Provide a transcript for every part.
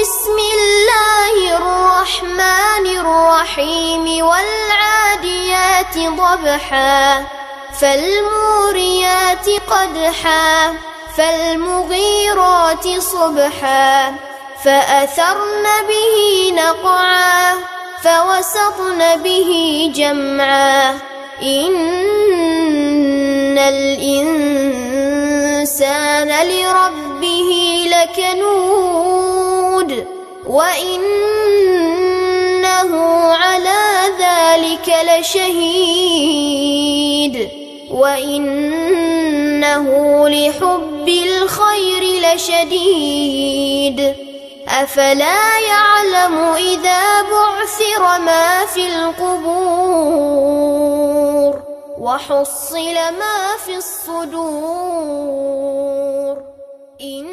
بسم الله الرحمن الرحيم والعاديات ضبحا فالموريات قدحا فالمغيرات صبحا فأثرن به نقعا فوسطن به جمعا إن الإنسان لربه لكنود وإنه على ذلك لشهيد وإنه لحب الخير لشديد أفلا يعلم إذا بعثر ما في القبور وحصل ما في الصدور إن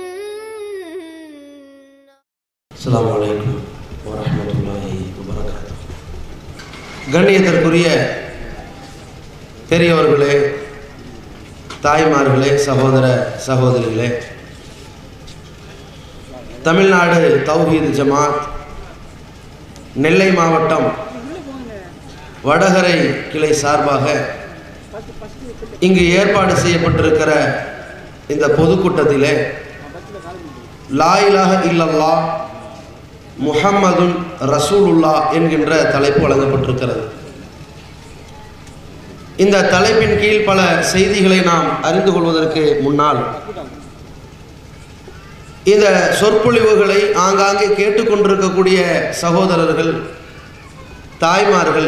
அஸ்ஸலாமு அலைக்கும் வரஹ்மத்துல்லாஹி வபரகாத்துஹு கண்ணியத்திற்குரிய பெரியவர்களே தாய்மார்களே சகோதர சகோதரிகளே தமிழ்நாடு தௌஹீத் ஜமாத் நெல்லை மாவட்டம் வடகரை கிளை சார்பாக இங்கு ஏற்பாடு செய்யப்பட்டிருக்கிற இந்த பொதுக்கூட்டத்திலே லா இலாஹ இல்லல்லா முஹம்மதுன் ரசூலுல்லா என்கின்ற தலைப்பு வழங்கப்பட்டிருக்கிறது இந்த தலைப்பின் கீழ் பல செய்திகளை நாம் அறிந்து கொள்வதற்கு முன்னால் இந்த சொற்பொழிவுகளை ஆங்காங்கே கேட்டுக்கொண்டிருக்கக்கூடிய சகோதரர்கள் தாய்மார்கள்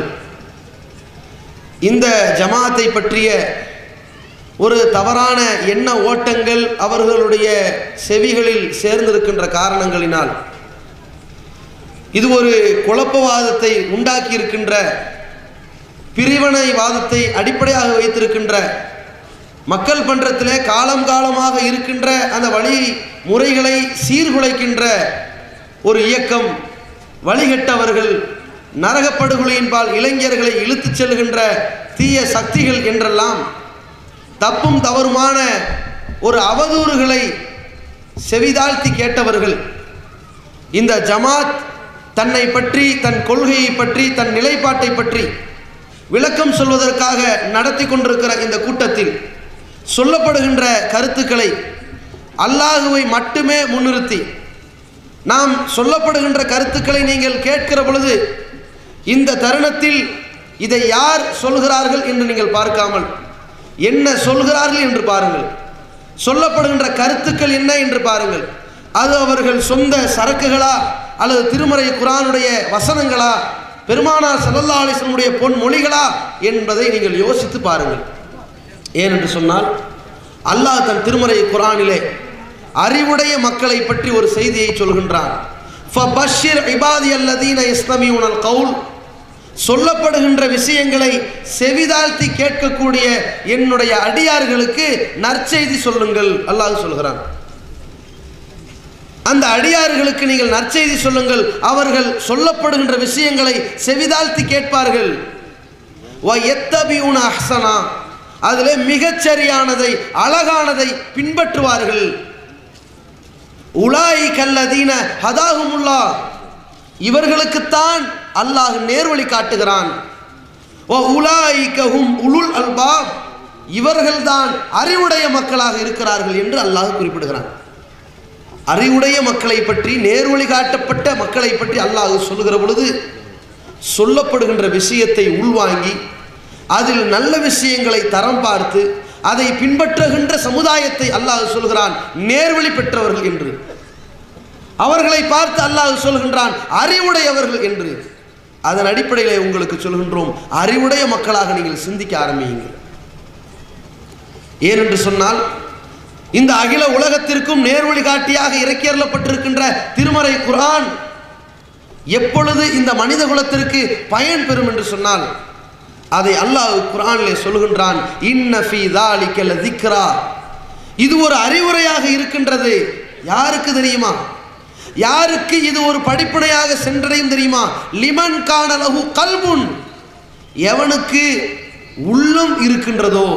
இந்த ஜமாத்தை பற்றிய ஒரு தவறான எண்ண ஓட்டங்கள் அவர்களுடைய செவிகளில் சேர்ந்திருக்கின்ற காரணங்களினால் இது ஒரு குழப்பவாதத்தை உண்டாக்கி இருக்கின்ற பிரிவினைவாதத்தை அடிப்படையாக வைத்திருக்கின்ற மக்கள் பன்றத்திலே காலம் காலமாக இருக்கின்ற அந்த வழி முறைகளை சீர்குலைக்கின்ற ஒரு இயக்கம் வழிகட்டவர்கள் நரகப்படுகொலையின்பால் இளைஞர்களை இழுத்துச் செல்கின்ற தீய சக்திகள் என்றெல்லாம் தப்பும் தவறுமான ஒரு அவதூறுகளை செவிதாழ்த்தி கேட்டவர்கள் இந்த ஜமாத் தன்னை பற்றி தன் கொள்கையை பற்றி தன் நிலைப்பாட்டை பற்றி விளக்கம் சொல்வதற்காக நடத்தி கொண்டிருக்கிற இந்த கூட்டத்தில் சொல்லப்படுகின்ற கருத்துக்களை அல்லாஹுவை மட்டுமே முன்னிறுத்தி நாம் சொல்லப்படுகின்ற கருத்துக்களை நீங்கள் கேட்கிற பொழுது இந்த தருணத்தில் இதை யார் சொல்கிறார்கள் என்று நீங்கள் பார்க்காமல் என்ன சொல்கிறார்கள் என்று பாருங்கள் சொல்லப்படுகின்ற கருத்துக்கள் என்ன என்று பாருங்கள் அது அவர்கள் சொந்த சரக்குகளா அல்லது திருமறை குரானுடைய வசனங்களா பெருமானார் சல்லல்லா அலிஸ்லமுடைய பொன் மொழிகளா என்பதை நீங்கள் யோசித்து பாருங்கள் ஏனென்று சொன்னால் அல்லாஹ் தன் திருமறை குரானிலே அறிவுடைய மக்களை பற்றி ஒரு செய்தியை சொல்கின்றான் ஃபபஷ்ஷிர் இபாதி அல்லதீன இஸ்லமியுனல் கவுல் சொல்லப்படுகின்ற விஷயங்களை செவிதாழ்த்தி கேட்கக்கூடிய என்னுடைய அடியார்களுக்கு நற்செய்தி சொல்லுங்கள் அல்லாஹ் சொல்கிறான் அந்த அடியார்களுக்கு நீங்கள் நற்செய்தி சொல்லுங்கள் அவர்கள் சொல்லப்படுகின்ற விஷயங்களை செவிதாழ்த்தி கேட்பார்கள் வ எத்தபியூன அஹ்சனா அதிலே மிகச்சரியானதை அழகானதை பின்பற்றுவார்கள் உலாய் கல்லதீன ஹதாகுமுல்லா இவர்களுக்குத்தான் அல்லாஹ் நேர்வழி காட்டுகிறான் ஓ உலாய்கஹும் உலுல் அல்பாப் இவர்கள்தான் அறிவுடைய மக்களாக இருக்கிறார்கள் என்று அல்லாஹ் குறிப்பிடுகிறான் அறிவுடைய மக்களை பற்றி நேர்வழி காட்டப்பட்ட மக்களை பற்றி அல்லாஹ் சொல்லுகிற பொழுது சொல்லப்படுகின்ற விஷயத்தை உள்வாங்கி அதில் நல்ல விஷயங்களை தரம் பார்த்து அதை பின்பற்றுகின்ற சமுதாயத்தை அல்லாஹ் சொல்கிறான் நேர்வழி பெற்றவர்கள் என்று அவர்களை பார்த்து அல்லாஹ் சொல்கின்றான் அறிவுடையவர்கள் என்று அதன் அடிப்படையில் உங்களுக்கு சொல்கின்றோம் அறிவுடைய மக்களாக நீங்கள் சிந்திக்க ஆரம்பியுங்கள் ஏனென்று சொன்னால் இந்த அகில உலகத்திற்கும் நேர்வழி காட்டியாக இறக்கியறப்பட்டிருக்கின்ற திருமறை குரான் எப்பொழுது இந்த மனித குலத்திற்கு பயன் பெறும் என்று சொன்னால் அதை அல்லாஹ் குரானிலே சொல்கின்றான் இன்ன ஃபீ தாலிக லதிக்ரா இது ஒரு அறிவுரையாக இருக்கின்றது யாருக்கு தெரியுமா யாருக்கு இது ஒரு படிப்பனையாக சென்றடையும் தெரியுமா லிமன் காணலகு கல்புன் எவனுக்கு உள்ளம் இருக்கின்றதோ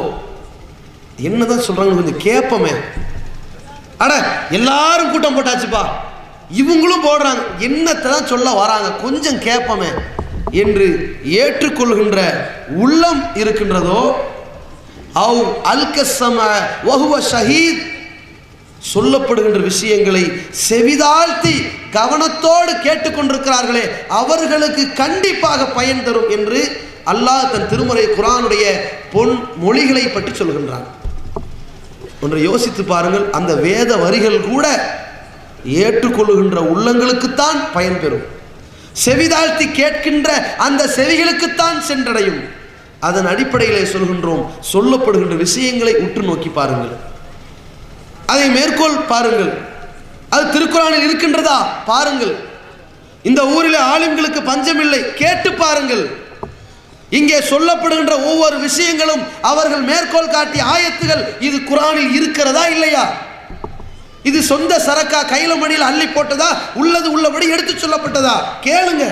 என்னதான் சொல்றாங்க கொஞ்சம் கேட்போமே அட எல்லாரும் கூட்டம் போட்டாச்சுப்பா இவங்களும் போடுறாங்க என்னத்தை தான் சொல்ல வராங்க கொஞ்சம் கேட்போமே என்று ஏற்றுக்கொள்கின்ற உள்ளம் இருக்கின்றதோ அவ் அல்கசம வஹுவ ஷஹீத் சொல்லப்படுகின்ற விஷயங்களை செவிதாழ்த்தி கவனத்தோடு கேட்டுக்கொண்டிருக்கிறார்களே அவர்களுக்கு கண்டிப்பாக பயன் தரும் என்று அல்லாஹ் தன் திருமுறை குரானுடைய பொன் மொழிகளை பற்றி சொல்கின்றான் ஒன்றை யோசித்து பாருங்கள் அந்த வேத வரிகள் கூட ஏற்றுக்கொள்ளுகின்ற உள்ளங்களுக்குத்தான் பயன் பெறும் செவிதாழ்த்தி கேட்கின்ற அந்த செவிகளுக்குத்தான் சென்றடையும் அதன் அடிப்படையிலே சொல்கின்றோம் சொல்லப்படுகின்ற விஷயங்களை உற்று நோக்கி பாருங்கள் அதை மேற்கோள் பாருங்கள் அது திருக்குறானில் இருக்கின்றதா பாருங்கள் இந்த ஊரில் ஆளுங்களுக்கு பஞ்சமில்லை கேட்டு பாருங்கள் இங்கே சொல்லப்படுகின்ற ஒவ்வொரு விஷயங்களும் அவர்கள் மேற்கோள் காட்டிய ஆயத்துகள் இது குரானில் இருக்கிறதா இல்லையா இது சொந்த சரக்கா கையில மணியில் அள்ளி போட்டதா உள்ளது உள்ளபடி எடுத்து சொல்லப்பட்டதா கேளுங்க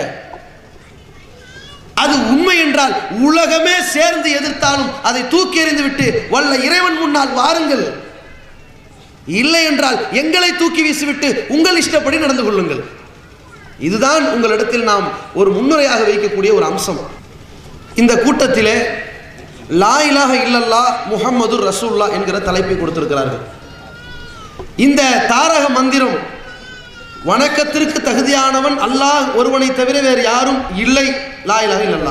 அது உண்மை என்றால் உலகமே சேர்ந்து எதிர்த்தாலும் அதை தூக்கி எறிந்து விட்டு வல்ல இறைவன் முன்னால் வாருங்கள் இல்லை என்றால் எங்களை தூக்கி வீசிவிட்டு உங்கள் இஷ்டப்படி நடந்து கொள்ளுங்கள் இதுதான் உங்களிடத்தில் நாம் ஒரு முன்னுரையாக வைக்கக்கூடிய ஒரு அம்சம் இந்த கூட்டத்திலே லா இலாஹ இல்லல்லா முஹம்மது ரசூல்லா என்கிற தலைப்பை கொடுத்திருக்கிறார்கள் இந்த தாரக மந்திரம் வணக்கத்திற்கு தகுதியானவன் அல்லாஹ் ஒருவனை தவிர வேறு யாரும் இல்லை லா இலாஹ இல்லல்லா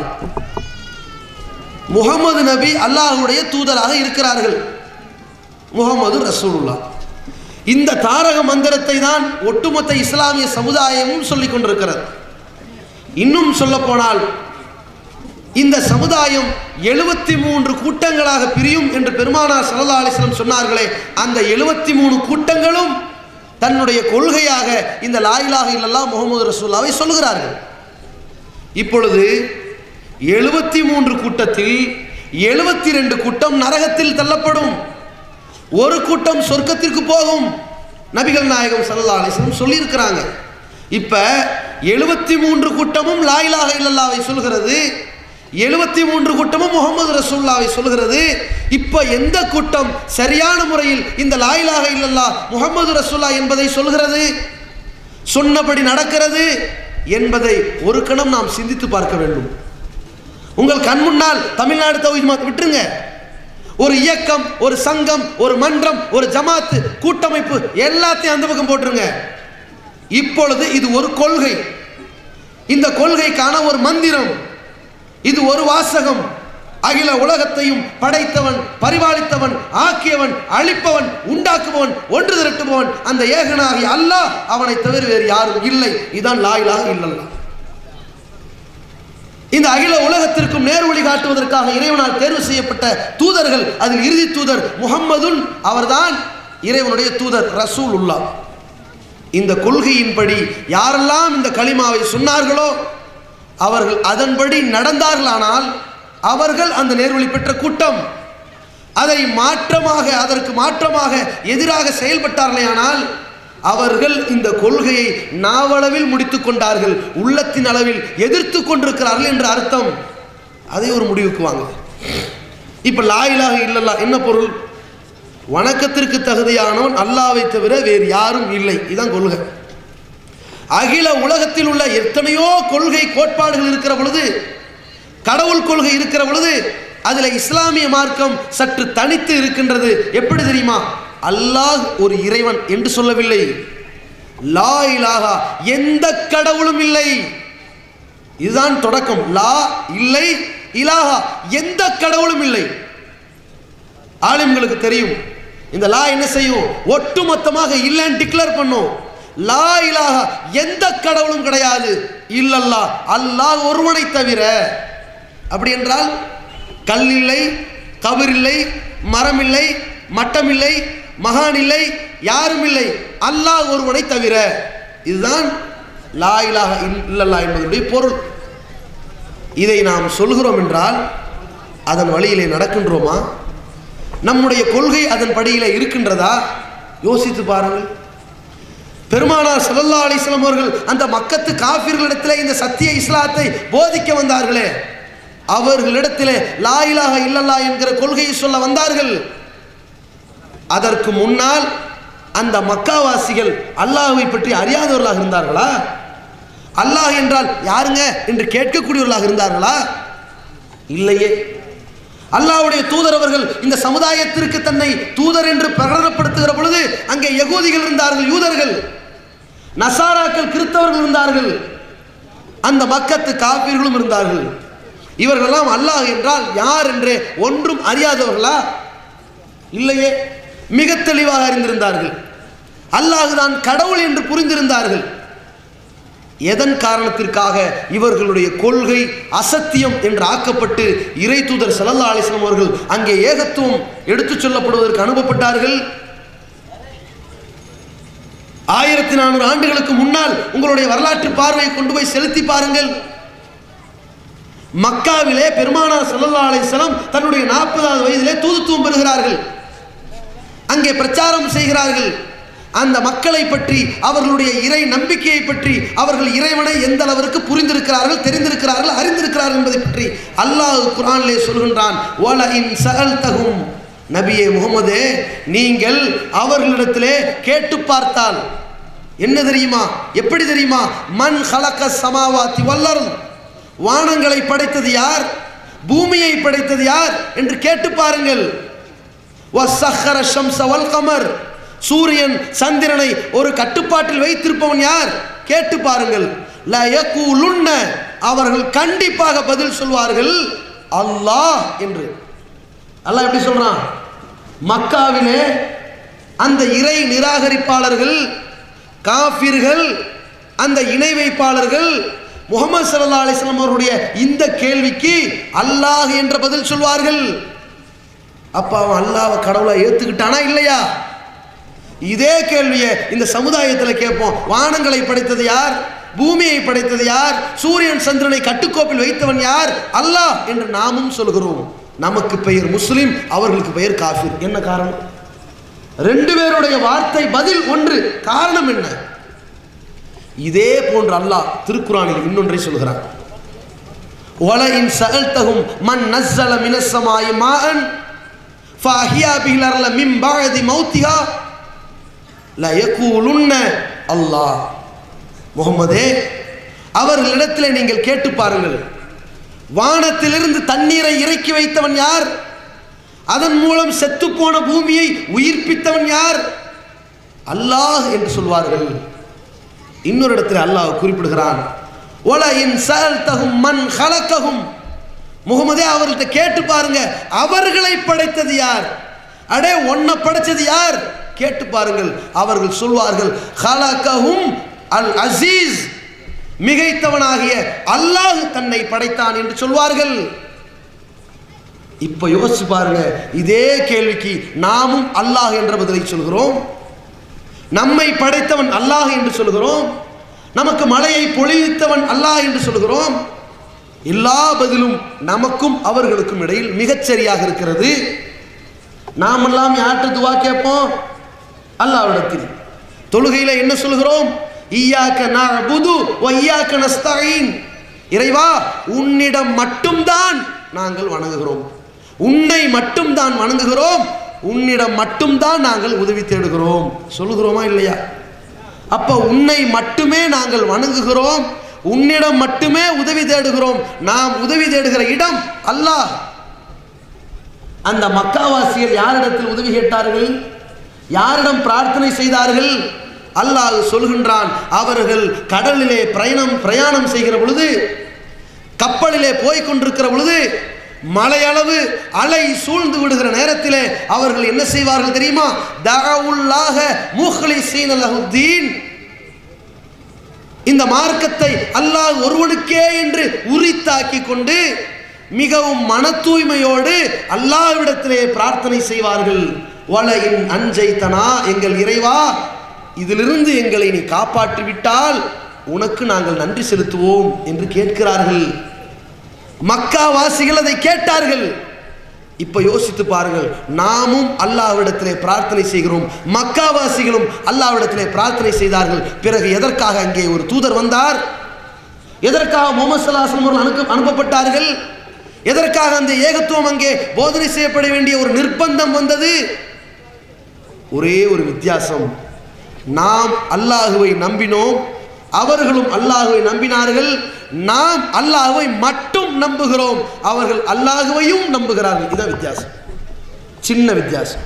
முகமது நபி அல்லாஹுடைய தூதராக இருக்கிறார்கள் முகமது ரசூலுல்லா இந்த தாரக மந்திரத்தை தான் ஒட்டுமொத்த இஸ்லாமிய சமுதாயமும் சொல்லிக் கொண்டிருக்கிறது இன்னும் சொல்ல போனால் இந்த சமுதாயம் எழுபத்தி மூன்று கூட்டங்களாக பிரியும் என்று பெருமானார் சல்லா அலிஸ்லம் சொன்னார்களே அந்த எழுபத்தி மூணு கூட்டங்களும் தன்னுடைய கொள்கையாக இந்த லாயிலாக இல்லல்லா முகமது ரசூல்லாவை சொல்கிறார்கள் இப்பொழுது எழுபத்தி மூன்று கூட்டத்தில் எழுபத்தி ரெண்டு கூட்டம் நரகத்தில் தள்ளப்படும் ஒரு கூட்டம் சொர்க்கத்திற்கு போகும் நபிகள் நாயகம் சல்லா அலிஸ்லம் சொல்லியிருக்கிறாங்க இப்போ எழுபத்தி மூன்று கூட்டமும் லாயிலாக இல்லல்லாவை சொல்கிறது எழுபத்தி மூன்று கூட்டமும் முகமது ரசூல்லாவை சொல்கிறது இப்போ எந்த கூட்டம் சரியான முறையில் இந்த லாயிலாக இல்லல்லா முகமது ரசூல்லா என்பதை சொல்கிறது சொன்னபடி நடக்கிறது என்பதை ஒரு கணம் நாம் சிந்தித்து பார்க்க வேண்டும் உங்கள் கண் முன்னால் தமிழ்நாடு தௌஹீத் விட்டுருங்க ஒரு இயக்கம் ஒரு சங்கம் ஒரு மன்றம் ஒரு ஜமாத்து கூட்டமைப்பு எல்லாத்தையும் அந்த பக்கம் போட்டுருங்க இப்பொழுது இது ஒரு கொள்கை இந்த கொள்கைக்கான ஒரு மந்திரம் இது ஒரு வாசகம் அகில உலகத்தையும் படைத்தவன் பரிபாலித்தவன் ஆக்கியவன் அழிப்பவன் உண்டாக்குபவன் ஒன்று திரட்டுபவன் அந்த ஏகனாகி அல்லாஹ் அவனை தவிர வேறு யாரும் இல்லை இதான் லாயிலாக இல்லல்லா இந்த அகில உலகத்திற்கும் நேர் வழி காட்டுவதற்காக இறைவனால் தேர்வு செய்யப்பட்ட தூதர்கள் அதில் இறுதி தூதர் முகம்மதுன் அவர்தான் இறைவனுடைய தூதர் ரசூல் உல்லா இந்த கொள்கையின்படி யாரெல்லாம் இந்த களிமாவை சொன்னார்களோ அவர்கள் அதன்படி நடந்தார்களானால் அவர்கள் அந்த நேர்வழி பெற்ற கூட்டம் அதை மாற்றமாக அதற்கு மாற்றமாக எதிராக செயல்பட்டார்களேயானால் அவர்கள் இந்த கொள்கையை நாவளவில் முடித்து கொண்டார்கள் உள்ளத்தின் அளவில் எதிர்த்து கொண்டிருக்கிறார்கள் என்ற அர்த்தம் அதை ஒரு முடிவுக்கு வாங்க இப்போ லாயிலாக இல்லல்லா என்ன பொருள் வணக்கத்திற்கு தகுதியானவன் அல்லாவை தவிர வேறு யாரும் இல்லை இதுதான் கொள்கை அகில உலகத்தில் உள்ள எத்தனையோ கொள்கை கோட்பாடுகள் இருக்கிற பொழுது கடவுள் கொள்கை இருக்கிற பொழுது அதில் இஸ்லாமிய மார்க்கம் சற்று தனித்து இருக்கின்றது எப்படி தெரியுமா அல்லாஹ் ஒரு இறைவன் என்று சொல்லவில்லை லா இலாகா எந்த கடவுளும் இல்லை இதுதான் தொடக்கம் லா இல்லை இலாகா எந்த கடவுளும் இல்லை ஆலிம்களுக்கு தெரியும் இந்த லா என்ன செய்யும் ஒட்டுமொத்தமாக இல்லைன்னு டிக்ளேர் பண்ணும் லா இலாகா எந்த கடவுளும் கிடையாது இல்லல்லா அல்லாஹ் ஒருவனை தவிர அப்படி என்றால் கல் இல்லை கபர் இல்லை மரம் இல்லை மட்டம் இல்லை மகான் இல்லை யாரும் இல்லை அல்லாஹ் ஒருவனை தவிர இதுதான் லா இலாக இல்லல்லா என்பதனுடைய பொருள் இதை நாம் சொல்கிறோம் என்றால் அதன் வழியிலே நடக்கின்றோமா நம்முடைய கொள்கை அதன் படியிலே இருக்கின்றதா யோசித்து பாருங்கள் பெருமானார் சல்லல்லா அலிஸ்லாம் அவர்கள் அந்த மக்கத்து காஃபிர்களிடத்தில் இந்த சத்திய இஸ்லாத்தை போதிக்க வந்தார்களே அவர்களிடத்திலே லாயிலாக இல்லல்லா என்கிற கொள்கையை சொல்ல வந்தார்கள் அதற்கு முன்னால் அந்த மக்காவாசிகள் அல்லாஹ்வை பற்றி அறியாதவர்களாக இருந்தார்களா அல்லாஹ் என்றால் யாருங்க என்று கேட்கக்கூடியவர்களாக இருந்தார்களா இல்லையே அல்லாஹ்வுடைய தூதர் அவர்கள் இந்த சமுதாயத்திற்கு தன்னை தூதர் என்று பிரகடனப்படுத்துகிற பொழுது அங்கே யகூதிகள் இருந்தார்கள் யூதர்கள் நசாராக்கள் கிறிஸ்தவர்கள் இருந்தார்கள் அந்த மக்கத்து காப்பீர்களும் இருந்தார்கள் இவர்களெல்லாம் அல்லாஹ் என்றால் யார் என்று ஒன்றும் அறியாதவர்களா இல்லையே மிக தெளிவாக அறிந்திருந்தார்கள் அல்லாஹ் தான் கடவுள் என்று புரிந்திருந்தார்கள் எதன் காரணத்திற்காக இவர்களுடைய கொள்கை அசத்தியம் என்று ஆக்கப்பட்டு இறை தூதர் சல்லல்லா அலிஸ்லாம் அவர்கள் அங்கே ஏகத்துவம் எடுத்துச் சொல்லப்படுவதற்கு அனுப்பப்பட்டார்கள் ஆயிரத்தி நானூறு ஆண்டுகளுக்கு முன்னால் உங்களுடைய வரலாற்று பார்வையை கொண்டு போய் செலுத்தி பாருங்கள் மக்காவிலே பெருமானார் சல்லல்லா அலிஸ்லாம் தன்னுடைய நாற்பதாவது வயதிலே தூதுத்துவம் பெறுகிறார்கள் அங்கே பிரச்சாரம் செய்கிறார்கள் அந்த மக்களை பற்றி அவர்களுடைய இறை நம்பிக்கையை பற்றி அவர்கள் இறைவனை எந்த அளவிற்கு புரிந்திருக்கிறார்கள் தெரிந்திருக்கிறார்கள் அறிந்திருக்கிறார்கள் என்பதை பற்றி அல்லாஹ் குரானிலே சொல்கின்றான் "வல இன் சஅல்தஹும் நபியே முகமதே நீங்கள் அவர்களிடத்திலே கேட்டு பார்த்தால் என்ன தெரியுமா எப்படி தெரியுமா மண் ஹலக்க சமாவாத்தி வல்லரும் வானங்களை படைத்தது யார் பூமியை படைத்தது யார் என்று கேட்டு பாருங்கள் வசஹர ஷம்ஸ வல் கமர் சூரியன் சந்திரனை ஒரு கட்டுப்பாட்டில் வைத்திருப்பவன் யார் கேட்டு பாருங்கள் ல யகூலுன்ன அவர்கள் கண்டிப்பாக பதில் சொல்வார்கள் அல்லாஹ் என்று அல்லாஹ் எப்படி சொல்றான் மக்காவிலே அந்த இறை நிராகரிப்பாளர்கள் காஃபிர்கள் அந்த இணை வைப்பாளர்கள் முகமது சல்லா அலிஸ்லாம் அவருடைய இந்த கேள்விக்கு அல்லாஹ் என்ற பதில் சொல்வார்கள் அப்ப அவன் அல்லாவை கடவுளை ஏத்துக்கிட்டானா இல்லையா இதே கேள்வியை இந்த சமுதாயத்தில் கேட்போம் வானங்களை படைத்தது யார் பூமியை படைத்தது யார் சூரியன் சந்திரனை கட்டுக்கோப்பில் வைத்தவன் யார் அல்லாஹ் என்று நாமும் சொல்கிறோம் நமக்கு பெயர் முஸ்லிம் அவர்களுக்கு பெயர் காஃபிர் என்ன காரணம் ரெண்டு பேருடைய வார்த்தை பதில் ஒன்று காரணம் என்ன இதே போன்று அல்லாஹ் திருக்குறானில் இன்னொன்றை சொல்கிறான் ஒலையின் சகல்தகும் மண் நஸ்ஸல மினசமாய் மான் فأحيا به الأرض من بعد موتها لا يقولن அல்லாஹ் முகமதே அவர்களிடத்தில் நீங்கள் கேட்டு பாருங்கள் வானத்திலிருந்து தண்ணீரை இறக்கி வைத்தவன் யார் அதன் மூலம் செத்துப்போன பூமியை உயிர்ப்பித்தவன் யார் அல்லாஹ் என்று சொல்வார்கள் இன்னொரு இடத்தில் அல்லாஹ் குறிப்பிடுகிறான் ஒல இன் சஅல்தஹும் மன் ஹலக்கஹும் முகமதே அவர்கள்ட்ட கேட்டு பாருங்க அவர்களை படைத்தது யார் அடே உன்னை படைச்சது யார் கேட்டு பாருங்கள் அவர்கள் சொல்வார்கள் ஹலகஹும் அல் அசீஸ் மிகைத்தவனாகிய அல்லாஹ் தன்னை படைத்தான் என்று சொல்வார்கள் இப்ப யோசிச்சு பாருங்க இதே கேள்விக்கு நாமும் அல்லாஹ் என்ற பதிலை சொல்கிறோம் நம்மை படைத்தவன் அல்லாஹ் என்று சொல்கிறோம் நமக்கு மழையை பொழிவித்தவன் அல்லாஹ் என்று சொல்கிறோம் எல்லா பதிலும் நமக்கும் அவர்களுக்கும் இடையில் மிகச் சரியாக இருக்கிறது நாமெல்லாம் யார்கிட்ட துவா கேட்போம் அல்லாவிடத்தில் தொழுகையில என்ன சொல்கிறோம் ஈயாக்க நஅபுது வ ஈயாக்க நஸ்தஈன் இறைவா உன்னிடம் மட்டும்தான் நாங்கள் வணங்குகிறோம் உன்னை மட்டும்தான் வணங்குகிறோம் உன்னிடம் மட்டும்தான் நாங்கள் உதவி தேடுகிறோம் சொல்லுகிறோமா இல்லையா அப்ப உன்னை மட்டுமே நாங்கள் வணங்குகிறோம் உன்னிடம் மட்டுமே உதவி தேடுகிறோம் நாம் உதவி தேடுகிற இடம் அல்லாஹ் அந்த மக்காவாசிகள் யாரிடத்தில் உதவி கேட்டார்கள் யாரிடம் பிரார்த்தனை செய்தார்கள் அல்லாஹ் சொல்கின்றான் அவர்கள் கடலிலே பிரயாணம் பிரயாணம் செய்கிற பொழுது கப்பலிலே போய் கொண்டிருக்கிற பொழுது மலையளவு அலை சூழ்ந்து விடுகிற நேரத்திலே அவர்கள் என்ன செய்வார்கள் தெரியுமா தகவுல்லாக முஹ்லிசீன் லஹுத்தீன் இந்த மார்க்கத்தை அல்லாஹ் ஒருவனுக்கே என்று உரித்தாக்கி கொண்டு மிகவும் மன தூய்மையோடு அல்லாஹ்விடத்திலே பிரார்த்தனை செய்வார்கள் வலையின் அஞ்சைத்தனா எங்கள் இறைவா இதிலிருந்து எங்களை நீ காப்பாற்றி விட்டால் உனக்கு நாங்கள் நன்றி செலுத்துவோம் என்று கேட்கிறார்கள் மக்கா வாசிகள் அதை கேட்டார்கள் இப்ப யோசித்து பாருங்கள் நாமும் அல்லாஹ்விடத்திலே பிரார்த்தனை செய்கிறோம் மக்காவாசிகளும் அல்லாஹ்விடத்திலே பிரார்த்தனை செய்தார்கள் பிறகு எதற்காக அங்கே ஒரு தூதர் வந்தார் எதற்காக முகமது சல்லாஹம் அவர்கள் அனுப்ப அனுப்பப்பட்டார்கள் எதற்காக அந்த ஏகத்துவம் அங்கே போதனை செய்யப்பட வேண்டிய ஒரு நிர்பந்தம் வந்தது ஒரே ஒரு வித்தியாசம் நாம் அல்லாஹுவை நம்பினோம் அவர்களும் அல்லாஹுவை நம்பினார்கள் நாம் அல்லாஹுவை மட்டும் நம்புகிறோம் அவர்கள் அல்லாஹுவையும் நம்புகிறார்கள் இதான் வித்தியாசம் சின்ன வித்தியாசம்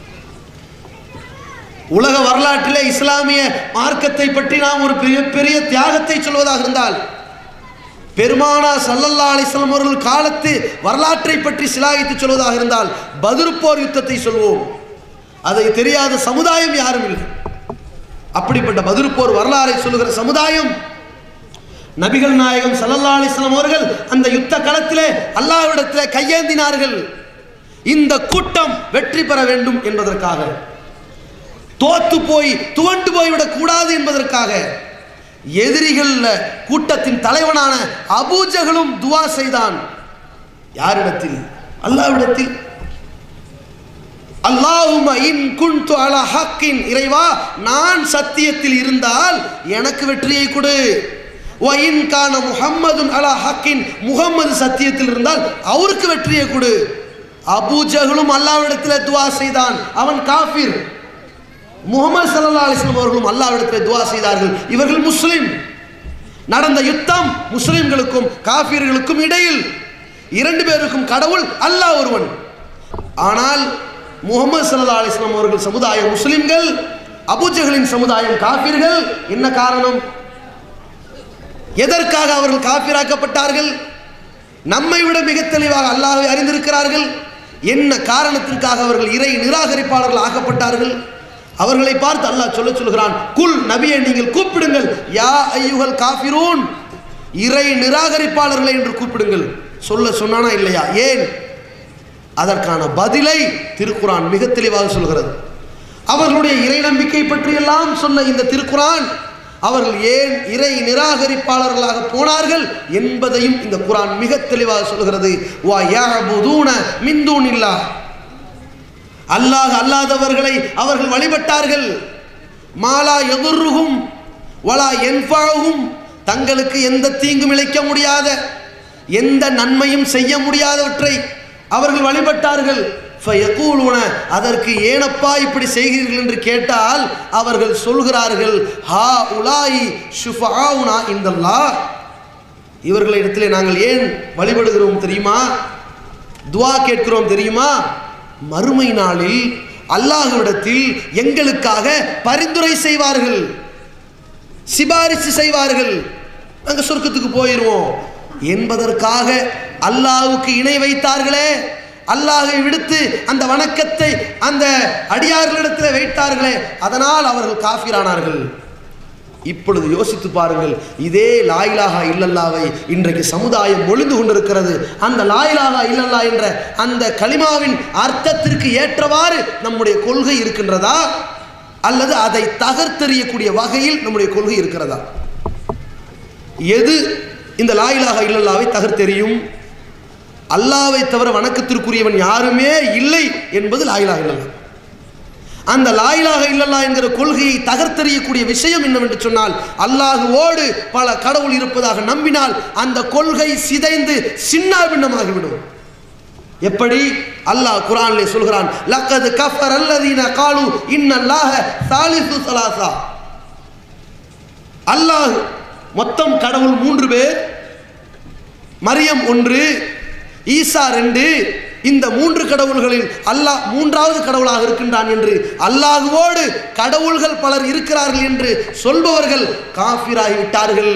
உலக வரலாற்றிலே இஸ்லாமிய மார்க்கத்தை பற்றி நாம் ஒரு பெரிய பெரிய தியாகத்தை சொல்வதாக இருந்தால் பெருமானா சல்லல்லா அலிஸ்லாம் அவர்கள் காலத்து வரலாற்றை பற்றி சிலாகித்து சொல்வதாக இருந்தால் பதிருப்போர் யுத்தத்தை சொல்வோம் அதை தெரியாத சமுதாயம் யாரும் இல்லை அப்படிப்பட்ட பதிருப்போர் வரலாறை சொல்லுகிற சமுதாயம் நபிகள் நாயகம் சல்லல்லா அலிஸ்லாம் அவர்கள் அந்த யுத்த களத்திலே அல்லாஹ்விடத்திலே கையேந்தினார்கள் இந்த கூட்டம் வெற்றி பெற வேண்டும் என்பதற்காக தோத்து போய் துவண்டு போய்விடக் கூடாது என்பதற்காக எதிரிகள் கூட்டத்தின் தலைவனான அபூஜகளும் துவா செய்தான் யாரிடத்தில் அல்லாவிடத்தில் அல்லாஹும இன் குன்து அலா ஹக்கின் இறைவா நான் சத்தியத்தில் இருந்தால் எனக்கு வெற்றியை கொடு வ இன் கான முஹம்மதுன் அலா ஹக்கின் முகம்மது சத்தியத்தில் இருந்தால் அவருக்கு வெற்றியை கொடு அபூஜகளும் அல்லாவிடத்தில் துவா செய்தான் அவன் காஃபிர் முகமது சல்லா அலிஸ்லாம் அவர்களும் அல்லாவிடத்தில் துவா செய்தார்கள் இவர்கள் முஸ்லிம் நடந்த யுத்தம் முஸ்லிம்களுக்கும் காஃபிர்களுக்கும் இடையில் இரண்டு பேருக்கும் கடவுள் அல்லாஹ் ஒருவன் ஆனால் முகமது சல்லா அலிஸ்லாம் அவர்கள் சமுதாயம் முஸ்லிம்கள் அபூஜகளின் சமுதாயம் காஃபிர்கள் என்ன காரணம் எதற்காக அவர்கள் காஃபிராக்கப்பட்டார்கள் நம்மை விட மிக தெளிவாக அல்லாஹ்வை அறிந்திருக்கிறார்கள் என்ன காரணத்திற்காக அவர்கள் இறை நிராகரிப்பாளர்கள் ஆக்கப்பட்டார்கள் அவர்களை பார்த்து அல்லாஹ் சொல்ல சொல்கிறான் குல் நபியை நீங்கள் கூப்பிடுங்கள் யா ஐயுகள் காஃபிரூன் இறை நிராகரிப்பாளர்களை என்று கூப்பிடுங்கள் சொல்ல சொன்னானா இல்லையா ஏன் அதற்கான பதிலை திருக்குரான் மிக தெளிவாக சொல்கிறது அவர்களுடைய இறை நம்பிக்கை பற்றியெல்லாம் சொன்ன இந்த திருக்குரான் அவர்கள் ஏன் இறை நிராகரிப்பாளர்களாக போனார்கள் என்பதையும் இந்த குரான் மிக தெளிவாக சொல்கிறது வா யஅபுதூன மின் தூனில்லாஹ் அல்லாஹ் அல்லாதவர்களை அவர்கள் வழிபட்டார்கள் மாலா எதுர்ருகும் வலா என்பாகும் தங்களுக்கு எந்த தீங்கும் இழைக்க முடியாத எந்த நன்மையும் செய்ய முடியாதவற்றை அவர்கள் வழிபட்டார்கள் ஃபயகூலுன அதற்கு ஏனப்பா இப்படி செய்கிறீர்கள் என்று கேட்டால் அவர்கள் சொல்கிறார்கள் ஹா உலாயி ஷுஃபாவுனா இந்தல்லா இவர்களிடத்திலே நாங்கள் ஏன் வழிபடுகிறோம் தெரியுமா துவா கேட்கிறோம் தெரியுமா மறுமை நாளில் அல்லாஹ்விடத்தில் எங்களுக்காக பரிந்துரை செய்வார்கள் சிபாரிசு செய்வார்கள் நாங்கள் சொர்க்கத்துக்கு போயிடுவோம் என்பதற்காக அல்லாஹ்வுக்கு இணை வைத்தார்களே அல்லாஹை விடுத்து அந்த வணக்கத்தை அந்த அடியார்களிடத்தில் வைத்தார்களே அதனால் அவர்கள் காஃபிரானார்கள் இப்பொழுது யோசித்து பாருங்கள் இதே லாயிலாகா இல்லல்லாவை இன்றைக்கு சமுதாயம் ஒளிந்து கொண்டிருக்கிறது அந்த லாயிலாகா இல்லல்லா என்ற அந்த கலிமாவின் அர்த்தத்திற்கு ஏற்றவாறு நம்முடைய கொள்கை இருக்கின்றதா அல்லது அதை தகர்த்தெறியக்கூடிய வகையில் நம்முடைய கொள்கை இருக்கிறதா எது இந்த லாயிலாகா இல்லல்லாவை தகர்த்தெறியும் அல்லாவை தவிர வணக்கத்திற்குரியவன் யாருமே இல்லை என்பது லாயிலாக இல்லல்லா அந்த லாயிலாக இல்லல்லா என்கிற கொள்கையை தகர்த்தெறியக்கூடிய விஷயம் என்னவென்று சொன்னால் அல்லாஹுவோடு பல கடவுள் இருப்பதாக நம்பினால் அந்த கொள்கை சிதைந்து சின்னாபின்னமாகிவிடும் எப்படி அல்லாஹ் குரானிலே சொல்கிறான் லக்கது கஃபர் அல்லதீன காலு இன்னல்லாஹ சாலிசு சலாசா அல்லாஹ் மொத்தம் கடவுள் மூன்று பேர் மரியம் ஒன்று ஈசா ரெண்டு இந்த மூன்று கடவுள்களில் அல்லாஹ் மூன்றாவது கடவுளாக இருக்கின்றான் என்று அல்லாஹுவோடு கடவுள்கள் பலர் இருக்கிறார்கள் என்று சொல்பவர்கள் காஃபிராகி விட்டார்கள்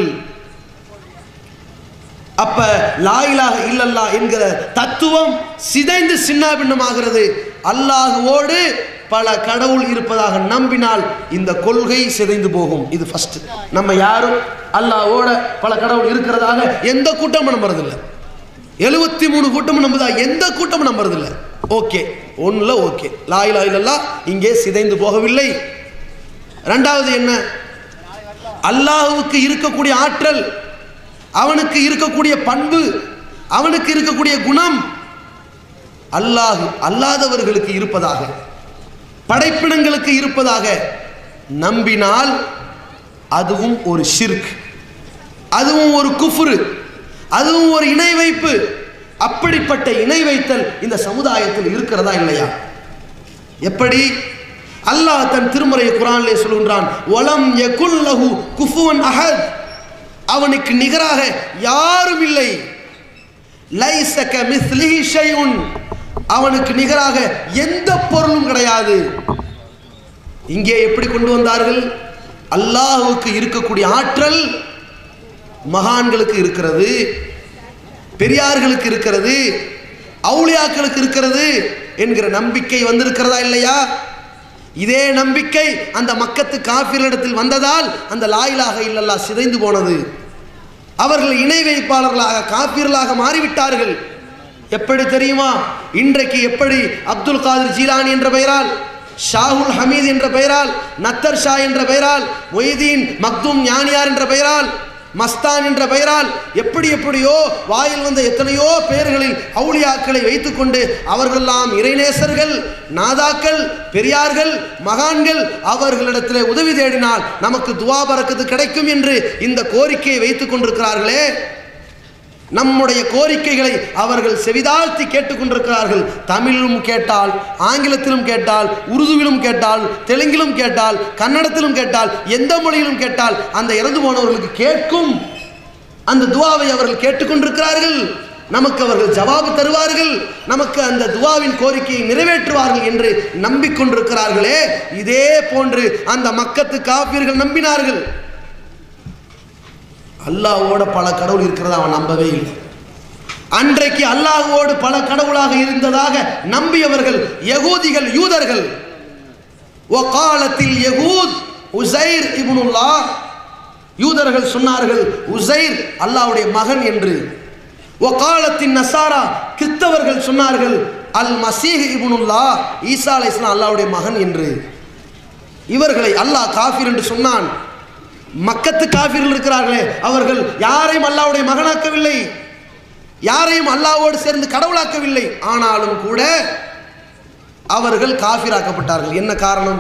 அப்ப லாயிலாக இல்லல்லா என்கிற தத்துவம் சிதைந்து சின்னாபின்னமாகிறது அல்லாஹுவோடு பல கடவுள் இருப்பதாக நம்பினால் இந்த கொள்கை சிதைந்து போகும் இது ஃபர்ஸ்ட் நம்ம யாரும் அல்லாஹ்வோட பல கடவுள் இருக்கிறதாக எந்த கூட்டமும் நம்புறதில்லை எழுபத்தி மூணு கூட்டமும் நம்புதா எந்த கூட்டமும் நம்புறதில்லை ஓகே ஒன்றுல ஓகே லாயிலா இல்லல்லா இங்கே சிதைந்து போகவில்லை ரெண்டாவது என்ன அல்லாஹுவுக்கு இருக்கக்கூடிய ஆற்றல் அவனுக்கு இருக்கக்கூடிய பண்பு அவனுக்கு இருக்கக்கூடிய குணம் அல்லாஹ் அல்லாதவர்களுக்கு இருப்பதாக படைப்பினங்களுக்கு இருப்பதாக நம்பினால் அதுவும் ஒரு ஷிர்க் அதுவும் ஒரு குஃப்ரு அதுவும் ஒரு இணை வைப்பு அப்படிப்பட்ட இணை வைத்தல் இந்த சமுதாயத்தில் இருக்கிறதா இல்லையா எப்படி அல்லாஹ் தன் திருமறை குரானிலே சொல்கின்றான் வலம் யகுல் லஹு குஃபுவன் அஹத் அவனுக்கு நிகராக யாரும் இல்லை லைஸக மிஸ்லிஹி ஷைஉன் அவனுக்கு நிகராக எந்த பொருளும் கிடையாது இங்கே எப்படி கொண்டு வந்தார்கள் அல்லாஹுவுக்கு இருக்கக்கூடிய ஆற்றல் மகான்களுக்கு இருக்கிறது பெரியார்களுக்கு இருக்கிறது அவுளியாக்களுக்கு இருக்கிறது என்கிற நம்பிக்கை வந்திருக்கிறதா இல்லையா இதே நம்பிக்கை அந்த மக்கத்து காஃபிரிடத்தில் வந்ததால் அந்த லாயிலாக இல்லல்லா சிதைந்து போனது அவர்கள் இணை வைப்பாளர்களாக காப்பீர்களாக மாறிவிட்டார்கள் எப்படி தெரியுமா இன்றைக்கு எப்படி அப்துல் காதிர் ஜீலானி என்ற பெயரால் ஷாகுல் ஹமீத் என்ற பெயரால் நத்தர் ஷா என்ற பெயரால் மொய்தீன் மக்தும் ஞானியார் என்ற பெயரால் மஸ்தான் என்ற பெயரால் எப்படி எப்படியோ வாயில் வந்த எத்தனையோ பெயர்களில் அவுளியாக்களை வைத்துக்கொண்டு அவர்களெல்லாம் இறைநேசர்கள் நாதாக்கள் பெரியார்கள் மகான்கள் அவர்களிடத்திலே உதவி தேடினால் நமக்கு துவா பறக்கத்து கிடைக்கும் என்று இந்த கோரிக்கையை வைத்துக் கொண்டிருக்கிறார்களே நம்முடைய கோரிக்கைகளை அவர்கள் செவிதாழ்த்தி கேட்டுக்கொண்டிருக்கிறார்கள் தமிழிலும் கேட்டால் ஆங்கிலத்திலும் கேட்டால் உருதுவிலும் கேட்டால் தெலுங்கிலும் கேட்டால் கன்னடத்திலும் கேட்டால் எந்த மொழியிலும் கேட்டால் அந்த இறந்து போனவர்களுக்கு கேட்கும் அந்த துவாவை அவர்கள் கேட்டுக்கொண்டிருக்கிறார்கள் நமக்கு அவர்கள் ஜவாபு தருவார்கள் நமக்கு அந்த துவாவின் கோரிக்கையை நிறைவேற்றுவார்கள் என்று நம்பிக்கொண்டிருக்கிறார்களே இதே போன்று அந்த மக்கத்து காப்பீர்கள் நம்பினார்கள் அல்லாஹ்வோட பல கடவுள் இருக்கிறத அவன் நம்பவே இல்லை அன்றைக்கு அல்லாஹ்வோடு பல கடவுளாக இருந்ததாக நம்பியவர்கள் யகூதிகள் யூதர்கள் காலத்தில் யகூத் உசைர் இப்னுல்லா யூதர்கள் சொன்னார்கள் உசைர் அல்லாஹ்வுடைய மகன் என்று காலத்தின் நசாரா கிறிஸ்தவர்கள் சொன்னார்கள் அல் மசீஹ் இப்னுல்லா ஈசா அலைஹிஸ்ஸலாம் அல்லாஹ்வுடைய மகன் என்று இவர்களை அல்லாஹ் காஃபிர் என்று சொன்னான் மக்கத்து காஃபிர்கள் இருக்கிறார்களே அவர்கள் யாரையும் அல்லாவுடைய மகனாக்கவில்லை யாரையும் அல்லாவோடு சேர்ந்து கடவுளாக்கவில்லை ஆனாலும் கூட அவர்கள் காஃபிராக்கப்பட்டார்கள் என்ன காரணம்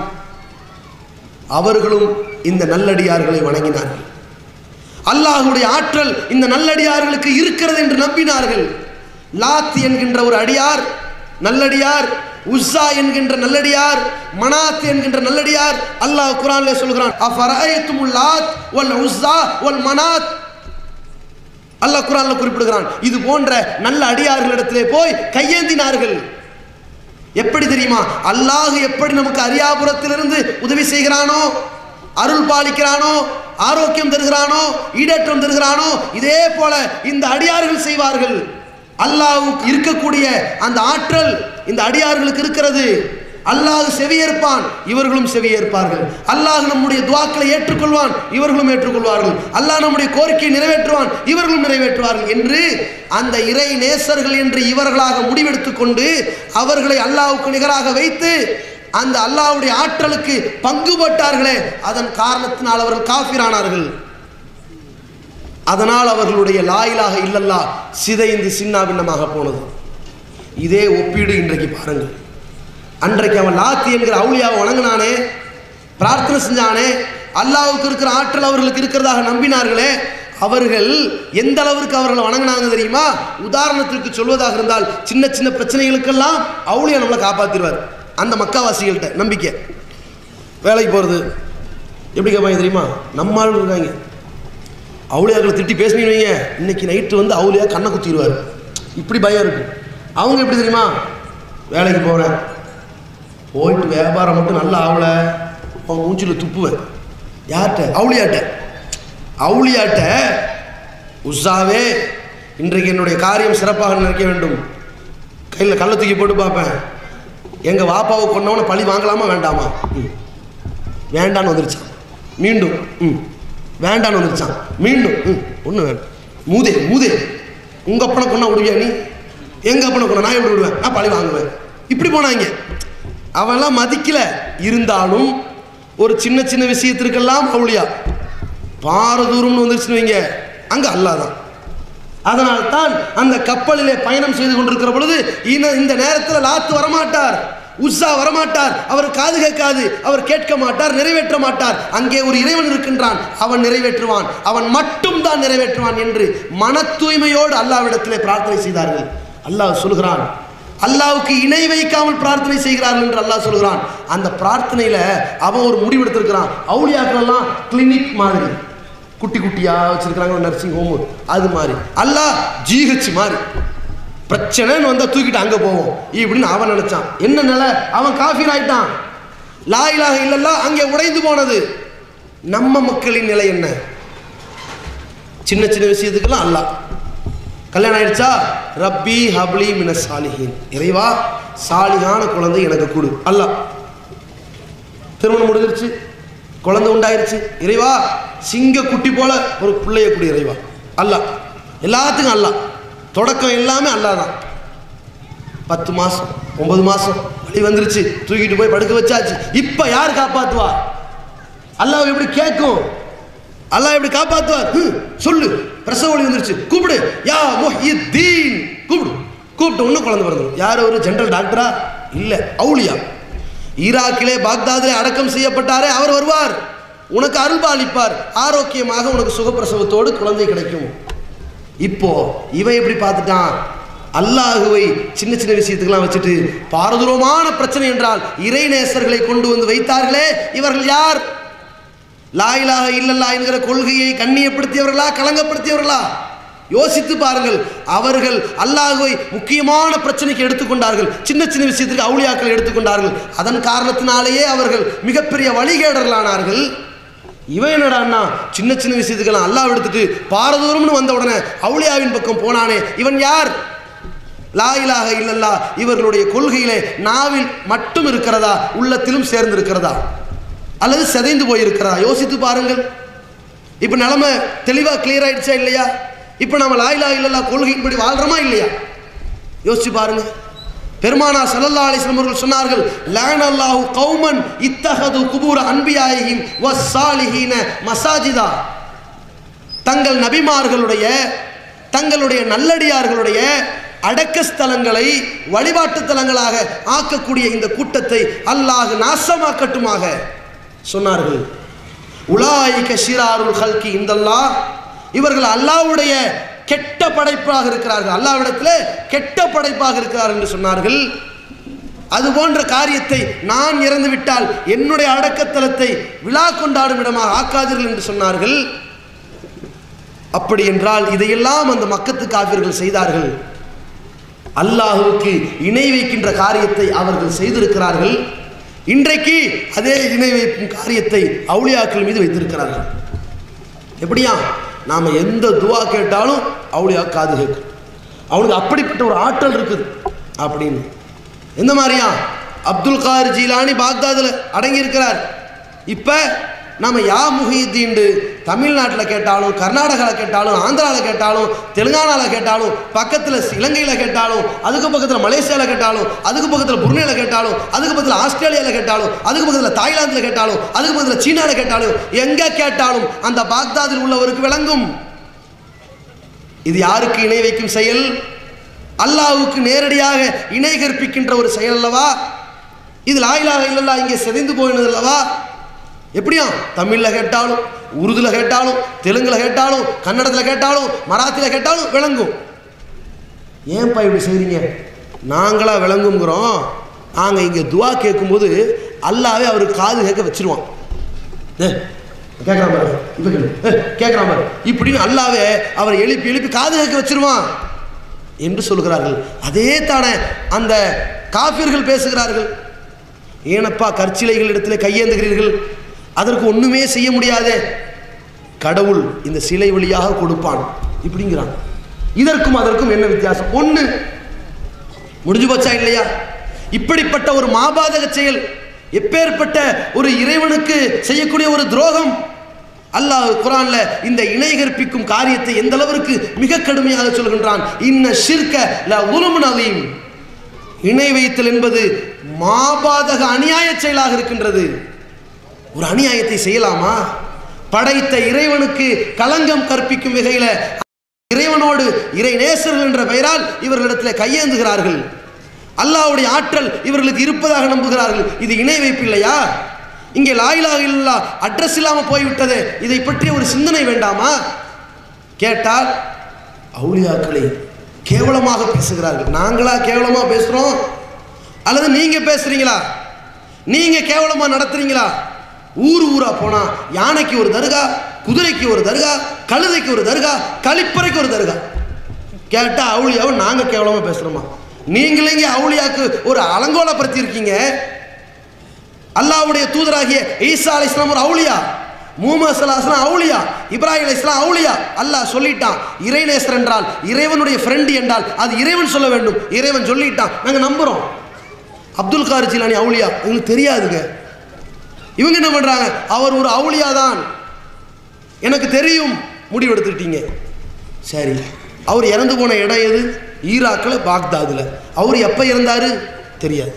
அவர்களும் இந்த நல்லடியார்களை வணங்கினார்கள் அல்லாஹுடைய ஆற்றல் இந்த நல்லடியார்களுக்கு இருக்கிறது என்று நம்பினார்கள் லாத் என்கின்ற ஒரு அடியார் நல்லடியார் உஸ்ஸா என்கின்ற நல்லடியார் மனாத் என்கின்ற நல்லடியார் அல்லாஹ் குரான்ல சொல்கிறான் அஃபரஐத்துமுல் லாத் வல் உஸ்ஸா வல் மனாத் அல்லாஹ் குரான்ல குறிப்பிடுகிறான் இது போன்ற நல்ல அடியார்களிடத்திலே போய் கையேந்தினார்கள் எப்படி தெரியுமா அல்லாஹ் எப்படி நமக்கு அரியாபுரத்திலிருந்து உதவி செய்கிறானோ அருள் பாலிக்கிறானோ ஆரோக்கியம் தருகிறானோ ஈடேற்றம் தருகிறானோ இதே போல இந்த அடியார்கள் செய்வார்கள் அல்லாஹ்வுக்கு இருக்கக்கூடிய அந்த ஆற்றல் இந்த அடியார்களுக்கு இருக்கிறது அல்லாஹ் செவியேற்பான் இவர்களும் செவியேற்பார்கள் அல்லாஹ் நம்முடைய துவாக்களை ஏற்றுக்கொள்வான் இவர்களும் ஏற்றுக்கொள்வார்கள் அல்லாஹ் நம்முடைய கோரிக்கையை நிறைவேற்றுவான் இவர்களும் நிறைவேற்றுவார்கள் என்று அந்த இறை நேசர்கள் என்று இவர்களாக முடிவெடுத்துக் கொண்டு அவர்களை அல்லாஹ்வுக்கு நிகராக வைத்து அந்த அல்லாஹ்வுடைய ஆற்றலுக்கு பங்குபட்டார்களே அதன் காரணத்தினால் அவர்கள் காஃபிரானார்கள் அதனால் அவர்களுடைய லாயிலாக இல்லல்லா சிதைந்து சின்னாபின்னமாக போனது இதே ஒப்பீடு இன்றைக்கு பாருங்கள் அன்றைக்கு அவன் லாத்தி என்கிற அவுளியாவை வணங்கினானே பிரார்த்தனை செஞ்சானே அல்லாவுக்கு இருக்கிற ஆற்றல் அவர்களுக்கு இருக்கிறதாக நம்பினார்களே அவர்கள் எந்த அளவிற்கு அவர்களை வணங்கினாங்க தெரியுமா உதாரணத்திற்கு சொல்வதாக இருந்தால் சின்ன சின்ன பிரச்சனைகளுக்கெல்லாம் அவுளியா நம்மளை காப்பாற்றிடுவார் அந்த மக்காவாசிகள்கிட்ட நம்பிக்கை வேலைக்கு போகிறது எப்படி கேட்பாங்க தெரியுமா நம்ம ஆளுங்க இருக்காங்க அவுளியார்களை திட்டி பேசுனீங்க வைங்க இன்னைக்கு நைட்டு வந்து அவுளியா கண்ணை குத்திடுவார் இப்படி பயம் இருக்கு அவங்க எப்படி தெரியுமா வேலைக்கு போகிறேன் போயிட்டு வியாபாரம் மட்டும் நல்லா ஆகலை அவன் மூஞ்சில் துப்புவேன் யார்கிட்ட அவுளியாட்ட அவுளியாட்ட உஷாவே இன்றைக்கு என்னுடைய காரியம் சிறப்பாக நினைக்க வேண்டும் கையில் கள்ள தூக்கி போட்டு பார்ப்பேன் எங்கள் வாப்பாவை கொண்டவனை பழி வாங்கலாமா வேண்டாமா ம் வேண்டான்னு வந்துருச்சான் மீண்டும் ம் வேண்டான்னு வந்துருச்சான் மீண்டும் ம் ஒன்றும் வேண்டாம் மூதே மூதே உங்கள் அப்பனை கொண்டா விடுவியா நீ எங்கள் அப்பனை கொண்டா நான் எப்படி விடுவேன் நான் பழி வாங்குவேன் இப்படி போனாங்க அவன்லாம் மதிக்கல இருந்தாலும் ஒரு சின்ன சின்ன விஷயத்திற்கெல்லாம் அவுளியா பாரதூரம்னு வந்துருச்சுன்னு வைங்க அங்கே அல்லாதான் அதனால் தான் அந்த கப்பலிலே பயணம் செய்து கொண்டிருக்கிற பொழுது இன இந்த நேரத்தில் லாத்து வரமாட்டார் உஷா வரமாட்டார் அவர் காது கேட்காது அவர் கேட்க மாட்டார் நிறைவேற்ற மாட்டார் அங்கே ஒரு இறைவன் இருக்கின்றான் அவன் நிறைவேற்றுவான் அவன் மட்டும் தான் நிறைவேற்றுவான் என்று மன தூய்மையோடு அல்லாவிடத்திலே பிரார்த்தனை செய்தார்கள் அல்லாஹ் சொல்கிறான் அல்லாவுக்கு இணை வைக்காமல் பிரார்த்தனை செய்கிறார்கள் என்று அல்லாஹ் சொல்கிறான் அந்த பிரார்த்தனையில அவன் ஒரு முடிவெடுத்திருக்கிறான் அவுளியாக்கள் எல்லாம் கிளினிக் மாதிரி குட்டி குட்டியா வச்சிருக்கிறாங்க நர்சிங் ஹோம் அது மாதிரி அல்லாஹ் ஜிஹெச் மாதிரி பிரச்சனைன்னு வந்தா தூக்கிட்டு அங்க போவோம் இப்படின்னு அவன் நினைச்சான் என்ன நிலை அவன் காஃபீர் ஆயிட்டான் லா இலாஹ இல்லல்லா அங்கே உடைந்து போனது நம்ம மக்களின் நிலை என்ன சின்ன சின்ன விஷயத்துக்கெல்லாம் அல்லாஹ் கல்யாணம் ஆயிடுச்சா ரப்பி ஹப்லி மின சாலிஹின் இறைவா சாலிகான குழந்தை எனக்கு கொடு அல்லாஹ் திருமணம் முடிஞ்சிருச்சு குழந்தை உண்டாயிருச்சு இறைவா சிங்க குட்டி போல ஒரு பிள்ளைய கொடு இறைவா அல்லாஹ் எல்லாத்துக்கும் அல்லாஹ் தொடக்கம் எல்லாமே அல்லாஹ் தான் பத்து மாசம் ஒன்பது மாசம் வழி வந்துருச்சு தூக்கிட்டு போய் படுக்க வச்சாச்சு இப்ப யார் காப்பாத்துவா அல்லாஹ் எப்படி கேட்கும் அல்லாஹ் எப்படி காப்பாத்துவார் ஹம், சொல்லு பிரசவ வழி வந்துருச்சு கூப்பிடு யா முஹித்தீன் கூப்பிடு கூப்பிட்டு ஒன்றும் குழந்தை பிறந்துடும் யார் ஒரு ஜெனரல் டாக்டரா இல்ல அவுலியா ஈராக்கிலே பாக்தாதிலே அடக்கம் செய்யப்பட்டாரே அவர் வருவார் உனக்கு அருள்பாலிப்பார் ஆரோக்கியமாக உனக்கு சுகப்பிரசவத்தோடு குழந்தை கிடைக்கும் இப்போ இவன் எப்படி பார்த்துட்டான் அல்லாஹுவை சின்ன சின்ன விஷயத்துக்கெல்லாம் வச்சுட்டு பாரதூரமான பிரச்சனை என்றால் இறை நேசர்களை கொண்டு வந்து வைத்தார்களே இவர்கள் யார் லாயிலாக இல்லல்லா என்கிற கொள்கையை கண்ணியப்படுத்தியவர்களா களங்கப்படுத்தியவர்களா யோசித்து பாருங்கள் அவர்கள் அல்லாஹுவை முக்கியமான பிரச்சனைக்கு எடுத்துக்கொண்டார்கள் சின்ன சின்ன விஷயத்துக்கு அவுளியாக்கள் எடுத்துக்கொண்டார்கள் அதன் காரணத்தினாலேயே அவர்கள் மிகப்பெரிய வழிகேடர்களானார்கள் இவன் என்னடான்னா சின்ன சின்ன விஷயத்துக்கெல்லாம் அல்லாஹ் எடுத்துட்டு பாரதூரம்னு வந்த உடனே அவுளியாவின் பக்கம் போனானே இவன் யார் லா இலாஹ இல்லல்லா இவர்களுடைய கொள்கையிலே நாவில் மட்டும் இருக்கிறதா உள்ளத்திலும் சேர்ந்து இருக்கிறதா அல்லது சிதைந்து போயிருக்கிறதா யோசித்து பாருங்கள் இப்போ நிலைமை தெளிவாக கிளியர் ஆயிடுச்சா இல்லையா இப்போ நம்ம லா இலாஹ இல்லல்லா கொள்கையின்படி வாழ்றோமா இல்லையா யோசிச்சு பாருங்க பெருமானா ஸல்லல்லாஹு அலைஹி வஸல்லம் அவர்கள் சொன்னார்கள் லான அல்லாஹு கௌமன் இத்தஹது குபூர அன்பியாயிஹிம் வஸ்ஸாலிஹீன மசாஜிதா தங்கள் நபிமார்களுடைய தங்களுடைய நல்லடியார்களுடைய அடக்க ஸ்தலங்களை வழிபாட்டு தலங்களாக ஆக்கக்கூடிய இந்த கூட்டத்தை அல்லாஹ் நாசமாக்கட்டுமாக சொன்னார்கள் உலாயிக ஷிராருல் ஹல்கி இந்தல்லா இவர்கள் அல்லாஹ்வுடைய கெட்ட படைப்பாக இருக்கிறார்கள் அல்லாஹ்விடத்தில் கெட்ட படைப்பாக இருக்கிறார்கள் என்று சொன்னார்கள் அது போன்ற காரியத்தை நான் இறந்து விட்டால் என்னுடைய அடக்கத்தலத்தை விழா கொண்டாடும் இடமாக ஆக்காதீர்கள் என்று சொன்னார்கள் அப்படி என்றால் இதையெல்லாம் அந்த மக்கத்து காவிர்கள் செய்தார்கள் அல்லாஹுவுக்கு இணை வைக்கின்ற காரியத்தை அவர்கள் செய்திருக்கிறார்கள் இன்றைக்கு அதே இணை வைக்கும் காரியத்தை அவுளியாக்கள் மீது வைத்திருக்கிறார்கள் எப்படியா நாம் எந்த துவா கேட்டாலும் அவுளியா காது கேட்கும் அவனுக்கு அப்படிப்பட்ட ஒரு ஆற்றல் இருக்குது அப்படின்னு எந்த மாதிரியா அப்துல் கார் ஜீலானி பாக்தாதில் அடங்கியிருக்கிறார் இப்போ நம்ம யா முஹிதீண்டு தமிழ்நாட்டில் கேட்டாலும் கர்நாடகாவில் கேட்டாலும் ஆந்திராவில் கேட்டாலும் தெலுங்கானாவில் கேட்டாலும் பக்கத்தில் இலங்கையில் கேட்டாலும் அதுக்கு பக்கத்தில் மலேசியாவில் கேட்டாலும் அதுக்கு பக்கத்தில் புர்னேல கேட்டாலும் அதுக்கு பக்கத்தில் ஆஸ்திரேலியாவில் கேட்டாலும் அதுக்கு பக்கத்தில் தாய்லாந்தில் கேட்டாலும் அதுக்கு பக்கத்தில் சீனாவில் கேட்டாலும் எங்கே கேட்டாலும் அந்த பாக்தாதில் உள்ளவருக்கு விளங்கும் இது யாருக்கு இணை வைக்கும் செயல் அல்லாஹ்வுக்கு நேரடியாக இணை கற்பிக்கின்ற ஒரு செயல் அல்லவா இது லாயிலாக இல்லல்லா இங்கே சிதைந்து போயினது அல்லவா எப்படியா தமிழில் கேட்டாலும் உருதுல கேட்டாலும் தெலுங்குல கேட்டாலும் கன்னடத்தில் கேட்டாலும் மராத்தியில் கேட்டாலும் விளங்கும் ஏன்பா இப்படி செய்றீங்க நாங்களா விளங்குங்கிறோம் நாங்கள் இங்கே துவா கேட்கும்போது அல்லாவே அவருக்கு காது கேட்க வச்சிருவான் ஏ கேட்குறான் பாரு இப்போ கேளு ஏ கேட்குறான் பாரு இப்படின்னு அல்லாவே அவரை எழுப்பி எழுப்பி காது கேட்க வச்சிருவான் என்று சொல்கிறார்கள் அதே தானே அந்த காபிர்கள் பேசுகிறார்கள் ஏனப்பா கற்சிலைகள் இடத்துல கையேந்துகிறீர்கள் அதற்கு ஒண்ணுமே செய்ய முடியாதே கடவுள் இந்த சிலை வழியாக கொடுப்பான் இப்படிங்கிறான் இதற்கும் அதற்கும் என்ன வித்தியாசம் ஒண்ணு முடிஞ்சு போச்சா இல்லையா இப்படிப்பட்ட ஒரு மாபாதக செயல் எப்பேற்பட்ட ஒரு இறைவனுக்கு செய்யக்கூடிய ஒரு துரோகம் அல்லாஹ் குரான்ல இந்த இணை கற்பிக்கும் காரியத்தை எந்த அளவிற்கு மிக கடுமையாக சொல்கின்றான் இன்ன ஷிர்க ல உலுமுன் அதீம் இணை வைத்தல் என்பது மாபாதக அநியாய செயலாக இருக்கின்றது ஒரு அநியாயத்தை செய்யலாமா படைத்த இறைவனுக்கு களங்கம் கற்பிக்கும் வகையில இறைவனோடு இறை நேசர்கள் என்ற பெயரால் இவர்களிடத்தில் கையேந்துகிறார்கள் அல்லாஹ்வுடைய ஆற்றல் இவர்களுக்கு இருப்பதாக நம்புகிறார்கள் இது இணை வைப்பில்லையா இங்கே லாயிலாக இல்லா அட்ரஸ் இல்லாமல் போய்விட்டது இதை பற்றிய ஒரு சிந்தனை வேண்டாமா கேட்டால் அவுளியாக்களை கேவலமாக பேசுகிறார்கள் நாங்களா கேவலமா பேசுறோம் அல்லது நீங்க பேசுறீங்களா நீங்க கேவலமா நடத்துறீங்களா ஊர் ஊரா போனா யானைக்கு ஒரு தர்கா குதிரைக்கு ஒரு தர்கா கழுதைக்கு ஒரு தர்கா கழிப்பறைக்கு ஒரு தர்கா கேட்டா அவுளியாவை நாங்க கேவலமா பேசுறோமா நீங்களே இங்க அவுளியாக்கு ஒரு அலங்கோலப்படுத்தி இருக்கீங்க அல்லாஹ்வுடைய தூதராகிய ஈசா அலை இஸ்லாம் ஒரு அவுளியா முகமது சலாஸ்லாம் அவுளியா இப்ராஹிம் அலை இஸ்லாம் அவுளியா அல்லாஹ் சொல்லிட்டான் இறைநேசர் என்றால் இறைவனுடைய ஃப்ரெண்டு என்றால் அது இறைவன் சொல்ல வேண்டும் இறைவன் சொல்லிட்டான் நாங்க நம்புறோம் அப்துல் கார் ஜிலானி அவுளியா எங்களுக்கு தெரியாதுங்க இவங்க என்ன பண்றாங்க அவர் ஒரு அவுளியா தான் எனக்கு தெரியும் முடிவு எடுத்துக்கிட்டீங்க சரி அவர் இறந்து போன இடம் எது ஈராக்கில் பாக்தாதுல அவர் எப்போ இறந்தாரு தெரியாது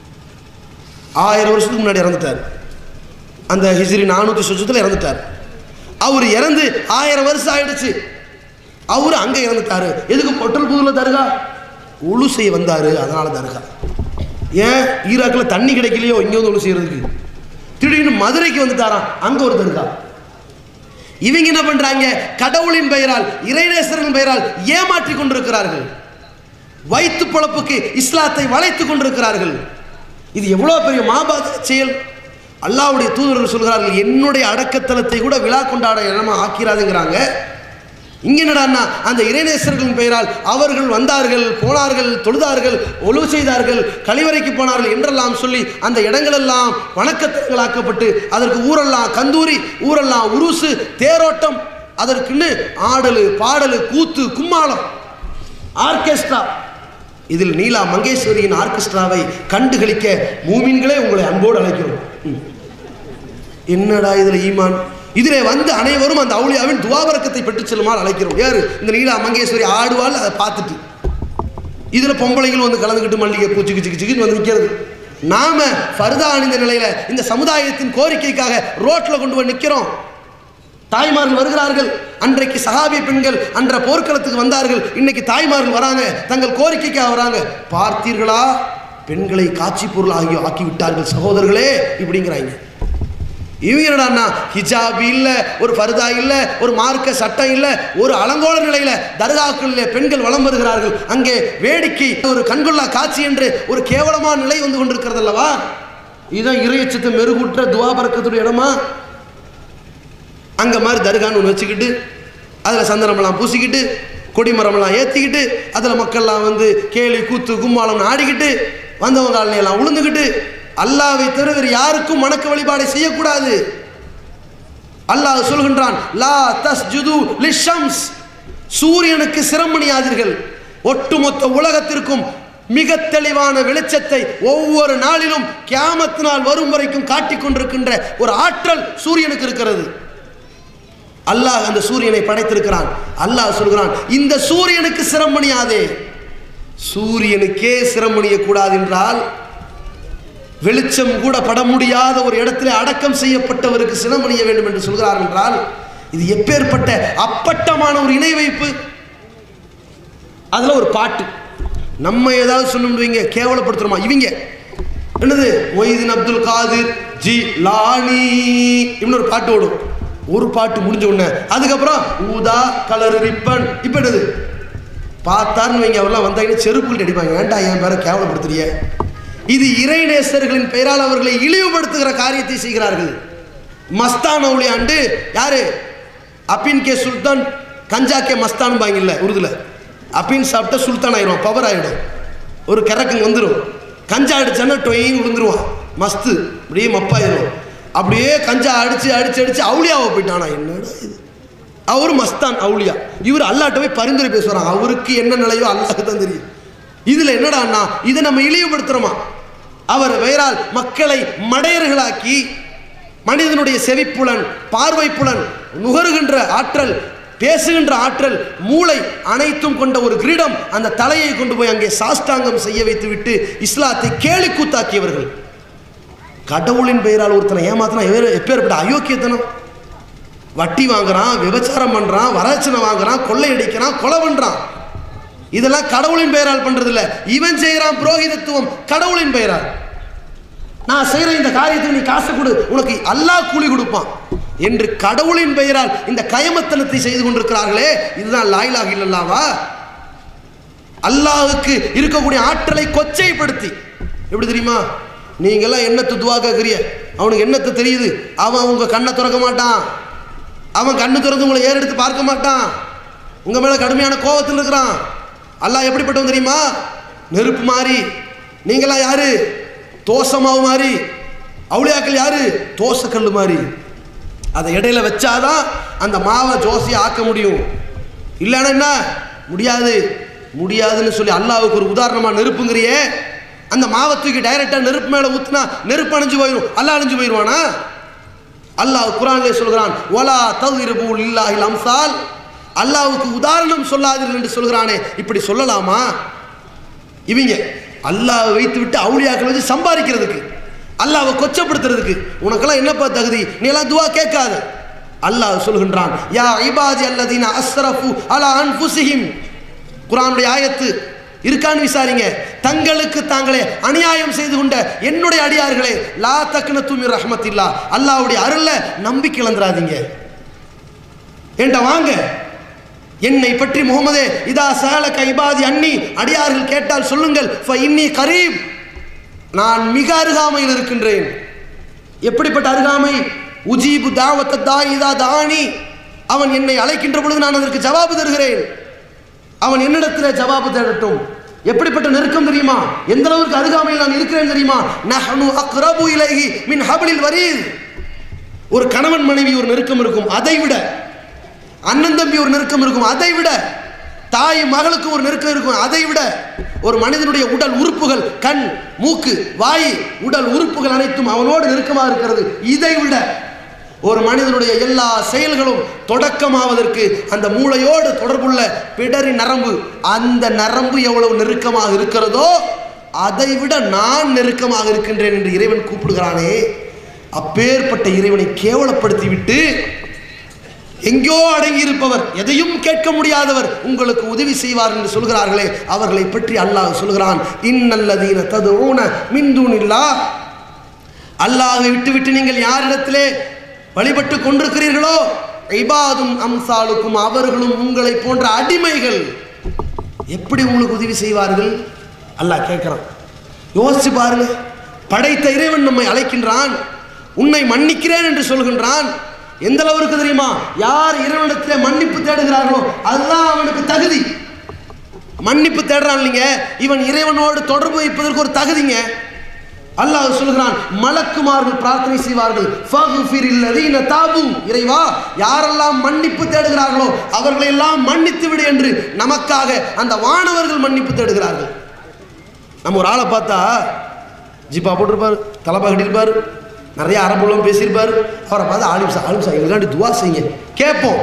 ஆயிரம் வருஷத்துக்கு முன்னாடி இறந்துட்டார் அந்த ஹிஜ்ரி நானூற்றி சொச்சத்தில் இறந்துட்டார் அவர் இறந்து ஆயிரம் வருஷம் ஆயிடுச்சு அவர் அங்கே இறந்துட்டாரு எதுக்கு பொட்டல் புதுல தருகா ஒழு செய்ய வந்தார் அதனால தருகா ஏன் ஈராக்கில் தண்ணி கிடைக்கலையோ இங்கே வந்து ஒழு செய்யறதுக்கு திடீர்னு மதுரைக்கு வந்துட்டாராம் அங்கே ஒரு தருகா இவங்க என்ன பண்றாங்க கடவுளின் பெயரால் இறைநேசரின் பெயரால் ஏமாற்றி கொண்டிருக்கிறார்கள் வயிற்று பொழப்புக்கு இஸ்லாத்தை வளைத்துக் கொண்டிருக்கிறார்கள் இது எவ்வளவு பெரிய மாபாத செயல் அல்லாஹ்வுடைய தூதர்கள் சொல்கிறார்கள் என்னுடைய அடக்கத்தலத்தை கூட விழா கொண்டாட இடமா ஆக்கிறாதுங்கிறாங்க இங்க என்னடான்னா அந்த இறைநேசர்களின் பெயரால் அவர்கள் வந்தார்கள் போனார்கள் தொழுதார்கள் ஒழுவு செய்தார்கள் கழிவறைக்கு போனார்கள் என்றெல்லாம் சொல்லி அந்த இடங்களெல்லாம் வணக்கத்தலங்களாக்கப்பட்டு அதற்கு ஊரெல்லாம் கந்தூரி ஊரெல்லாம் உருசு தேரோட்டம் அதற்குன்னு ஆடலு பாடலு கூத்து கும்மாளம் ஆர்கெஸ்ட்ரா இதில் நீலா மங்கேஸ்வரியின் ஆர்கெஸ்ட்ராவை கண்டுகளிக்க மூமின்களே உங்களை அன்போடு அழைக்கிறோம் ம். என்னடா இதில் ஈமான் இதிலே வந்து அனைவரும் அந்த அவுளியாவின் துவாபரக்கத்தை பெற்றுச் செல்லுமாறு அழைக்கிறோம் யாரு இந்த நீலா மங்கேஸ்வரி ஆடுவாள் அதை பார்த்துட்டு இதில் பொம்பளைங்களும் வந்து கலந்துக்கிட்டு மல்லிகை பூ சிக்கு சிக்கு சிக்குன்னு வந்து நிற்கிறது நாம ஃபர்தா அணிந்த நிலையில இந்த சமுதாயத்தின் கோரிக்கைக்காக ரோட்ல கொண்டு போய் நிற்கிறோம் தாய்மார்கள் வருகிறார்கள் அன்றைக்கு சகாபிய பெண்கள் அன்ற போர்க்களத்துக்கு வந்தார்கள் இன்னைக்கு தாய்மார்கள் வராங்க தங்கள் கோரிக்கைக்காக வராங்க பார்த்தீர்களா பெண்களை காட்சி பொருள் ஆகி ஆக்கி விட்டார்கள் சகோதரர்களே இப்படிங்கிறாங்க இவங்க என்னடான்னா ஹிஜாப் இல்ல ஒரு ஃபர்தா இல்ல ஒரு மார்க்க சட்டம் இல்ல ஒரு அலங்கோல நிலையில தர்காக்களில் பெண்கள் வலம் வருகிறார்கள் அங்கே வேடிக்கை ஒரு கண்கொள்ளா காட்சி என்று ஒரு கேவலமான நிலை வந்து கொண்டிருக்கிறது அல்லவா இதுதான் இறையச்சத்தை மெருகூற்ற துவாபரக்கத்துடைய இடமா அங்கே மாதிரி தர்கான்னு ஒன்று வச்சுக்கிட்டு அதில் சந்தனமெல்லாம் பூசிக்கிட்டு கொடிமரமெல்லாம் ஏற்றிக்கிட்டு அதில் மக்கள்லாம் வந்து கேலி கூத்து கும்மாளம்னு ஆடிக்கிட்டு வந்தவங்க காலனி எல்லாம் உளுந்துக்கிட்டு அல்லாவை தவிர வேறு யாருக்கும் வணக்க வழிபாடை செய்யக்கூடாது அல்லாஹ் சொல்கின்றான் லா தஸ்ஜுது லிஷம்ஸ் சூரியனுக்கு சிரமணியாதீர்கள் ஒட்டுமொத்த உலகத்திற்கும் மிக தெளிவான வெளிச்சத்தை ஒவ்வொரு நாளிலும் கியாமத் நாள் வரும் வரைக்கும் காட்டிக் கொண்டிருக்கின்ற ஒரு ஆற்றல் சூரியனுக்கு இருக்கிறது அல்லாஹ் அந்த சூரியனை படைத்திருக்கிறான் அல்லாஹ் சொல்கிறான் இந்த சூரியனுக்கு சிரமணியாதே சூரியனுக்கே சிரமணிய கூடாது என்றால் வெளிச்சம் கூட பட முடியாத ஒரு இடத்துல அடக்கம் செய்யப்பட்டவருக்கு சிரமணிய வேண்டும் என்று சொல்கிறார் என்றால் இது எப்பேற்பட்ட அப்பட்டமான ஒரு இணை வைப்பு அதுல ஒரு பாட்டு நம்ம ஏதாவது சொன்னோம்னு வைங்க கேவலப்படுத்துறோமா இவங்க என்னது Mohiuddin Abdul Qadir Jilani இப்படின்னு ஒரு பாட்டு ஓடும் ஒரு பாட்டு முடிஞ்ச உடனே அதுக்கப்புறம் ஊதா கலர் ரிப்பன் இப்போ என்னது பார்த்தாருன்னு வைங்க அவர்லாம் வந்தாங்கன்னா செருப்புகள் அடிப்பாங்க ஏன்டா என் பேரை கேவலப்படுத்துறிய இது இறைநேசர்களின் பெயரால் அவர்களை இழிவுபடுத்துகிற காரியத்தை செய்கிறார்கள் மஸ்தான் அவுளியாண்டு யாரு அப்பின் கே சுல்தான் கஞ்சா கே மஸ்தான் பாங்கில்ல உருதுல அப்பின் சாப்பிட்டா சுல்தான் ஆயிரும் பவர் ஆயிடும் ஒரு கிறக்கு வந்துடும் கஞ்சா அடிச்சானா டொயின்னு விழுந்துருவான் மஸ்து அப்படியே மப்பாயிரும் அப்படியே கஞ்சா அடிச்சு அடிச்சு அடிச்சு அவுளியாவை போயிட்டானா என்னடா இது அவர் மஸ்தான் அவுளியா இவர் அல்லாட்ட போய் பரிந்துரை பேசுறாங்க அவருக்கு என்ன நிலையோ அல்லாஹ்க்கு தான் தெரியும் இதுல என்னடான்னா இதை நம்ம இழிவுபடுத்துறோமா அவர் பெயரால் மக்களை மடையர்களாக்கி மனிதனுடைய செவிப்புலன் பார்வைப்புலன் நுகருகின்ற ஆற்றல் பேசுகின்ற ஆற்றல் மூளை அனைத்தும் கொண்ட ஒரு கிரீடம் அந்த தலையை கொண்டு போய் அங்கே சாஷ்டாங்கம் செய்ய வைத்துவிட்டு இஸ்லாத்தை கேலி கூத்தாக்கியவர்கள் கடவுளின் பெயரால் ஒருத்தனை ஏமாத்தினா எவ்வளவு- எப்பேற்பட்ட அயோக்கியத்தனம் வட்டி வாங்குறான் விபச்சாரம் பண்றான் வரதட்சணை வாங்குறான் கொள்ளையடிக்கிறான் கொலை பண்றான் இதெல்லாம் கடவுளின் பெயரால் பண்றது இல்ல இவன் செய்யறான் புரோகிதத்துவம் கடவுளின் பெயரால் நான் செய்யற இந்த காரியத்துக்கு நீ காசு கொடு உனக்கு அல்லாஹ் கூலி கொடுப்பான் என்று கடவுளின் பெயரால் இந்த கயமத்தனத்தை செய்து கொண்டிருக்கிறார்களே இதுதான் லாயிலாக இல்லல்லாவா அல்லாஹுக்கு இருக்கக்கூடிய ஆற்றலை கொச்சைப்படுத்தி எப்படி தெரியுமா நீங்கெல்லாம் என்னத்தை துவா கேட்குறிய அவனுக்கு என்னத்தை தெரியுது அவன் உங்க கண்ணை திறக்க மாட்டான் அவன் கண்ணு திறந்து உங்களை ஏறெடுத்து பார்க்க மாட்டான் உங்க மேல கடுமையான கோபத்தில் இருக்கிறான் அல்லாஹ் எப்படிப்பட்டவன் தெரியுமா நெருப்பு மாதிரி நீங்களாம் யாரு தோசமாவு மாதிரி அவுளியாக்கள் யாரு தோசைக்கல் மாதிரி அதை இடையில வச்சாதான் அந்த மாவை ஜோசியை ஆக்க முடியும் இல்லைன்னா என்ன முடியாது முடியாதுன்னு சொல்லி அல்லாவுக்கு ஒரு உதாரணமா நெருப்புங்கிறியே அந்த மாவை தூக்கி டைரக்டா நெருப்பு மேல ஊத்துனா நெருப்பு அணைஞ்சு போயிடும் அல்லாஹ் அணைஞ்சு போயிடுவானா அல்லாஹ் குரானிலே சொல்கிறான் ஒலா தவிர்பு இல்லாஹில் அம்சால் அல்லாஹ்வுக்கு உதாரணம் சொல்லாதீர்கள் என்று சொல்கிறானே இப்படி சொல்லலாமா இவங்க அல்லாஹ் வைத்து விட்டு அவுளியாக்கள் வச்சு சம்பாதிக்கிறதுக்கு அல்லாஹ்வை கொச்சப்படுத்துறதுக்கு உனக்கெல்லாம் என்னப்பா தகுதி நீ எல்லாம் துவா கேட்காத அல்லாஹ் சொல்கின்றான் யா இபாதி அல்லதீன அஸ்ரஃபு அலா அன்ஃபுஸிஹிம் குர்ஆனுடைய ஆயத்து இருக்கான்னு விசாரிங்க தங்களுக்கு தாங்களே அநியாயம் செய்து கொண்ட என்னுடைய அடியார்களே லா தக்ன தூமி ரஹ்மத்தில்லா அல்லாஹ்வுடைய அருள்ல நம்பிக்கை இழந்துராதீங்க ஏன்டா வாங்க என்னை பற்றி முகமதே இதா சகலக இபாதி அன்னி அடியார்கள் கேட்டால் சொல்லுங்கள் ஃப இன்னி கரீப் நான் மிக அருகாமையில் இருக்கின்றேன் எப்படிப்பட்ட அருகாமை உஜீபு தாவத்த தா இதா தானி அவன் என்னை அழைக்கின்ற பொழுது நான் அதற்கு ஜவாபு தருகிறேன் அவன் என்னிடத்தில் ஜவாபு தேடட்டும் எப்படிப்பட்ட நெருக்கம் தெரியுமா எந்த அளவுக்கு அருகாமையில் நான் இருக்கிறேன் தெரியுமா நஹ்னு அக்ரபு இலைஹி மின் ஹப்லில் வரீத் ஒரு கணவன் மனைவி ஒரு நெருக்கம் இருக்கும் அதை விட அண்ணன் தம்பி ஒரு நெருக்கம் இருக்கும் அதை விட தாய் மகளுக்கு ஒரு நெருக்கம் இருக்கும் அதை விட ஒரு மனிதனுடைய உடல் உறுப்புகள் கண் மூக்கு வாய் உடல் உறுப்புகள் அனைத்தும் அவனோடு நெருக்கமாக இருக்கிறது இதை விட ஒரு மனிதனுடைய எல்லா செயல்களும் தொடக்கமாவதற்கு அந்த மூளையோடு தொடர்புள்ள பிடரி நரம்பு அந்த நரம்பு எவ்வளவு நெருக்கமாக இருக்கிறதோ அதை விட நான் நெருக்கமாக இருக்கின்றேன் என்று இறைவன் கூப்பிடுகிறானே அப்பேற்பட்ட இறைவனை கேவலப்படுத்தி விட்டு எங்கோ அடங்கி இருப்பவர் எதையும் கேட்க முடியாதவர் உங்களுக்கு உதவி செய்வார் என்று சொல்கிறார்களே அவர்களை பற்றி அல்லாஹ் சொல்கிறான் இன்னல்லதீன ததுஊன மின்தூனில்லா அல்லாஹை விட்டுவிட்டு நீங்கள் யாரிடத்திலே வழிபட்டு கொண்டிருக்கிறீர்களோ இபாதும் அம்சாலுக்கும் அவர்களும் உங்களை போன்ற அடிமைகள் எப்படி உங்களுக்கு உதவி செய்வார்கள் அல்லாஹ் கேட்கிறான் யோசிச்சு பாருங்க படைத்த இறைவன் நம்மை அழைக்கின்றான் உன்னை மன்னிக்கிறேன் என்று சொல்கின்றான் எந்த அளவுக்கு தெரியுமா யார் இறைவனிடத்திலே மன்னிப்பு தேடுகிறார்களோ அதுதான் அவனுக்கு தகுதி மன்னிப்பு தேடுறான் இல்லைங்க இவன் இறைவனோடு தொடர்பு வைப்பதற்கு ஒரு தகுதிங்க அல்லாஹ் சொல்கிறான் மலக்குமார்கள் பிரார்த்தனை செய்வார்கள் ஃபக்ஃபிரில் லதீன தாபு இறைவா யாரெல்லாம் மன்னிப்பு தேடுகிறார்களோ அவர்களை எல்லாம் மன்னித்து விடு என்று நமக்காக அந்த வானவர்கள் மன்னிப்பு தேடுகிறார்கள் நம்ம ஒரு ஆளை பார்த்தா ஜிப்பா போட்டிருப்பார் தலப்பா கட்டியிருப்பார் நிறைய அரபுலம் பேசியிருப்பார் அவரை பார்த்து ஆலிம்சா ஆலிம்சா எங்களுக்காண்டி துவா செய்யுங்க கேட்போம்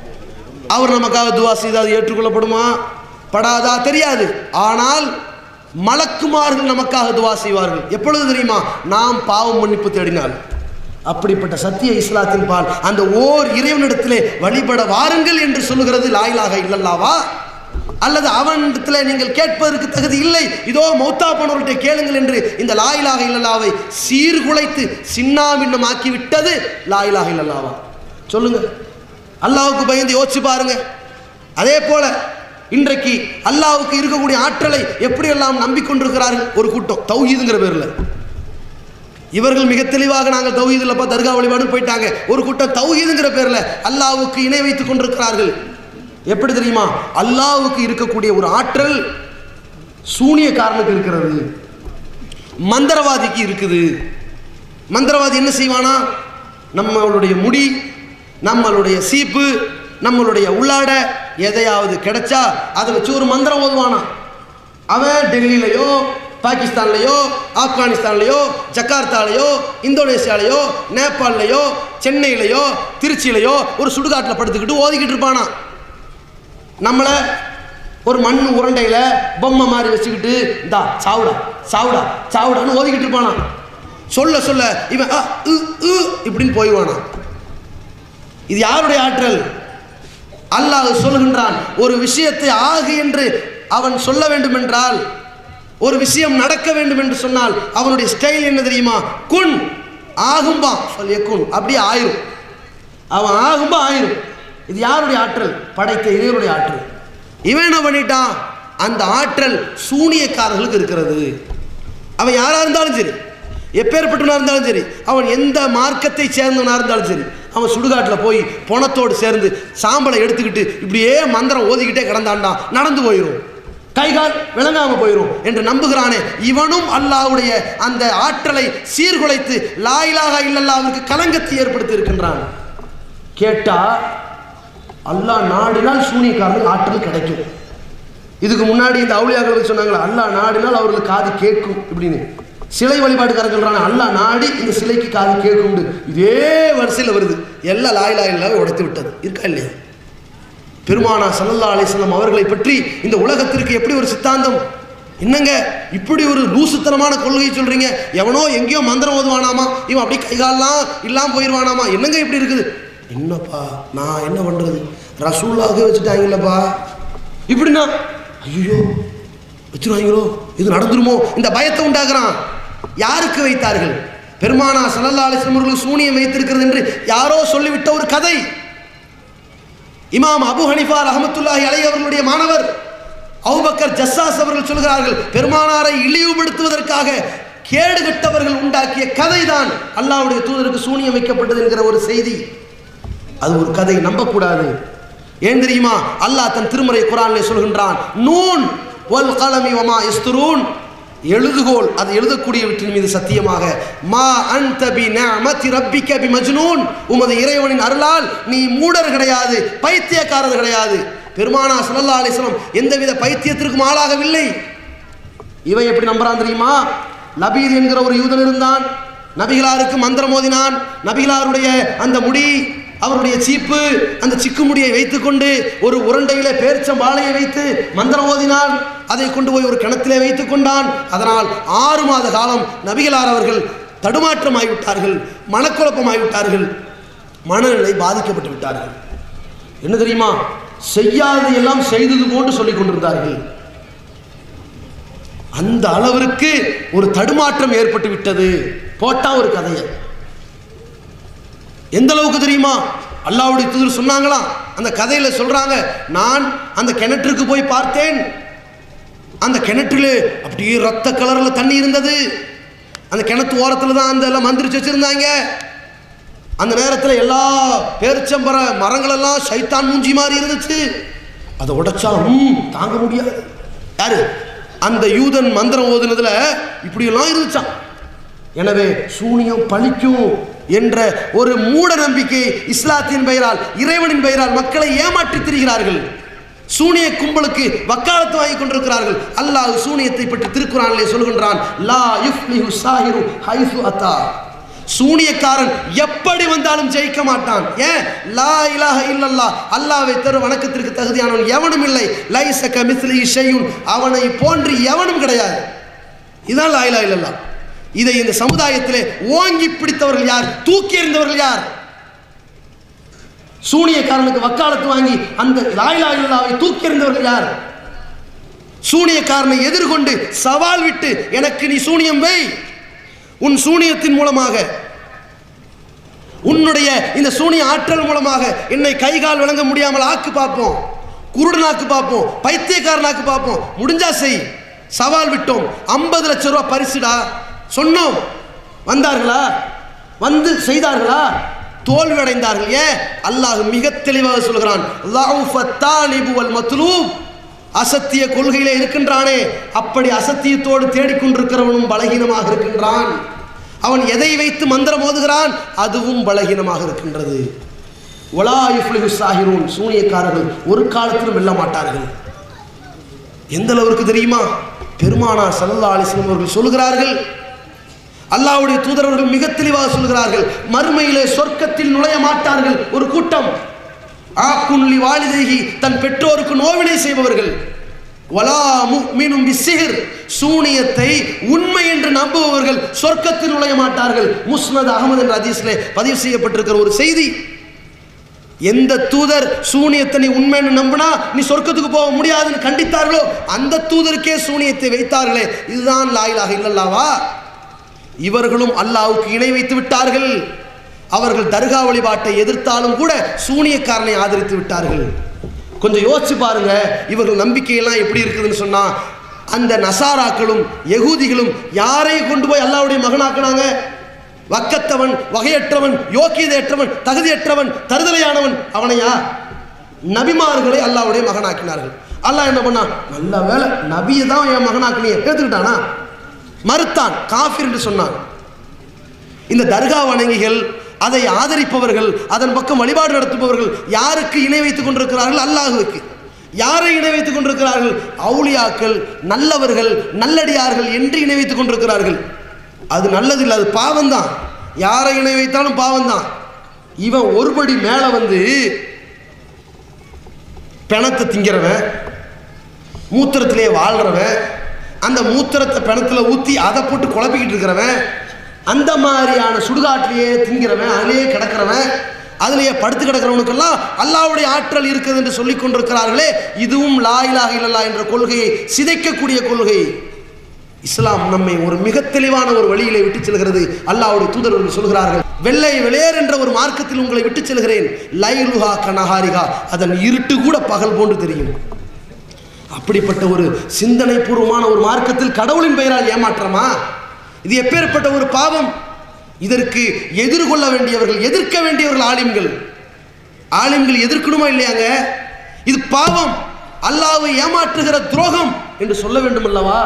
அவர் நமக்காக துவா செய்து அது ஏற்றுக்கொள்ளப்படுமா படாதா தெரியாது ஆனால் மலக்குமார்கள் நமக்காக துவா செய்வார்கள் எப்பொழுது தெரியுமா நாம் பாவம் மன்னிப்பு தேடினால் அப்படிப்பட்ட சத்திய இஸ்லாத்தின் பால் அந்த ஓர் இறைவனிடத்திலே வழிபட வாருங்கள் என்று சொல்லுகிறது லாயிலாக இல்லல்லாவா அல்லது அவனிடத்தில் நீங்கள் கேட்பதற்கு தகுதி இல்லை இதோ மௌத்தா போனவர்கிட்ட கேளுங்கள் என்று இந்த லாயிலாக இல்லல்லாவை சீர்குலைத்து சின்னாபின்னம் ஆக்கி விட்டது லாயிலாக இல்லல்லாவா சொல்லுங்க அல்லாவுக்கு பயந்து யோசிச்சு பாருங்க அதே போல இன்றைக்கு அல்லாவுக்கு இருக்கக்கூடிய ஆற்றலை எப்படியெல்லாம் நம்பிக்கொண்டிருக்கிறார்கள் ஒரு கூட்டம் தௌஹீதுங்கிற பேரில் இவர்கள் மிக தெளிவாக நாங்கள் தௌஹீது இல்லப்பா தர்கா வழிபாடு போயிட்டாங்க ஒரு கூட்டம் தௌஹீதுங்கிற பேரில் அல்லாவுக்கு இணை வைத்துக் கொண்டிருக்கிறார்கள் எப்படி தெரியுமா அல்லாவுக்கு இருக்கக்கூடிய ஒரு ஆற்றல் சூனியக்காரனுக்கு இருக்கிறது மந்திரவாதிக்கு இருக்குது மந்திரவாதி என்ன செய்வானா நம்மளுடைய முடி நம்மளுடைய சீப்பு நம்மளுடைய உள்ளாட எதையாவது கிடைச்சா அதை வச்சு ஒரு மந்திரம் ஓதுவானா அவன் டெல்லியிலையோ பாகிஸ்தான்லையோ ஆப்கானிஸ்தான்லையோ ஜக்கார்த்தாலையோ இந்தோனேசியாலையோ நேபாள்லையோ சென்னையிலையோ திருச்சியிலையோ ஒரு சுடுகாட்டில் படுத்துக்கிட்டு ஓதிக்கிட்டு இருப்பானா நம்மளை ஒரு மண் உருண்டையில் பொம்மை மாதிரி வச்சுக்கிட்டு இந்தா சாவுடா சாவுடா சாவுடான்னு ஓதிக்கிட்டு இருப்பானா சொல்ல சொல்ல இவன் அ, உ, உ இப்படின்னு போயிடுவானா இது யாருடைய ஆற்றல் அல்லாஹ் சொல்கின்றான் ஒரு விஷயத்தை ஆகு என்று அவன் சொல்ல வேண்டும் என்றால் ஒரு விஷயம் நடக்க வேண்டும் என்று சொன்னால் அவனுடைய ஸ்டைல் என்ன தெரியுமா குன் ஆகும்பா சொல்லிய குன் அப்படியே ஆயிரும் அவன் ஆகும்பா ஆயிரும் இது யாருடைய ஆற்றல் படைத்த இறைவனுடைய ஆற்றல் இவன் என்ன பண்ணிட்டான் அந்த ஆற்றல் சூனியக்காரர்களுக்கு இருக்கிறது அவன் யாரா இருந்தாலும் சரி எப்பேற்பட்டவனா இருந்தாலும் சரி அவன் எந்த மார்க்கத்தை சேர்ந்தவனா இருந்தாலும் சரி அவன் சுடுகாட்டில் போய் பணத்தோடு சேர்ந்து சாம்பலை எடுத்துக்கிட்டு இப்படியே மந்திரம் ஓதிக்கிட்டே கிடந்தான்டா நடந்து போயிடும் கைகால் விளங்காம போயிடும் என்று நம்புகிறானே இவனும் அல்லாஹ்வுடைய அந்த ஆற்றலை சீர்குலைத்து லாயிலாக இல்லல்லாவிற்கு கலங்கத்தை ஏற்படுத்தி இருக்கின்றான் கேட்டா அல்லாஹ் நாடினால் சூனியக்காரனுக்கு ஆற்றல் கிடைக்கும் இதுக்கு முன்னாடி இந்த அவுளியாக்கள் சொன்னாங்களா அல்லாஹ் நாடினால் அவர்களுக்கு காது கேட்கும் இப்படின்னு சிலை வழிபாட்டுக்காரர் சொல்றாங்க அல்லாஹ் நாடி இந்த சிலைக்கு காது கேட்கும் இதே வரிசையில் வருது எல்லாம் லாய் லாய் இல்லாம உடைத்து விட்டது இருக்கா இல்லையா பெருமானா சல்லல்லா அலிஸ்லாம் அவர்களை பற்றி இந்த உலகத்திற்கு எப்படி ஒரு சித்தாந்தம் என்னங்க இப்படி ஒரு லூசுத்தனமான கொள்கையை சொல்றீங்க எவனோ எங்கேயோ மந்திரம் ஓதுவானாமா இவன் அப்படியே கைகாலெல்லாம் இல்லாம போயிடுவானாமா என்னங்க இப்படி இருக்குது என்னப்பா நான் என்ன பண்றது ரசூல்லாவே வச்சுட்டாங்கல்லப்பா இப்படின்னா ஐயோ வச்சிருவாங்களோ இது நடந்துருமோ இந்த பயத்தை உண்டாக்குறான் யாருக்கு வைத்தார்கள் பெருமானா சல்லல்லா அலிஸ்லாம் அவர்கள் சூனியம் வைத்திருக்கிறது என்று யாரோ சொல்லிவிட்ட ஒரு கதை இமாம் அபு ஹனிஃபா ரஹமத்துல்லாஹி அலை அவர்களுடைய மாணவர் அவுபக்கர் ஜஸ்ஸாஸ் அவர்கள் சொல்கிறார்கள் பெருமானாரை இழிவுபடுத்துவதற்காக கேடுகட்டவர்கள் உண்டாக்கிய கதைதான் அல்லாஹ்வுடைய தூதருக்கு சூனியம் வைக்கப்பட்டது என்கிற ஒரு செய்தி அது ஒரு கதை நம்பக்கூடாது ஏன் தெரியுமா அல்லாஹ் தன் திருமறை குரானிலே சொல்கின்றான் நூன் வல் கலமி வமா இஸ்துரூன் எழுதுகோல் அது எழுதக்கூடியவற்றின் மீது சத்தியமாக மா அன்த பி நிஅமதி ரப்பிக பி மஜ்னூன் உமது இறைவனின் அருளால் நீ மூடர் கிடையாது பைத்தியக்காரர் கிடையாது பெருமானா ஸல்லல்லாஹு அலைஹி வஸல்லம் எந்தவித பைத்தியத்திற்கும் ஆளாகவில்லை இவன் எப்படி நம்புறான் தெரியுமா லபீத் என்கிற ஒரு யூதன் இருந்தான் நபிகளாருக்கு மந்திரம் ஓதினான் நபிகளாருடைய அந்த முடி அவருடைய சீப்பு அந்த சிக்கு முடியை வைத்துக்கொண்டு ஒரு உருண்டையிலே பேர்ச்சம் வாழையை வைத்து மந்திரம் ஓதினான் அதை கொண்டு போய் ஒரு கிணத்திலே வைத்துக் கொண்டான் அதனால் ஆறு மாத காலம் நபிகளார் அவர்கள் தடுமாற்றமாகிவிட்டார்கள் மனக்குழப்பமாகிவிட்டார்கள் மனநிலை பாதிக்கப்பட்டு விட்டார்கள் என்ன தெரியுமா செய்யாதது எல்லாம் செய்தது போன்று சொல்லிக் கொண்டிருந்தார்கள் அந்த அளவிற்கு ஒரு தடுமாற்றம் ஏற்பட்டு விட்டது போட்டா ஒரு கதையை எந்த அளவுக்கு தெரியுமா அல்லாவுடைய தூதர் சொன்னாங்களாம் அந்த கதையில சொல்றாங்க நான் அந்த கிணற்றுக்கு போய் பார்த்தேன் அந்த கிணற்றிலே அப்படியே ரத்த கலர்ல தண்ணி இருந்தது அந்த கிணத்து ஓரத்தில் தான் அந்த எல்லாம் மந்திரிச்சு வச்சிருந்தாங்க அந்த நேரத்தில் எல்லா பேரிச்சம்பர மரங்கள் எல்லாம் சைத்தான் மூஞ்சி மாதிரி இருந்துச்சு அதை உடைச்சா ம் தாங்க முடியாது யாரு அந்த யூதன் மந்திரம் ஓதுனதுல இப்படியெல்லாம் இருந்துச்சான் எனவே சூனியம் பழிக்கும் என்ற ஒரு மூட நம்பிக்கை இஸ்லாத்தின் பெயரால் இறைவனின் பெயரால் மக்களை ஏமாற்றித் திரிகிறார்கள் சூனிய கும்பலுக்கு வக்காலத்து வாங்கி கொண்டிருக்கிறார்கள் அல்லாஹ் சூனியத்தை பற்றி திருக்குறானிலே சொல்கின்றான் லா யுஃப்லிஹு சாஹிரு ஹைஃபு அத்தா சூனியக்காரன் எப்படி வந்தாலும் ஜெயிக்க மாட்டான் ஏன் லா இலாஹ இல்லல்லா அல்லாவை தரும் வணக்கத்திற்கு தகுதியானவன் எவனும் இல்லை லைசக மிஸ்லி ஷையுன் அவனை போன்று எவனும் கிடையாது இதான் லா இலாஹ இல்லல்லா இதை இந்த சமுதாயத்திலே ஓங்கி பிடித்தவர்கள் யார் தூக்கி எறிந்தவர்கள் யார் சூனியக்காரனுக்கு வக்காலத்து வாங்கி அந்த லாயிலா இல்லாவை தூக்கி எறிந்தவர்கள் யார் சூனியக்காரனை எதிர்கொண்டு சவால் விட்டு எனக்கு நீ சூனியம் வை உன் சூனியத்தின் மூலமாக உன்னுடைய இந்த சூனிய ஆற்றல் மூலமாக என்னை கை கால் விளங்க முடியாமல் ஆக்கு பார்ப்போம் குருடனாக்கு பார்ப்போம் பைத்தியக்காரனாக்கு பார்ப்போம் முடிஞ்சா செய் சவால் விட்டோம் ஐம்பது லட்சம் ரூபாய் பரிசுடா சொன்னோம் வந்தார்களா வந்து செய்தார்களா தோல்வி அடைந்தார்கள் ஏன் அல்லாஹ் மிக தெளிவாக சொல்கிறான் "லஅஃப தாலிபு வல் மத்லூப்." அசத்திய கொள்கையிலே இருக்கின்றானே அப்படி அசத்தியத்தோடு தேடிக்கொண்டிருக்கிறவனும் பலகீனமாக இருக்கின்றான் அவன் எதை வைத்து மந்திரம் ஓதுகிறான் அதுவும் பலகீனமாக இருக்கின்றது ஒலா யுஃப்லிஹு சாஹிரூன் சூனியக்காரர்கள் ஒரு காலத்திலும் வெல்ல மாட்டார்கள் எந்த அளவிற்கு தெரியுமா பெருமானார் சல்லல்லா அலிஸ்லம் அவர்கள் சொல்கிறார்கள் அல்லாஹ்வுடைய தூதரவர்கள் மிக தெளிவாக சொல்கிறார்கள் மறுமையிலே சொர்க்கத்தில் நுழைய மாட்டார்கள் ஒரு கூட்டம் ஆக்குன்லி வாலிதேகி தன் பெற்றோருக்கு நோவினை செய்பவர்கள் வலா முஃமினும் பிஸ்ஸிஹ்ர் சூனியத்தை உண்மை என்று நம்புபவர்கள் சொர்க்கத்தில் நுழைய மாட்டார்கள் முஸ்னத் அகமது என்ற ஹதீஸ்ல பதிவு செய்யப்பட்டிருக்கிற ஒரு செய்தி எந்த தூதர் சூனியத்தை நீ உண்மைன்னு நம்பினா நீ சொர்க்கத்துக்கு போக முடியாதுன்னு கண்டித்தார்களோ அந்த தூதருக்கே சூனியத்தை வைத்தார்களே இதுதான் லாயிலாக இல்லல்லாவா இவர்களும் அல்லாஹ்வுக்கு இணை வைத்து விட்டார்கள் அவர்கள் தர்கா வழிபாட்டை எதிர்த்தாலும் கூட சூனியக்காரனை ஆதரித்து விட்டார்கள் கொஞ்சம் யோசிச்சு பாருங்க இவர்கள் நம்பிக்கையெல்லாம் எப்படி இருக்குதுன்னு சொன்னா அந்த நசாராக்களும் யகூதிகளும் யாரை கொண்டு போய் அல்லாவுடைய மகனாக்குனாங்க வக்கத்தவன் வகையற்றவன் யோக்கியதையற்றவன் தகுதியற்றவன் தருதலையானவன் அவனையா நபிமார்களை அல்லாவுடைய மகனாக்கினார்கள் அல்லாஹ் என்ன பண்ணான் நல்ல வேலை நபியை தான் என் மகனாக்கினிய ஏத்துக்கிட்டானா மறுத்தான் காஃபிர் என்று சொன்னான் இந்த தர்கா வணங்கிகள் அதை ஆதரிப்பவர்கள் அதன் பக்கம் வழிபாடு நடத்துபவர்கள் யாருக்கு இணை வைத்துக் கொண்டிருக்கிறார்கள் அல்லாஹுவுக்கு யாரை இணை வைத்துக் கொண்டிருக்கிறார்கள் அவுளியாக்கள் நல்லவர்கள் நல்லடியார்கள் என்று இணை வைத்துக் கொண்டிருக்கிறார்கள் அது நல்லதில்லை அது பாவம்தான் யாரை இணை வைத்தாலும் பாவம்தான் இவன் ஒருபடி மேலே வந்து பிணத்தை திங்கிறவன் மூத்திரத்திலே வாழ்கிறவன் அந்த மூத்திரத்தை பிணத்துல ஊற்றி அதை போட்டு குழப்பிக்கிட்டு இருக்கிறவன் அந்த மாதிரியான சுடுகாட்டிலேயே திங்கிறவன் அதிலேயே கிடக்கிறவன் அதிலேயே படுத்து கிடக்கிறவனுக்கெல்லாம் அல்லாவுடைய ஆற்றல் இருக்குது என்று சொல்லிக் கொண்டிருக்கிறார்களே இதுவும் லா இலாஹ இல்லல்லா என்ற கொள்கையை சிதைக்கக்கூடிய கொள்கை இஸ்லாம் நம்மை ஒரு மிக தெளிவான ஒரு வழியிலே விட்டு செல்கிறது அல்லாஹ்வுடைய தூதர்கள் சொல்கிறார்கள் வெள்ளை வெளியேர் என்ற ஒரு மார்க்கத்தில் உங்களை விட்டு செல்கிறேன் லைலுஹா கனஹாரிகா அதன் இருட்டு கூட பகல் போன்று தெரியும் அப்படிப்பட்ட ஒரு சிந்தனை பூர்வமான ஒரு மார்க்கத்தில் கடவுளின் பெயரால் ஏமாற்றமா இது எப்பேற்பட்ட ஒரு பாவம் இதற்கு எதிர்கொள்ள வேண்டியவர்கள் எதிர்க்க வேண்டியவர்கள் ஆலிம்கள் ஆலிம்கள் எதிர்க்கணுமா இல்லையாங்க இது பாவம் அல்லாஹ்வை ஏமாற்றுகிற துரோகம் என்று சொல்ல வேண்டும் அல்லவா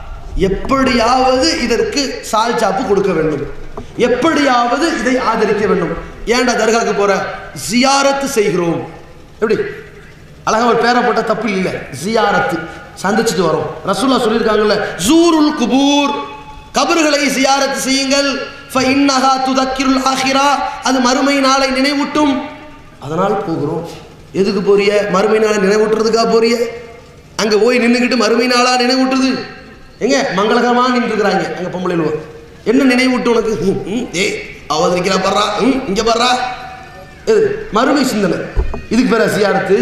எப்படியாவது இதற்கு சால் சாப்பு கொடுக்க வேண்டும் எப்படியாவது இதை ஆதரிக்க வேண்டும் ஏன்டா தர்காக்கு போற ஜியாரத்து செய்கிறோம் எப்படி அழகா ஒரு பேரை போட்ட தப்பு இல்லை ஜியாரத்து சந்திச்சுட்டு வரோம் ரசூல்லா சொல்லியிருக்காங்கல்ல ஜூருல் குபூர் கபறுகளை ஜியாரத்து செய்யுங்கள் ஃபஇன்னஹா துதக்கிருல் ஆஹிரா அது மறுமை நாளை நினைவூட்டும் அதனால் போகிறோம் எதுக்கு போறிய மறுமை நாளை நினைவூட்டுறதுக்காக போறிய அங்கே போய் நின்றுக்கிட்டு மறுமை நாளா நினைவூட்டுறது எங்க மங்களகரமாக நின்றுக்கிறாங்க அங்கே பொம்பளையில் என்ன நினைவூட்டு உனக்கு ம், ம், ஏய் அவதரிக்கிறா பர்றா ம் இங்கே பர்றா இது மறுமை சிந்தனை இதுக்கு பேர சியாரத்து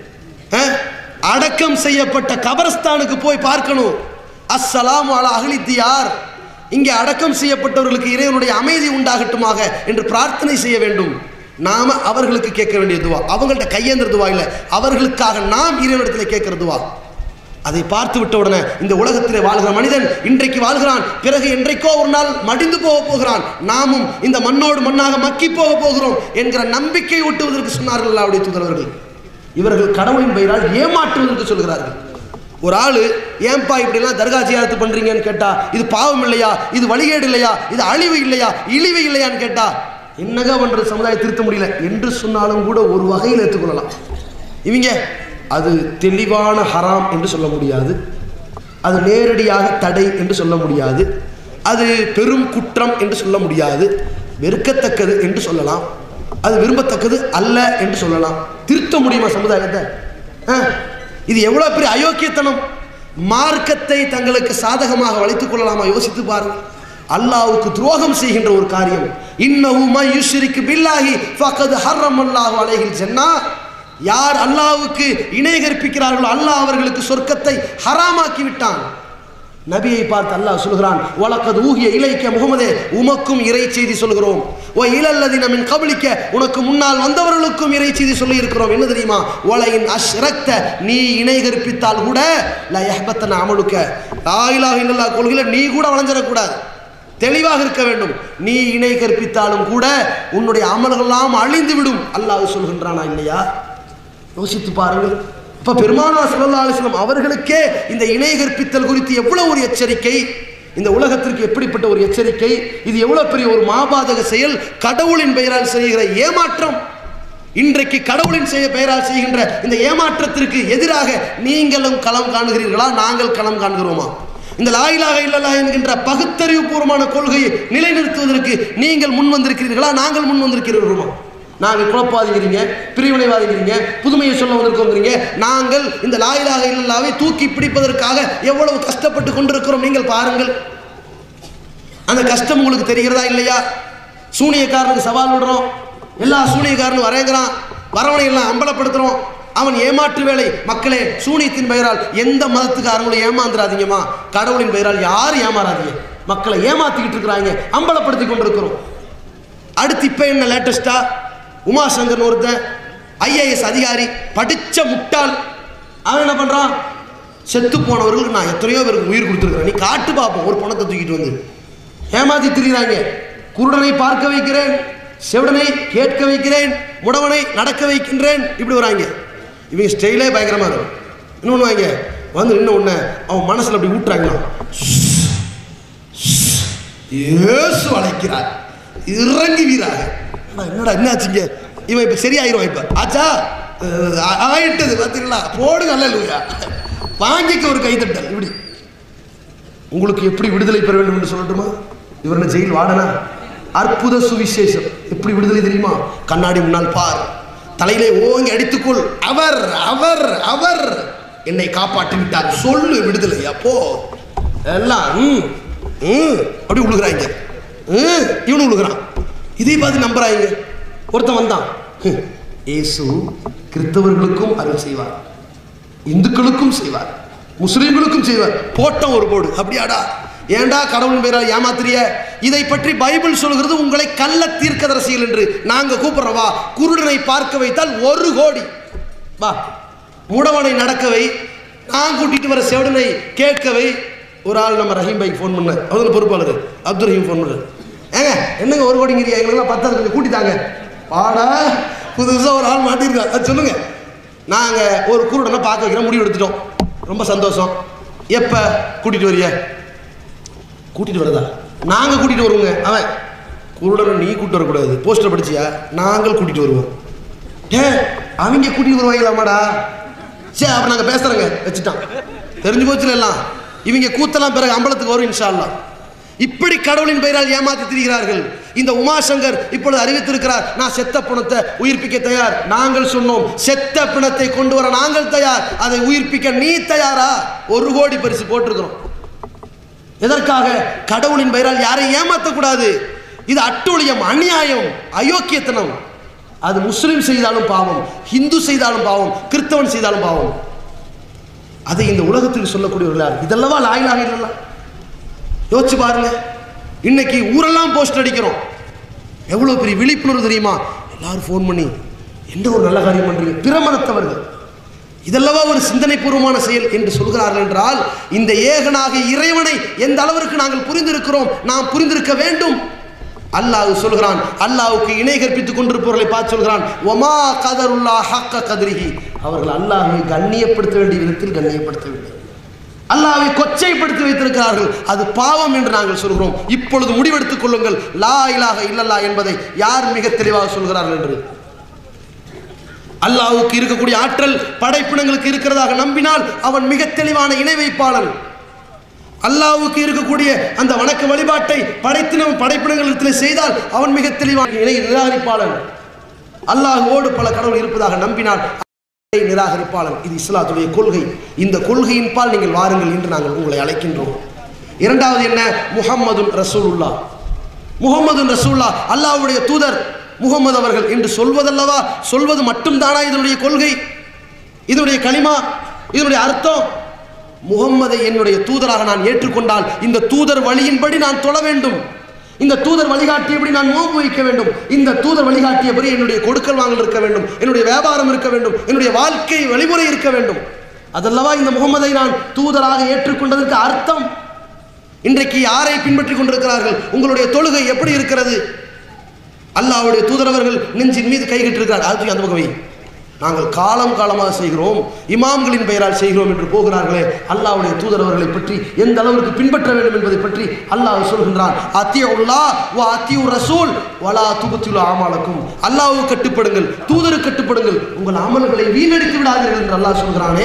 அஹ், அடக்கம் செய்யப்பட்ட கபரஸ்தானுக்கு போய் பார்க்கணும் அஸ்ஸலாமு அலா அகலித்தியார் இங்கே அடக்கம் செய்யப்பட்டவர்களுக்கு இறைவனுடைய அமைதி உண்டாகட்டுமாக என்று பிரார்த்தனை செய்ய வேண்டும் நாம அவர்களுக்கு கேட்க வேண்டிய துவா அவங்கள்ட்ட கையேந்திர துவா இல்லை அவர்களுக்காக நாம் இறைவனிடத்தில் கேட்கிற துவா அதை பார்த்து விட்ட உடனே இந்த உலகத்திலே வாழ்கிற மனிதன் இன்றைக்கு வாழ்கிறான் பிறகு என்றைக்கோ ஒரு நாள் மடிந்து போக போகிறான் நாமும் இந்த மண்ணோடு மண்ணாக மக்கி போக போகிறோம் என்கிற நம்பிக்கை ஊட்டுவதற்கு சொன்னார்கள் அல்லாவுடைய தூதரவர்கள் இவர்கள் கடவுளின் பெயரால் ஏமாற்றுவதற்கு சொல்கிறார்கள் ஒரு ஆளு ஏன்பா இப்படிலாம் தர்கா ஜியாரத்து பண்றீங்கன்னு கேட்டா இது பாவம் இல்லையா இது வழிகேடு இல்லையா இது அழிவு இல்லையா இழிவு இல்லையான்னு கேட்டா என்னங்க பண்றது சமுதாயம் திருத்த முடியல என்று சொன்னாலும் கூட ஒரு வகையில் ஏற்றுக்கொள்ளலாம் இவங்க அது தெளிவான ஹராம் என்று சொல்ல முடியாது அது நேரடியாக தடை என்று சொல்ல முடியாது அது பெரும் குற்றம் என்று சொல்ல முடியாது வெறுக்கத்தக்கது என்று சொல்லலாம் அது விரும்பத்தக்கது அல்ல என்று சொல்லலாம் திருத்த முடியுமா சமுதாயத்தை ஆ? இது எவ்வளோ பெரிய அயோக்கியத்தனம் மார்க்கத்தை தங்களுக்கு சாதகமாக வளைத்துக் கொள்ளலாமா யோசித்து பாருங்க அல்லாஹ்வுக்கு துரோகம் செய்கின்ற ஒரு காரியம் இன்னஹு மையுஷ்ரிக்கு பில்லாஹி ஃபக்கத் ஹர்ரமல்லாஹு அலைஹில் ஜன்னா யார் அல்லாஹ்வுக்கு இணை கற்பிக்கிறார்களோ அல்லாஹ் அவர்களுக்கு சொர்க்கத்தை ஹராமாக்கி விட்டான் நபியை பார்த்து அல்லாஹ் சொல்கிறான் வழக்கது ஊகிய இலைக்க முகமதே உமக்கும் இறை செய்தி சொல்கிறோம் ஓ இலல்லதி நம்மின் கபலிக்க உனக்கு முன்னால் வந்தவர்களுக்கும் இறை செய்தி சொல்லி இருக்கிறோம் என்ன தெரியுமா ஒலையின் அஷ்ரக்த நீ இணை கற்பித்தால் கூட ல யஹ்பத்தன அமலுக்க லாயிலாக இல்லல்லா கொள்கையில நீ கூட வளைஞ்சிடக்கூடாது தெளிவாக இருக்க வேண்டும் நீ இணை கற்பித்தாலும் கூட உன்னுடைய அமல்களெல்லாம் அழிந்து விடும் அல்லாஹ் சொல்கின்றானா இல்லையா யோசித்து பாருங்கள் இப்போ பெருமானா ஸல்லல்லாஹு அலைஹி வஸல்லம் அவர்களுக்கே இந்த இணை கற்பித்தல் குறித்து எவ்வளவு ஒரு எச்சரிக்கை இந்த உலகத்திற்கு எப்படிப்பட்ட ஒரு எச்சரிக்கை இது எவ்வளவு பெரிய ஒரு மாபாதக செயல் கடவுளின் பெயரால் செய்கிற ஏமாற்றம் இன்றைக்கு கடவுளின் செய்ய பெயரால் செய்கின்ற இந்த ஏமாற்றத்திற்கு எதிராக நீங்களும் களம் காணுகிறீர்களா நாங்கள் களம் காண்கிறோமா இந்த லாயிலாக இல்லல்லா என்கின்ற பகுத்தறிவு பூர்வமான கொள்கையை நிலைநிறுத்துவதற்கு நீங்கள் முன் வந்திருக்கிறீர்களா நாங்கள் முன் வந்திருக்கிறோமா நாங்கள் குழப்பாதிக்கிறீங்க பிரிவினைவாதிக்கிறீங்க புதுமையை சொல்ல வந்திருக்கோங்கிறீங்க நாங்கள் இந்த லாயிலாக இல்லல்லாவை தூக்கி பிடிப்பதற்காக எவ்வளவு கஷ்டப்பட்டு கொண்டிருக்கிறோம் நீங்கள் பாருங்கள் அந்த கஷ்டம் உங்களுக்கு தெரிகிறதா இல்லையா சூனியக்காரனுக்கு சவால் விடுறோம் எல்லா சூனியக்காரனும் வரேங்கிறான் வரவனை எல்லாம் அம்பலப்படுத்துறோம் அவன் ஏமாற்று வேலை மக்களே சூனியத்தின் பெயரால் எந்த மதத்துக்காரங்களும் ஏமாந்துடாதீங்கம்மா கடவுளின் பெயரால் யாரும் ஏமாறாதீங்க மக்களை ஏமாத்திக்கிட்டு இருக்கிறாங்க அம்பலப்படுத்தி கொண்டிருக்கிறோம் அடுத்து இப்போ என்ன லேட்டஸ்டா உமாசங்கர்னு ஒருத்தன் ஐஏஎஸ் அதிகாரி படிச்ச முட்டாள் அவன் என்ன பண்றான் செத்து போனவர்களுக்கு நான் எத்தனையோ பேருக்கு உயிர் கொடுத்துருக்கிறேன் நீ காட்டு பார்ப்போம் ஒரு பணத்தை தூக்கிட்டு வந்து ஏமாத்தி திரிகிறாங்க குருடனை பார்க்க வைக்கிறேன் செவிடனை கேட்க வைக்கிறேன் முடவனை நடக்க வைக்கின்றேன் இப்படி வராங்க இவங்க ஸ்டைலே பயங்கரமா இருக்கும் இன்னொன்று வாங்க வந்து நின்ன உடனே அவன் மனசுல அப்படி ஊட்டுறாங்கன்னா இயேசு அழைக்கிறார் இறங்கி வீராக அண்ணா, என்னடா என்னாச்சுங்க இவன் இப்ப சரியாயிரும் இப்ப ஆச்சா அஹ், ஆ- ஆயிட்டது பார்த்தீங்களா போடுங்க அல்ல வாங்கிக்க ஒரு கைத்தட்டல் இப்படி உங்களுக்கு எப்படி விடுதலை பெற வேண்டும் என்று சொல்லட்டுமா இவர் என்ன ஜெயில் வாடனா அற்புத சுவிசேஷம் எப்படி விடுதலை தெரியுமா கண்ணாடி முன்னால் பார் தலையிலே ஓங்கி அடித்துக்கொள் அவர் அவர் அவர் என்னை காப்பாற்றி விட்டார் சொல்லு விடுதலை அப்போ எல்லாம் ம், ம், அப்படி உழுகுறாங்க ம், இவனு உழுகுறான் இதை பார்த்து நம்புறாங்க ஒருத்தன் வந்தான் ஹம், இயேசு கிறிஸ்தவர்களுக்கும் அருள் செய்வார் இந்துக்களுக்கும் செய்வார் முஸ்லிம்களுக்கும் செய்வார் போட்டோம் ஒரு போடு அப்படியாடா ஏன்டா கடவுள் பேரால் ஏமாத்திரிய இதை பற்றி பைபிள் சொல்கிறது உங்களை கள்ள தீர்க்கதரசிகள் என்று நாங்க கூப்பிடுறோம் வா குருடனை பார்க்க வைத்தால் ஒரு கோடி வா முடவனை நடக்கவை நான் கூட்டிட்டு வர செவடனை கேட்கவை ஒரு ஆள் நம்ம ரஹீம் பைக்கு ஃபோன் பண்ண அவங்க பொறுப்பாளர் அப்துல் ரஹீம் ஃபோன் பண்ண ஏங்க என்னங்க ஒரு கோடிங்கிறியா எங்களுக்கெல்லாம் பத்தாவது கொஞ்சம் கூட்டித்தாங்க பாடா புதுசாக ஒரு ஆள் மாட்டிருக்கா அது சொல்லுங்க நாங்கள் ஒரு குருடனை பார்க்க வைக்கிற முடிவு எடுத்துட்டோம் ரொம்ப சந்தோஷம் எப்போ கூட்டிகிட்டு வரிய கூட்டிகிட்டு வரதா நாங்கள் கூட்டிகிட்டு வருவோங்க அவன் குருடனை நீ கூட்டிட்டு வரக்கூடாது போஸ்டர் படிச்சியா நாங்கள் கூட்டிகிட்டு வருவோம் ஏ அவங்க கூட்டிகிட்டு வருவாங்களாமாடா சரி அப்போ நாங்கள் பேசுகிறோங்க வச்சுட்டான் தெரிஞ்சு போச்சுல எல்லாம் இவங்க கூத்தெல்லாம் பிறகு அம்பலத்துக்கு வரும் இன்ஷா அல்லாஹ் இப்படி கடவுளின் பெயரால் ஏமாத்தி திரிகிறார்கள் இந்த உமாசங்கர் இப்பொழுது அறிவித்திருக்கிறார் நான் செத்த பிணத்தை உயிர்ப்பிக்க தயார் நாங்கள் சொன்னோம் செத்த பிணத்தை கொண்டு வர நாங்கள் தயார் அதை உயிர்ப்பிக்க நீ தயாரா ஒரு கோடி பரிசு போட்டிருக்கிறோம் எதற்காக கடவுளின் பெயரால் யாரையும் ஏமாற்றக்கூடாது இது அட்டூழியம் அநியாயம் அயோக்கியத்தனம் அது முஸ்லிம் செய்தாலும் பாவம் ஹிந்து செய்தாலும் பாவம் கிறிஸ்தவன் செய்தாலும் பாவம் அதை இந்த உலகத்தில் சொல்லக்கூடியவர்கள் யார் இதெல்லவா லாயிலாக இல்லைல்ல யோசிச்சு பாருங்க இன்னைக்கு ஊரெல்லாம் போஸ்ட் அடிக்கிறோம் எவ்வளவு பெரிய விழிப்புணர்வு தெரியுமா எல்லாரும் ஃபோன் பண்ணி என்ன ஒரு நல்ல காரியம் பண்றீங்க பிற மதத்தவர்கள் இதல்லவா ஒரு சிந்தனைபூர்வமான செயல் என்று சொல்கிறார்கள் என்றால் இந்த ஏகனாக இறைவனை எந்த அளவிற்கு நாங்கள் புரிந்திருக்கிறோம் நாம் புரிந்திருக்க வேண்டும் அல்லாஹ் சொல்கிறான் அல்லாஹ்வுக்கு இணை கற்பித்துக் கொண்டிருப்பவர்களை பார்த்து சொல்கிறான் ஒமா கதருல்லா ஹக்க கதிரிகி அவர்கள் அல்லாஹ்வை கண்ணியப்படுத்த வேண்டிய விதத்தில் கண்ணியப்படுத்தவில்லை அல்லாஹ்வை கொச்சைப்படுத்தி வைத்திருக்கிறார்கள் அது பாவம் என்று நாங்கள் சொல்கிறோம் இப்பொழுது முடிவெடுத்துக் கொள்ளுங்கள் லா இலாஹ இல்லல்லா என்பதை யார் மிக தெளிவாக சொல்கிறார்கள் என்று அல்லாஹ்வுக்கு இருக்கக்கூடிய ஆற்றல் படைப்பினங்களுக்கு இருக்கிறதாக நம்பினால் அவன் மிக தெளிவான இணை வைப்பாளன் அல்லாஹ்வுக்கு இருக்கக்கூடிய அந்த வணக்க வழிபாட்டை படைத்தினம் படைப்பினங்களிடத்தில் செய்தால் அவன் மிக தெளிவான இணை நிராகரிப்பாளன் அல்லாஹ்வோடு பல கடவுள் இருப்பதாக நம்பினால் இணை நிராகரிப்பாளன் இது இஸ்லாத்துடைய கொள்கை இந்த கொள்கையின் பால் நீங்கள் வாருங்கள் என்று நாங்கள் உங்களை அழைக்கின்றோம் இரண்டாவது என்ன முஹம்மதுன் ரசூலுல்லா முகமது ரசூல்லா அல்லாஹ்வுடைய தூதர் முகமது அவர்கள் என்று சொல்வதல்லவா சொல்வது மட்டும்தானா இதனுடைய கொள்கை இதனுடைய களிமா இதனுடைய அர்த்தம் முகம்மதை என்னுடைய தூதராக நான் ஏற்றுக்கொண்டால் இந்த தூதர் வழியின்படி நான் தொழ வேண்டும் இந்த தூதர் வழிகாட்டியபடி நான் நோன்பு வைக்க வேண்டும் இந்த தூதர் வழிகாட்டியபடி என்னுடைய கொடுக்கல் வாங்கல் இருக்க வேண்டும் என்னுடைய வியாபாரம் இருக்க வேண்டும் என்னுடைய வாழ்க்கை வழிமுறை இருக்க வேண்டும் அதல்லவா இந்த முகமதை நான் தூதராக ஏற்றுக்கொண்டதற்கு அர்த்தம் இன்றைக்கு யாரை பின்பற்றி கொண்டிருக்கிறார்கள் உங்களுடைய தொழுகை எப்படி இருக்கிறது அல்லாஹ்வுடைய தூதரவர்கள் நெஞ்சின் மீது கைகிட்டிருக்கிறார் அது தூக்கி அந்த பக்கம் வை. நாங்கள் காலம் காலமாக செய்கிறோம் இமாம்களின் பெயரால் செய்கிறோம் என்று போகிறார்களே அல்லாஹ்வுடைய தூதரவர்களை பற்றி எந்த அளவிற்கு பின்பற்ற வேண்டும் என்பதை பற்றி அல்லாஹ் சொல்கின்றான் அத்தியுல்லா வா அத்தியு ரசூல் வலா துபத்துல் ஆமாலக்கும் அல்லாஹ்வுக்கு கட்டுப்படுங்கள் தூதருக்கு கட்டுப்படுங்கள் உங்கள் அமல்களை வீணடித்து விடாதீர்கள் என்று அல்லாஹ் சொல்கிறானே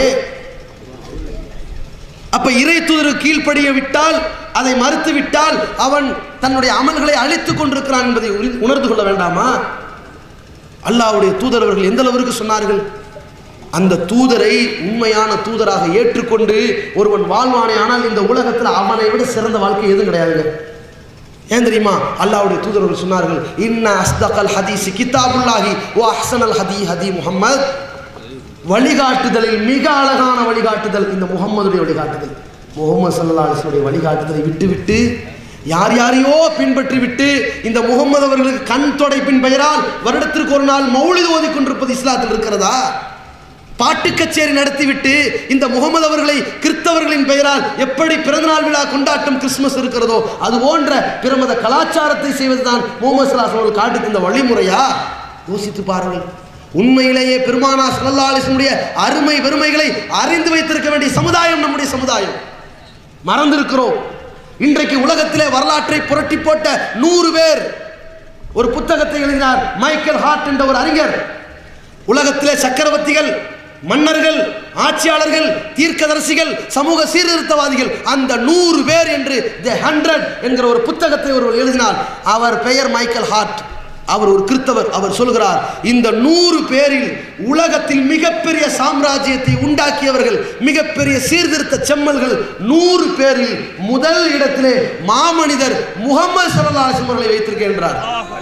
அப்ப இறை தூதருக்கு கீழ்ப்படிய விட்டால் அதை மறுத்து விட்டால் அவன் தன்னுடைய அமல்களை அழித்துக் கொண்டிருக்கிறான் என்பதை உரி- உணர்ந்து கொள்ள வேண்டாமா அல்லாஹ்வுடைய தூதர் அவர்கள் எந்த அளவிற்கு சொன்னார்கள் அந்த தூதரை உண்மையான தூதராக ஏற்றுக்கொண்டு ஒருவன் வாழ்வானே ஆனால் இந்த உலகத்தில் அவனை விட சிறந்த வாழ்க்கை எதுவும் கிடையாதுங்க ஏன் தெரியுமா அல்லாஹ்வுடைய தூதர்கள் சொன்னார்கள் இன்ன அஸ்தகல் ஹதீஸ் கிதாபுல்லாஹி ஓ அஹ்சனல் ஹதி ஹதி முஹம்மத் வழிகாட்டுதலில் மிக அழகான வழிகாட்டுதல் இந்த முகம்மதுடைய வழிகாட்டுதல் முகமது சல்லா அலிஸ்வடைய வழிகாட்டுதலை விட்டுவிட்டு யார் யாரையோ பின்பற்றி விட்டு இந்த முகம்மது அவர்களுக்கு கண் தொடைப்பின் பெயரால் வருடத்திற்கு ஒரு நாள் மௌலிது ஓதிக் கொண்டிருப்பது இஸ்லாத்தில் இருக்கிறதா பாட்டு கச்சேரி நடத்திவிட்டு இந்த முகமது அவர்களை கிறிஸ்தவர்களின் பெயரால் எப்படி பிறந்தநாள் விழா கொண்டாட்டம் கிறிஸ்துமஸ் இருக்கிறதோ அது போன்ற பிரமத கலாச்சாரத்தை செய்வதுதான் முகமது சலாஸ் அவர்கள் காட்டி தந்த வழிமுறையா யோசித்து பாருங்கள் உண்மையிலேயே பெருமானா ஸல்லல்லாஹு அலைஹி வஸல்லம் உடைய அருமை பெருமைகளை அறிந்து வைத்திருக்க வேண்டிய சமுதாயம் நம்முடைய சமுதாயம் மறந்திருக்கிறோம் இன்றைக்கு உலகத்திலே வரலாற்றை புரட்டி போட்ட நூறு பேர் ஒரு புத்தகத்தை எழுதினார் மைக்கேல் ஹார்ட் என்ற ஒரு அறிஞர் உலகத்திலே சக்கரவர்த்திகள் மன்னர்கள் ஆட்சியாளர்கள் தீர்க்கதரிசிகள் சமூக சீர்திருத்தவாதிகள் அந்த நூறு பேர் என்று தி ஹண்ட்ரட் என்கிற ஒரு புத்தகத்தை ஒருவர் எழுதினார் அவர் பெயர் மைக்கேல் ஹார்ட் அவர் ஒரு கிறிஸ்தவர் அவர் சொல்கிறார் இந்த நூறு பேரில் உலகத்தில் மிகப்பெரிய சாம்ராஜ்யத்தை உண்டாக்கியவர்கள் மிகப்பெரிய சீர்திருத்த செம்மல்கள் நூறு பேரில் முதல் இடத்திலே மாமனிதர் முகமது சல்லல்லாஹு அலைஹி வஸல்லம் அவர்களை வைத்திருக்கின்றார்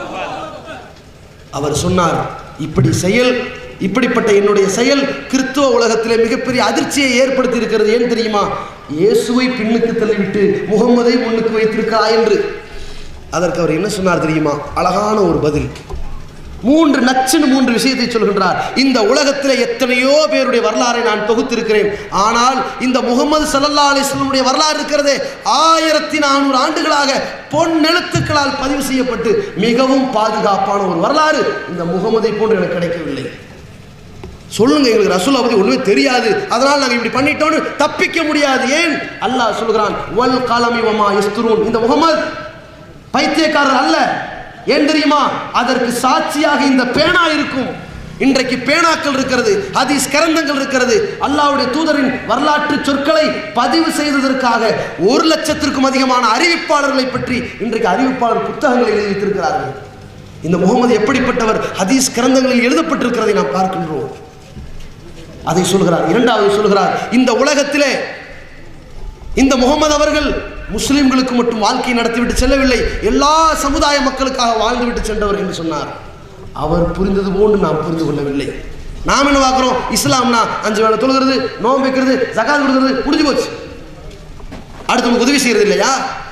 அவர் சொன்னார் இப்படி செயல் இப்படிப்பட்ட என்னுடைய செயல் கிறிஸ்துவ உலகத்திலே மிகப்பெரிய அதிர்ச்சியை ஏற்படுத்தி இருக்கிறது ஏன் தெரியுமா இயேசுவை பின்னுக்கு தள்ளிவிட்டு முகம்மதை முன்னுக்கு வைத்திருக்கா என்று அதற்கு அவர் என்ன சொன்னார் தெரியுமா அழகான ஒரு பதில் மூன்று நச்சுன்னு மூன்று விஷயத்தை சொல்கின்றார் இந்த உலகத்தில் எத்தனையோ பேருடைய வரலாறை நான் தொகுத்திருக்கிறேன் ஆனால் இந்த முகமது சல்லல்லா அலிஸ்லமுடைய வரலாறு இருக்கிறதே ஆயிரத்தி நானூறு ஆண்டுகளாக பொன் எழுத்துக்களால் பதிவு செய்யப்பட்டு மிகவும் பாதுகாப்பான ஒரு வரலாறு இந்த முகமதை போன்று எனக்கு கிடைக்கவில்லை சொல்லுங்க எங்களுக்கு ரசூலா பத்தி ஒண்ணுமே தெரியாது அதனால் நாங்க இப்படி பண்ணிட்டோம்னு தப்பிக்க முடியாது ஏன் அல்லாஹ் சொல்கிறான் வல் காலமி வமா யஸ்துரூன் இந்த முகமது பைத்தியக்காரர் அல்ல ஏன் தெரியுமா அதற்கு சாட்சியாக இந்த பேனா இருக்கும் இன்றைக்கு பேனாக்கள் இருக்கிறது ஹதீஸ் கரந்தங்கள் இருக்கிறது அல்லாஹ்வுடைய தூதரின் வரலாற்று சொற்களை பதிவு செய்ததற்காக ஒரு லட்சத்திற்கும் அதிகமான அறிவிப்பாளர்களை பற்றி இன்றைக்கு அறிவிப்பாளர் புத்தகங்களை எழுதி வைத்திருக்கிறார்கள் இந்த முகமது எப்படிப்பட்டவர் ஹதீஸ் கிரந்தங்களில் எழுதப்பட்டிருக்கிறதை நாம் பார்க்கின்றோம் அதை சொல்கிறார் இரண்டாவது சொல்கிறார் இந்த உலகத்திலே இந்த முகமது அவர்கள் முஸ்லிம்களுக்கு மட்டும் வாழ்க்கை நடத்திவிட்டு செல்லவில்லை எல்லா சமுதாய மக்களுக்காக வாழ்ந்துவிட்டு சென்றவர் என்று சொன்னார் அவர் புரிந்தது போன்று நாம் புரிந்து கொள்ளவில்லை நாம் என்ன பார்க்குறோம் இஸ்லாம்னா அஞ்சு வேளை தொழுகிறது நோன்பு வைக்கிறது ஜகாத் கொடுக்கிறது முடிஞ்சு போச்சு அடுத்தவங்களுக்கு உதவி செய்யறது இல்லையா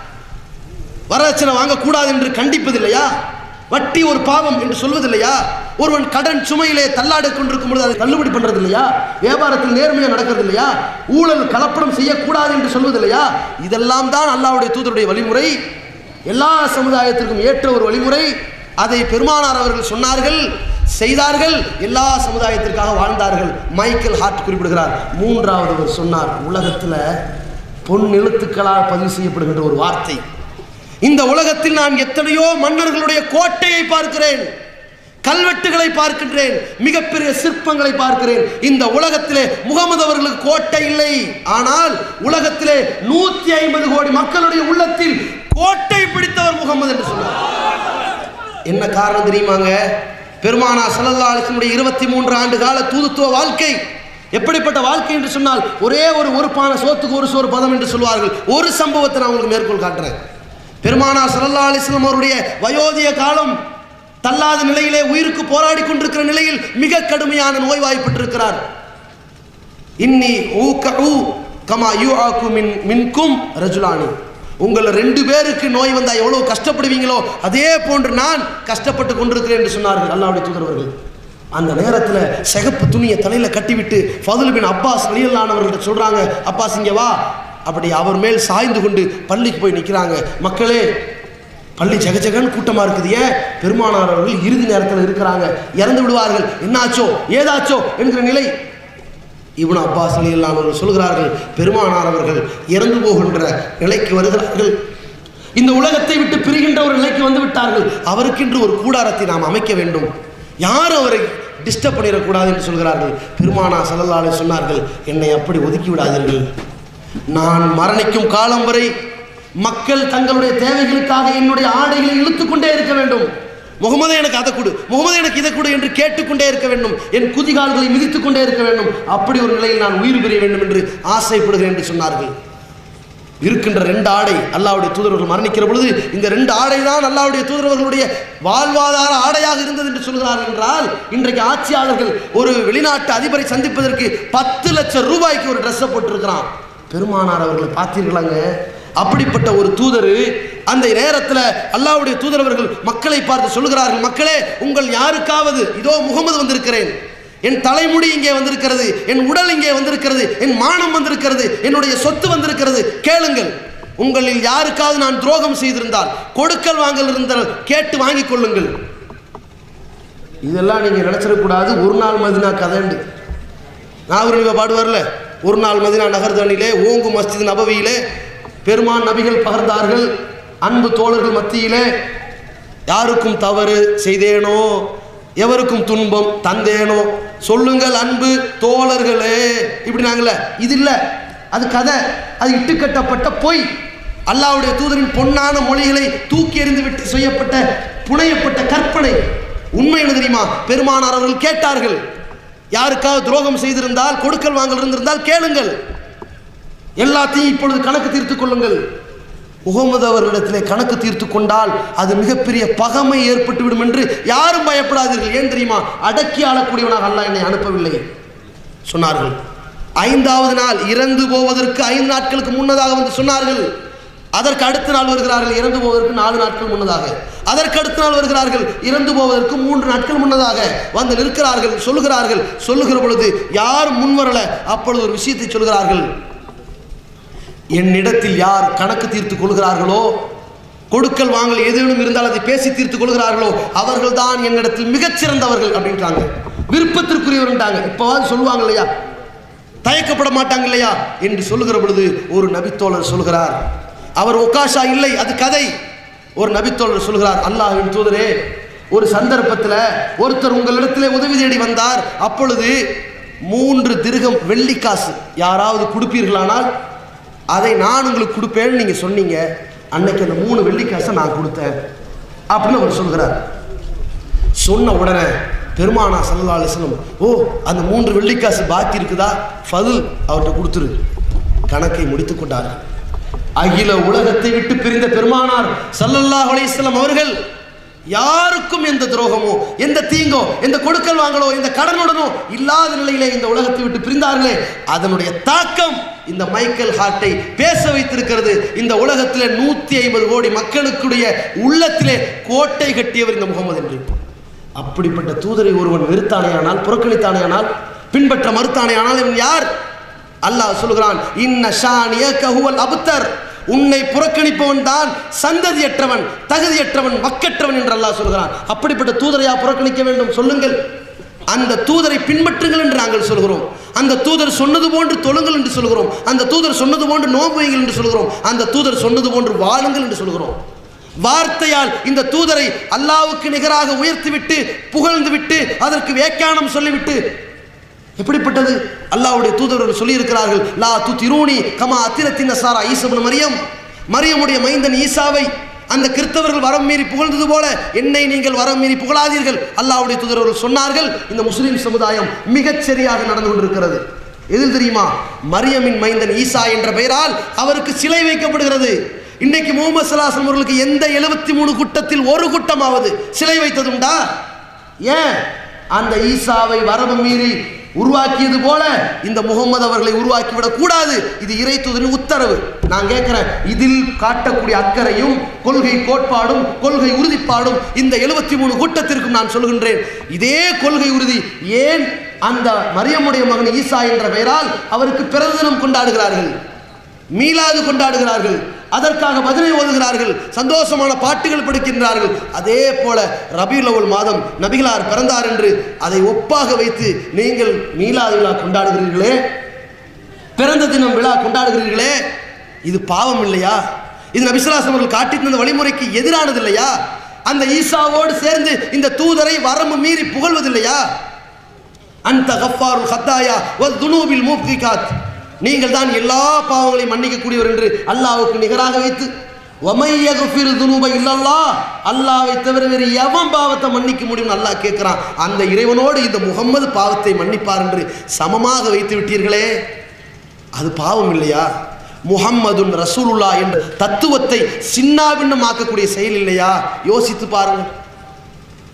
வரதட்சணை வாங்கக்கூடாது என்று கண்டிப்பது இல்லையா வட்டி ஒரு பாவம் என்று சொல்வதில்லையா ஒருவன் கடன் சுமையிலே தள்ளாடி கொண்டிருக்கும் பொழுது அதை தள்ளுபடி பண்றது இல்லையா வியாபாரத்தில் நேர்மையா நடக்கிறது இல்லையா ஊழல் கலப்படம் செய்யக்கூடாது என்று சொல்வது இல்லையா இதெல்லாம் தான் அல்லாஹ்வுடைய தூதருடைய வழிமுறை எல்லா சமுதாயத்திற்கும் ஏற்ற ஒரு வழிமுறை அதை பெருமானார் அவர்கள் சொன்னார்கள் செய்தார்கள் எல்லா சமுதாயத்திற்காக வாழ்ந்தார்கள் மைக்கேல் ஹார்ட் குறிப்பிடுகிறார் மூன்றாவது அவர் சொன்னார் உலகத்தில் பொன் எழுத்துக்களால் பதிவு செய்யப்படுகின்ற ஒரு வார்த்தை இந்த உலகத்தில் நான் எத்தனையோ மன்னர்களுடைய கோட்டையை பார்க்கிறேன் கல்வெட்டுகளை பார்க்கின்றேன் மிகப்பெரிய சிற்பங்களை பார்க்கிறேன் இந்த உலகத்திலே முகமது அவர்களுக்கு கோட்டை இல்லை ஆனால் உலகத்திலே நூத்தி ஐம்பது கோடி மக்களுடைய உள்ளத்தில் கோட்டை பிடித்தவர் முகமது என்று சொன்னார் என்ன காரணம் தெரியுமாங்க பெருமானா சல்லல்லா அலிஸ்லமுடைய இருபத்தி மூன்று ஆண்டு கால தூதுத்துவ வாழ்க்கை எப்படிப்பட்ட வாழ்க்கை என்று சொன்னால் ஒரே ஒரு ஒரு பானை சோத்துக்கு ஒரு சோறு பதம் என்று சொல்வார்கள் ஒரு சம்பவத்தை நான் உங்களுக்கு மேற்கோள் காட்டுறேன் பெருமானா சல்லல்லா அலிஸ்லம் அவருடைய வயோதிய காலம் தள்ளாத நிலையிலே உயிருக்கு போராடி கொண்டிருக்கிற நிலையில் மிக கடுமையான நோய்வாய்ப்பட்டிருக்கிறார் இன்னி ஊக்க ஊ கமா யூ ஆக்கு மின் மின்கும் ரஜுலானி உங்களை ரெண்டு பேருக்கு நோய் வந்தால் எவ்வளவு கஷ்டப்படுவீங்களோ அதே போன்று நான் கஷ்டப்பட்டு கொண்டிருக்கிறேன் என்று சொன்னார்கள் அல்லாவுடைய தூதரவர்கள் அந்த நேரத்தில் சிகப்பு துணியை தலையில் கட்டிவிட்டு ஃபதுல் பின் அப்பாஸ் வெளியிலானவர்கள்ட்ட சொல்கிறாங்க அப்பாஸ் இங்கே வா அப்படி அவர் மேல் சாய்ந்து கொண்டு பள்ளிக்கு போய் நிற்கிறாங்க மக்களே பள்ளி ஜெகஜகன் கூட்டமாக இருக்குது ஏன் பெருமானார் அவர்கள் இறுதி நேரத்தில் இருக்கிறாங்க இறந்து விடுவார்கள் என்னாச்சோ ஏதாச்சோ என்கிற நிலை இவனு அப்பாஸ் அலியல்லான் அவர்கள் சொல்கிறார்கள் பெருமானார் அவர்கள் இறந்து போகின்ற நிலைக்கு வருகிறார்கள் இந்த உலகத்தை விட்டு பிரிகின்ற ஒரு நிலைக்கு வந்து விட்டார்கள் அவருக்கென்று ஒரு கூடாரத்தை நாம் அமைக்க வேண்டும் யாரும் அவரை டிஸ்டர்ப் பண்ணிடக்கூடாது என்று சொல்கிறார்கள் பெருமானா சல்லல்லாலே சொன்னார்கள் என்னை அப்படி ஒதுக்கி விடாதீர்கள் நான் மரணிக்கும் காலம் வரை மக்கள் தங்களுடைய தேவைகளுக்காக என்னுடைய ஆடைகளை இழுத்துக் கொண்டே இருக்க வேண்டும் முகமதே எனக்கு அதை கொடு முகமதே எனக்கு இதை கொடு என்று கேட்டுக்கொண்டே இருக்க வேண்டும் என் குதிகால்களை மிதித்துக் கொண்டே இருக்க வேண்டும் அப்படி ஒரு நிலையில் நான் உயிர் பெற வேண்டும் என்று ஆசைப்படுகிறேன் என்று சொன்னார்கள் இருக்கின்ற ரெண்டு ஆடை அல்லாவுடைய தூதரவர்கள் மரணிக்கிற பொழுது இந்த ரெண்டு ஆடை தான் அல்லாவுடைய தூதரவர்களுடைய வாழ்வாதார ஆடையாக இருந்தது என்று சொல்கிறார்கள் என்றால் இன்றைக்கு ஆட்சியாளர்கள் ஒரு வெளிநாட்டு அதிபரை சந்திப்பதற்கு பத்து லட்சம் ரூபாய்க்கு ஒரு ட்ரெஸ்ஸை போட்டிருக்கிறான் பெருமானார் அவர்களை பார்த்தீர்களாங்க அப்படிப்பட்ட ஒரு தூதர் அந்த நேரத்தில் அல்லாஹ்வுடைய தூதரவர்கள் மக்களை பார்த்து சொல்லுகிறார்கள் மக்களே உங்கள் யாருக்காவது இதோ முகமது வந்திருக்கிறேன் என் தலைமுடி இங்கே வந்திருக்கிறது என் உடல் இங்கே வந்திருக்கிறது என் மானம் வந்திருக்கிறது என்னுடைய சொத்து வந்திருக்கிறது கேளுங்கள் உங்களில் யாருக்காவது நான் துரோகம் செய்திருந்தால் கொடுக்கல் வாங்கல் இருந்தால் கேட்டு வாங்கிக் கொள்ளுங்கள் இதெல்லாம் நீங்கள் நினச்சிடக்கூடாது ஒரு நாள் மதினா கதைண்டு நாகரிக பாடுவார்ல ஒரு நாள் மதினா நகர்தனிலே ஓங்கு மஸ்ஜித் நபவியிலே பெருமான் நபிகள் பகர்ந்தார்கள் அன்பு தோழர்கள் மத்தியிலே யாருக்கும் தவறு செய்தேனோ எவருக்கும் துன்பம் தந்தேனோ சொல்லுங்கள் அன்பு தோழர்களே இப்படி நாங்கள இது இல்லை அது கதை அது இட்டுக்கட்டப்பட்ட பொய் அல்லாஹ்வுடைய தூதரின் பொன்னான மொழிகளை தூக்கி எறிந்து விட்டு செய்யப்பட்ட புனையப்பட்ட கற்பனை உண்மை என்ன தெரியுமா பெருமானார் அவர்கள் கேட்டார்கள் யாருக்காவது துரோகம் செய்திருந்தால் கொடுக்கல் வாங்கல் இருந்திருந்தால் கேளுங்கள் எல்லாத்தையும் இப்பொழுது கணக்கு தீர்த்து கொள்ளுங்கள் முகமது அவர்களிடத்திலே கணக்கு தீர்த்து கொண்டால் அது மிகப்பெரிய பகமை ஏற்பட்டுவிடும் என்று யாரும் பயப்படாதீர்கள் ஏன் தெரியுமா அடக்கி ஆளக்கூடியவனாக அல்லாஹ் என்னை அனுப்பவில்லை சொன்னார்கள் ஐந்தாவது நாள் இறந்து போவதற்கு ஐந்து நாட்களுக்கு முன்னதாக வந்து சொன்னார்கள் அதற்கு அடுத்த நாள் வருகிறார்கள் இறந்து போவதற்கு நாலு நாட்கள் முன்னதாக அதற்கு அடுத்த நாள் வருகிறார்கள் இறந்து போவதற்கு மூன்று நாட்கள் முன்னதாக வந்து நிற்கிறார்கள் சொல்லுகிறார்கள் சொல்லுகிற பொழுது யார் முன்வரல அப்பொழுது ஒரு விஷயத்தை சொல்கிறார்கள் என்னிடத்தில் யார் கணக்கு தீர்த்து கொள்கிறார்களோ கொடுக்கல் வாங்கல் ஏதேனும் இருந்தால் அதை பேசி தீர்த்து கொள்கிறார்களோ அவர்கள் தான் என்னிடத்தில் மிகச்சிறந்தவர்கள் அப்படின்றாங்க விருப்பத்திற்குரியவர்ன்றாங்க இப்போவாது சொல்லுவாங்க இல்லையா தயக்கப்பட மாட்டாங்க இல்லையா என்று சொல்லுகிற பொழுது ஒரு நபித்தோழர் சொல்கிறார் அவர் ஒகாஷா இல்லை அது கதை ஒரு நபித்தோழர் சொல்கிறார் அல்லாஹ்வின் தூதரே ஒரு சந்தர்ப்பத்தில் ஒருத்தர் உங்களிடத்திலே உதவி தேடி வந்தார் அப்பொழுது மூன்று திருகம் வெள்ளிக்காசு யாராவது கொடுப்பீர்களானால் அதை நான் உங்களுக்கு கொடுப்பேன்னு நீங்கள் சொன்னீங்க அன்னைக்கு அந்த மூணு வெள்ளிக்காசை நான் கொடுத்தேன் அப்படின்னு அவர் சொல்கிறார் சொன்ன உடனே பெருமானா சல்லா அலிஸ்லம் ஓ அந்த மூன்று வெள்ளிக்காசு பாக்கி இருக்குதா ஃபதுல் அவர்கிட்ட கொடுத்துரு கணக்கை முடித்துக் கொண்டார்கள் அகில உலகத்தை விட்டு பிரிந்த பெருமானார் சல்லல்லாஹு அலைஹிஸ்ஸலாம் அவர்கள் யாருக்கும் எந்த துரோகமோ எந்த தீங்கோ எந்த கொடுக்கல் வாங்கலோ எந்த கடனுடனோ இல்லாத நிலையிலே இந்த உலகத்தை விட்டு பிரிந்தார்களே அதனுடைய தாக்கம் இந்த மைக்கேல் ஹார்ட்டை பேச வைத்திருக்கிறது இந்த உலகத்திலே நூத்தி ஐம்பது கோடி மக்களுக்குடைய உள்ளத்திலே கோட்டை கட்டியவர் இந்த முகமது என்று அப்படிப்பட்ட தூதரை ஒருவன் வெறுத்தானேயானால் புறக்கணித்தானேயானால் பின்பற்ற மறுத்தானேயானால் இவன் யார் அல்லாஹ் சொல்கிறான் இன்ன ஷானிய கஹுவல் அபுத்தர் உன்னை புறக்கணிப்பவன் தான் சந்ததியற்றவன் தகுதியற்றவன் மக்கற்றவன் என்று அல்லாஹ் சொல்கிறான் அப்படிப்பட்ட தூதரையா புறக்கணிக்க வேண்டும் சொல்லுங்கள் அந்த தூதரை பின்பற்றுங்கள் என்று நாங்கள் சொல்கிறோம் அந்த தூதர் சொன்னது போன்று தொழுங்கள் என்று சொல்கிறோம் அந்த தூதர் சொன்னது போன்று நோன்பு வையுங்கள் என்று சொல்கிறோம் அந்த தூதர் சொன்னது போன்று வாழுங்கள் என்று சொல்கிறோம் வார்த்தையால் இந்த தூதரை அல்லாவுக்கு நிகராக உயர்த்திவிட்டு புகழ்ந்துவிட்டு அதற்கு வியாக்கியானம் சொல்லிவிட்டு எப்படிப்பட்டது அல்லாஹ்வுடைய தூதர்கள் சொல்லியிருக்கிறார்கள் லா து திருணி கமா அத்திரத்தின் நசாரா ஈசபன் மரியம் மரியமுடைய மைந்தன் ஈசாவை அந்த கிறிஸ்தவர்கள் வரம் மீறி புகழ்ந்தது போல என்னை நீங்கள் வரம் மீறி புகழாதீர்கள் அல்லாஹ்வுடைய தூதரவர்கள் சொன்னார்கள் இந்த முஸ்லிம் சமுதாயம் மிகச் சரியாக நடந்து கொண்டிருக்கிறது எதில் தெரியுமா மரியமின் மைந்தன் ஈசா என்ற பெயரால் அவருக்கு சிலை வைக்கப்படுகிறது இன்னைக்கு முகமது சலாசம் அவர்களுக்கு எந்த எழுபத்தி மூணு குட்டத்தில் ஒரு குட்டமாவது சிலை வைத்ததுண்டா ஏன் அந்த ஈசாவை வரவு மீறி உருவாக்கியது போல இந்த முகமது அவர்களை உருவாக்கிவிடக் கூடாது இது இறை தூதரின் உத்தரவு நான் கேட்கிறேன் இதில் காட்டக்கூடிய அக்கறையும் கொள்கை கோட்பாடும் கொள்கை உறுதிப்பாடும் இந்த எழுபத்தி மூணு கூட்டத்திற்கும் நான் சொல்கின்றேன் இதே கொள்கை உறுதி ஏன் அந்த மரியமுடைய மகன் ஈசா என்ற பெயரால் அவருக்கு பிறந்த தினம் கொண்டாடுகிறார்கள் மீளாது கொண்டாடுகிறார்கள் அதற்காக பதிலை ஓதுகிறார்கள் சந்தோஷமான பாட்டுகள் படிக்கின்றார்கள் அதே போல ரபியுல் அவல் மாதம் நபிகளார் பிறந்தார் என்று அதை ஒப்பாக வைத்து நீங்கள் மீளாது விழா கொண்டாடுகிறீர்களே பிறந்த தினம் விழா கொண்டாடுகிறீர்களே இது பாவம் இல்லையா இது நபிசுலாசம் அவர்கள் காட்டி தந்த வழிமுறைக்கு எதிரானது இல்லையா அந்த ஈசாவோடு சேர்ந்து இந்த தூதரை வரம்பு மீறி புகழ்வதில்லையா அந்த கஃபாருல் ஹத்தாயா வல் துனூபில் மூப்திகாத் நீங்கள் தான் எல்லா பாவங்களையும் மன்னிக்கக்கூடியவர் என்று அல்லாஹ்வுக்கு நிகராக வைத்து ஒமையகுஃபிர் துனூப இல்லல்லா அல்லாவை தவிர வேறு எவன் பாவத்தை மன்னிக்க முடியும்னு அல்லாஹ் கேட்கிறான் அந்த இறைவனோடு இந்த முகம்மது பாவத்தை மன்னிப்பார் என்று சமமாக வைத்து விட்டீர்களே அது பாவம் இல்லையா முஹம்மதுன் ரசூலுல்லா என்ற தத்துவத்தை சின்னாபின்னமாக்கக்கூடிய செயல் இல்லையா யோசித்து பாருங்கள்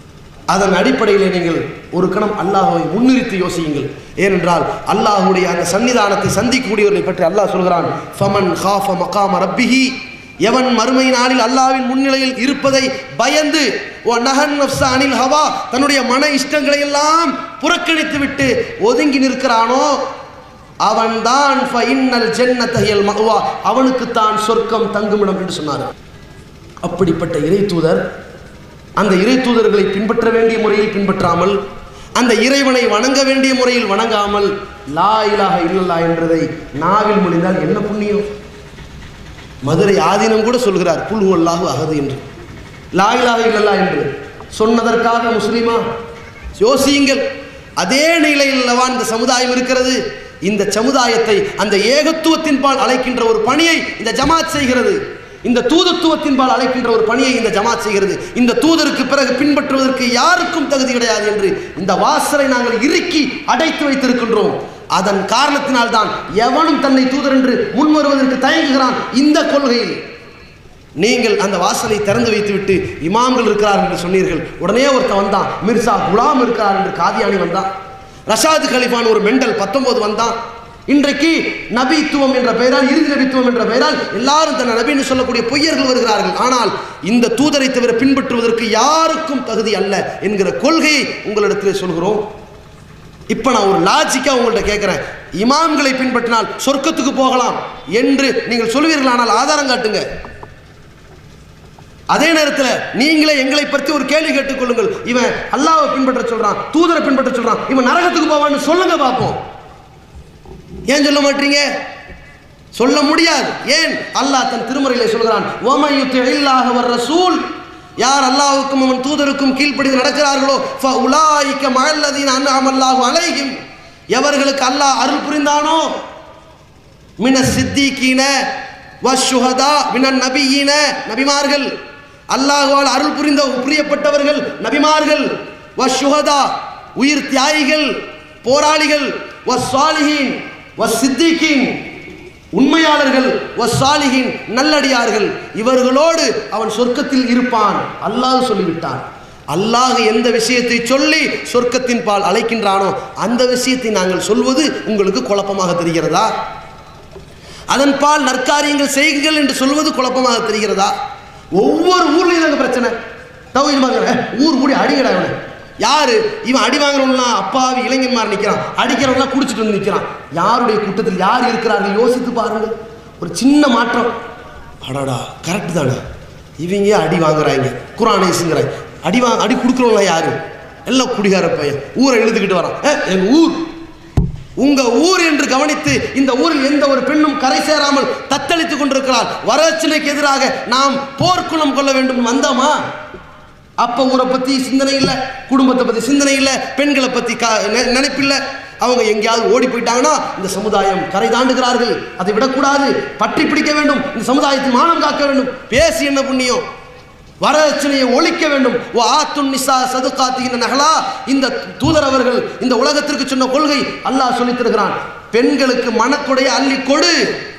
அதன் அடிப்படையிலே நீங்கள் ஒரு கணம் அல்லாஹ்வை முன்னிறுத்தி யோசியுங்கள் ஏனென்றால் அல்லாஹ்வுடைய அந்த சன்னிதானத்தை சந்திக்கக்கூடியவர்களை பற்றி அல்லாஹ் சொல்கிறான் ஃபமன் ஹாஃப மகாம ரப்பிஹி எவன் மறுமை நாளில் அல்லாஹ்வின் முன்னிலையில் இருப்பதை பயந்து ஓ நஹன் நஃப்ஸ அனில் ஹவா தன்னுடைய மன இஷ்டங்களை எல்லாம் புறக்கணித்து விட்டு ஒதுங்கி நிற்கிறானோ அவன்தான் ஃபைன்னல் ஜன்னத்தஹியல் மஹ்வா அவனுக்குத்தான் சொர்க்கம் தங்குமிடம் என்று சொன்னார் அப்படிப்பட்ட இறை தூதர் அந்த இறை தூதர்களை பின்பற்ற வேண்டிய முறையில் பின்பற்றாமல் அந்த இறைவனை வணங்க வேண்டிய முறையில் வணங்காமல் லா இலாஹ இல்லல்லா என்றதை நாவில் முடிந்தால் என்ன புண்ணியம் மதுரை ஆதீனம் கூட சொல்கிறார் புல் அல்லாஹு அகது என்று லா இலாஹ இல்லல்லா என்று சொன்னதற்காக முஸ்லீமா யோசியுங்கள் அதே நிலையில் அல்லவா இந்த சமுதாயம் இருக்கிறது இந்த சமுதாயத்தை அந்த ஏகத்துவத்தின் பால் அழைக்கின்ற ஒரு பணியை இந்த ஜமாத் செய்கிறது இந்த தூதத்துவத்தின் பால் அழைக்கின்ற ஒரு பணியை இந்த ஜமாத் செய்கிறது இந்த தூதருக்கு பிறகு பின்பற்றுவதற்கு யாருக்கும் தகுதி கிடையாது என்று இந்த வாசலை நாங்கள் இறுக்கி அடைத்து வைத்திருக்கின்றோம் அதன் காரணத்தினால்தான் எவனும் தன்னை தூதர் என்று முன் வருவதற்கு தயங்குகிறான் இந்த கொள்கையில் நீங்கள் அந்த வாசலை திறந்து வைத்துவிட்டு இமாம்கள் இருக்கிறார் என்று சொன்னீர்கள் உடனே ஒருத்தன் வந்தான் மிர்சா குலாம் இருக்கிறார் என்று காதியானி வந்தான் ரஷாது கலிஃபான் ஒரு மெண்டல் பத்தொன்பது வந்தான் இன்றைக்கு நபித்துவம் என்ற பெயரால் இறுதி நபித்துவம் என்ற பெயரால் எல்லாரும் தன்னை நபின்னு சொல்லக்கூடிய பொய்யர்கள் வருகிறார்கள் ஆனால் இந்த தூதரை தவிர பின்பற்றுவதற்கு யாருக்கும் தகுதி அல்ல என்கிற கொள்கையை உங்களிடத்தில் சொல்கிறோம் இப்போ நான் ஒரு லாஜிக்காக உங்கள்கிட்ட கேட்குறேன் இமாம்களை பின்பற்றினால் சொர்க்கத்துக்கு போகலாம் என்று நீங்கள் சொல்வீர்களானால் ஆதாரம் காட்டுங்க அதே நேரத்தில் நீங்களே எங்களை பற்றி ஒரு கேள்வி கேட்டுக்கொள்ளுங்கள் இவன் அல்லாவை பின்பற்ற சொல்றான் தூதரை பின்பற்ற சொல்றான் இவன் நரகத்துக்கு போவான்னு சொல்லுங்க பார்ப்போம் ஏன் சொல்ல மாட்டீங்க சொல்ல முடியாது ஏன் அல்லாஹ் தன் திருமறையிலே சொல்கிறான் ஓமையுத்து இல்லாஹ வர் ரசூல் யார் அல்லாஹ்வுக்கும் அவன் தூதருக்கும் கீழ்ப்படிந்து நடக்கிறார்களோ ஃப உலாயிக்க மழல்லதீன் அன்அமல்லாஹு அலைஹிம் எவர்களுக்கு அல்லாஹ் அருள் புரிந்தானோ மின சித்திகீன வஷுஹதா மினன் நபியீன நபிமார்கள் அல்லாஹ்வால் அருள் புரிந்த புரியப்பட்டவர்கள் நபிமார்கள் வஷுஹதா உயிர் தியாகிகள் போராளிகள் வஸ்ஸாலிஹீன் வஸ்ஸித்தீகீன் உண்மையாளர்கள் வஸ்ஸாலிஹீன் நல்லடியார்கள் இவர்களோடு அவன் சொர்க்கத்தில் இருப்பான் அல்லாஹ் சொல்லிவிட்டான் அல்லாஹ் எந்த விஷயத்தை சொல்லி சொர்க்கத்தின் பால் அழைக்கின்றானோ அந்த விஷயத்தை நாங்கள் சொல்வது உங்களுக்கு குழப்பமாக தெரிகிறதா அதன் பால் நற்காரியங்கள் செய்யுங்கள் என்று சொல்வது குழப்பமாக தெரிகிறதா ஒவ்வொரு ஊர்லயும் தாங்க பிரச்சனை தௌஹீத் மகன், "ஏய், ஊர் கூடி அடிக்கடா இவனை யாரு இவன் அடி வாங்குறவன்லாம் அப்பாவி இளைஞன்மார் நிற்கிறான் அடிக்கிறவன்லாம் குடிச்சிட்டு வந்து நிற்கிறான் யாருடைய கூட்டத்தில் யார் இருக்கிறார்கள் யோசித்து பாருங்கள் ஒரு சின்ன மாற்றம் அடாடா கரெக்டு தானே இவங்க அடி வாங்குறாங்க குரானை சிங்கிறாங்க அடி வா அடி கொடுக்குறவங்களா யாரு எல்லாம் குடிகார பையன் ஊரை எழுதுக்கிட்டு வரான் "ஏய், எங்க ஊர் உங்க ஊர் என்று கவனித்து இந்த ஊரில் எந்த ஒரு பெண்ணும் கரை சேராமல் தத்தளித்துக் கொண்டிருக்கிறார் வரட்சினைக்கு எதிராக நாம் போர்க்குணம் கொள்ள வேண்டும் வந்தோமா அப்ப ஊரை பத்தி சிந்தனை இல்லை குடும்பத்தை பத்தி சிந்தனை இல்லை பெண்களை பத்தி க- நெ- நினைப்பில்லை அவங்க எங்கேயாவது ஓடி போயிட்டாங்கன்னா இந்த சமுதாயம் கரை தாண்டுகிறார்கள் அதை விடக்கூடாது பற்றி பிடிக்க வேண்டும் இந்த சமுதாயத்தின் மானம் காக்க வேண்டும் பேசி என்ன புண்ணியம் வரதட்சணையை ஒழிக்க வேண்டும் ஓ ஆத்துன் நிசா சதுகாத்தின நகலா இந்த தூதர் அவர்கள் இந்த உலகத்திற்கு சொன்ன கொள்கை அல்லாஹ் சொல்லித் தருகிறான் பெண்களுக்கு மனக்கொடையை அள்ளி கொடு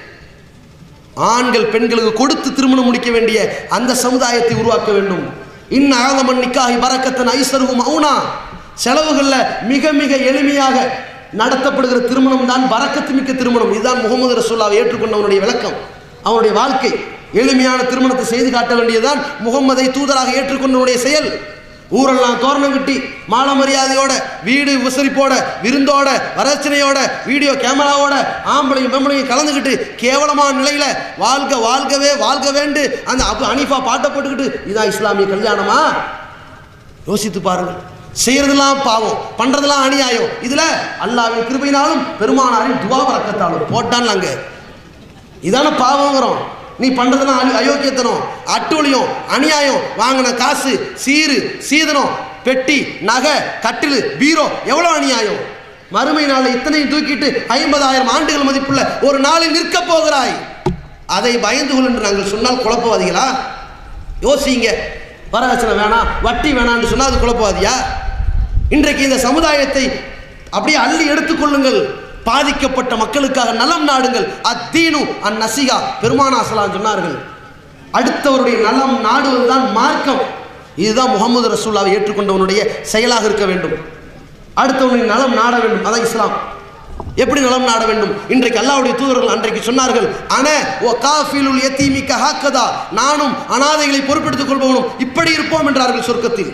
ஆண்கள் பெண்களுக்கு கொடுத்து திருமணம் முடிக்க வேண்டிய அந்த சமுதாயத்தை உருவாக்க வேண்டும் இன் ஆலமன் நிக்காஹி பரக்கத்தன் ஐசருகும் மௌனா செலவுகளில் மிக மிக எளிமையாக நடத்தப்படுகிற திருமணம் தான் பரக்கத்து மிக்க திருமணம் இதுதான் முகமது ரசூல்லாவை ஏற்றுக்கொண்டவனுடைய விளக்கம் அவனுடைய வாழ்க்கை எளிமையான திருமணத்தை செய்து காட்ட வேண்டியதுதான் முகம்மதை தூதராக ஏற்றுக்கொண்டவனுடைய செயல் ஊரெல்லாம் தோரணம் கட்டி மாலை மரியாதையோட வீடு உசரிப்போட விருந்தோட வரச்சனையோட வீடியோ கேமராவோட ஆம்பளையும் பெம்பளையும் கலந்துக்கிட்டு கேவலமான நிலையில வாழ்க வாழ்கவே வாழ்க வேண்டு அந்த அபு அனிஃபா பாட்டை போட்டுக்கிட்டு இதான் இஸ்லாமிய கல்யாணமா யோசித்து பாருங்கள் செய்யறதெல்லாம் பாவம் பண்றதெல்லாம் அநியாயம் இதுல அல்லாவின் கிருபையினாலும் பெருமானாரின் துவா வரக்கத்தாலும் போட்டான் அங்க இதான பாவங்கிறோம் நீ பண்றதெல்லாம் அலி- அயோக்கியத்தனம் அட்டூழியம் அநியாயம் வாங்கின காசு சீரு சீதனம் பெட்டி நகை கட்டில் பீரோ எவ்வளோ அநியாயம் மறுமை நாளில் இத்தனையும் தூக்கிட்டு ஐம்பதாயிரம் ஆண்டுகள் மதிப்புள்ள ஒரு நாளில் நிற்க போகிறாய் அதை பயந்து கொள் என்று நாங்கள் சொன்னால் குழப்பவாதிகளா யோசிங்க வரதட்சணை வேணாம் வட்டி வேணாம்னு சொன்னால் அது குழப்பவாதியா இன்றைக்கு இந்த சமுதாயத்தை அப்படியே அள்ளி எடுத்துக்கொள்ளுங்கள் பாதிக்கப்பட்ட மக்களுக்காக நலம் நாடுங்கள் அத்தீனு அந்நசிகா பெருமானாசலாம் சொன்னார்கள் அடுத்தவருடைய நலம் நாடுவதுதான் மார்க்கம் இதுதான் முகமது ரசூல்லாவை ஏற்றுக்கொண்டவனுடைய செயலாக இருக்க வேண்டும் அடுத்தவனின் நலம் நாட வேண்டும் அதான் இஸ்லாம் எப்படி நலம் நாட வேண்டும் இன்றைக்கு அல்லாஹ்வுடைய தூதர்கள் அன்றைக்கு சொன்னார்கள் அன ஓ காஃபிலுல் யத்தீமிக்க ஹாக்கதா நானும் அனாதைகளை பொறுப்பெடுத்துக் கொள்பவனும் இப்படி இருப்போம் என்றார்கள் சொர்க்கத்தில்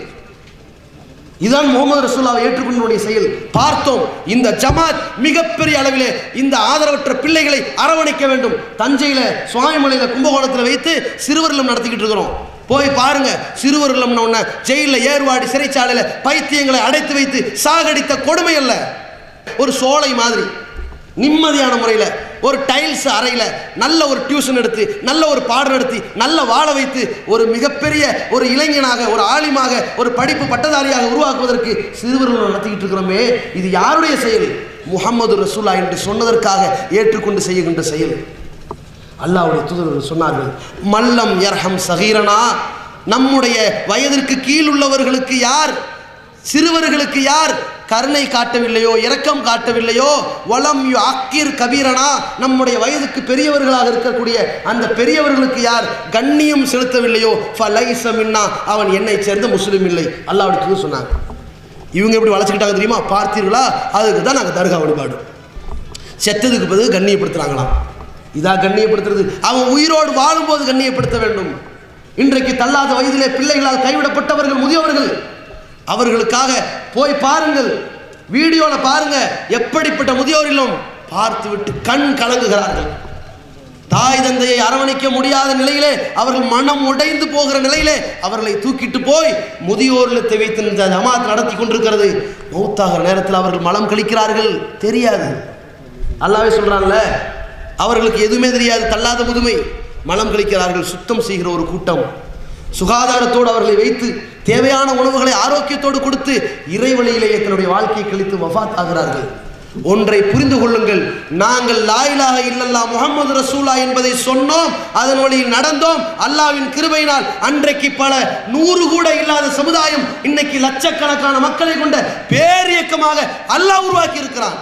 இதுதான் முகமது ரசூல்லாவை ஏற்றுக்கொண்டனுடைய செயல் பார்த்தோம் இந்த ஜமாத் மிகப்பெரிய அளவிலே இந்த ஆதரவற்ற பிள்ளைகளை அரவணைக்க வேண்டும் தஞ்சையில சுவாமிமலையில கும்பகோணத்தில் வைத்து சிறுவர் இல்லம் நடத்திக்கிட்டு இருக்கிறோம் போய் பாருங்க சிறுவர் இல்லம்னு ஒண்ணு ஜெயிலில் ஏர்வாடி சிறைச்சாலையில பைத்தியங்களை அடைத்து வைத்து சாகடித்த கொடுமை அல்ல ஒரு சோலை மாதிரி நிம்மதியான முறையில் ஒரு டைல்ஸ் அறையில் நல்ல ஒரு டியூஷன் எடுத்து நல்ல ஒரு பாடம் நடத்தி நல்ல வாழ வைத்து ஒரு மிகப்பெரிய ஒரு இளைஞனாக ஒரு ஆலிமாக ஒரு படிப்பு பட்டதாரியாக உருவாக்குவதற்கு சிறுவர்கள் நடத்திக்கிட்டு இருக்கிறோமே இது யாருடைய செயல் முகமது ரசூலா என்று சொன்னதற்காக ஏற்றுக்கொண்டு செய்கின்ற செயல் அல்லாஹ்வுடைய தூதர்கள் சொன்னார்கள் மல்லம் யர்ஹம் சகீரனா நம்முடைய வயதிற்கு கீழ் உள்ளவர்களுக்கு யார் சிறுவர்களுக்கு யார் கருணை காட்டவில்லையோ இரக்கம் காட்டவில்லையோ வலம் யு அக்கீர் கபீரனா நம்முடைய வயதுக்கு பெரியவர்களாக இருக்கக்கூடிய அந்த பெரியவர்களுக்கு யார் கண்ணியம் செலுத்தவில்லையோ ஃபலைஸ மின்னா அவன் என்னை சேர்ந்த முஸ்லீம் இல்லை அல்லாஹ்வுடைய தூதர் சொன்னாங்க இவங்க எப்படி வளர்ச்சிக்கிட்டாங்க தெரியுமா பார்த்தீர்களா அதுக்கு தான் நாங்கள் தர்கா வழிபாடு செத்ததுக்கு பதில் கண்ணியப்படுத்துறாங்களாம் இதா கண்ணியப்படுத்துறது அவன் உயிரோடு வாழும்போது கண்ணியப்படுத்த வேண்டும் இன்றைக்கு தள்ளாத வயதிலே பிள்ளைகளால் கைவிடப்பட்டவர்கள் முதியவர்கள் அவர்களுக்காக போய் பாருங்கள் வீடியோல பாருங்க எப்படிப்பட்ட முதியோரிலும் பார்த்துவிட்டு கண் கலங்குகிறார்கள் தாய் தந்தையை அரவணைக்க முடியாத நிலையிலே அவர்கள் மனம் உடைந்து போகிற நிலையிலே அவர்களை தூக்கிட்டு போய் முதியோர் இல்லத்தை வைத்து இந்த ஜமாத் நடத்தி கொண்டிருக்கிறது மௌத்தாகிற நேரத்தில் அவர்கள் மலம் கழிக்கிறார்கள் தெரியாது அல்லாவே சொல்றான்ல அவர்களுக்கு எதுவுமே தெரியாது தள்ளாத முதுமை மலம் கழிக்கிறார்கள் சுத்தம் செய்கிற ஒரு கூட்டம் சுகாதாரத்தோடு அவர்களை வைத்து தேவையான உணவுகளை ஆரோக்கியத்தோடு கொடுத்து இறைவழியிலேயே தன்னுடைய வாழ்க்கையை கழித்து வஃபாத் ஆகிறார்கள் ஒன்றை புரிந்து கொள்ளுங்கள் நாங்கள் லாயிலாக இல்லல்லா முகமது ரசூலா என்பதை சொன்னோம் அதன் வழியில் நடந்தோம் அல்லாவின் கிருபையினால் அன்றைக்கு பல நூறு கூட இல்லாத சமுதாயம் இன்னைக்கு லட்சக்கணக்கான மக்களை கொண்ட பேரியக்கமாக அல்லாஹ் உருவாக்கி இருக்கிறான்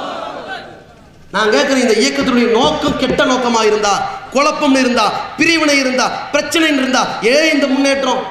நான் கேட்கிறேன் இந்த இயக்கத்தினுடைய நோக்கம் கெட்ட நோக்கமாக இருந்தா குழப்பம் இருந்தா பிரிவினை இருந்தா பிரச்சனை இருந்தா ஏன் இந்த முன்னேற்றம்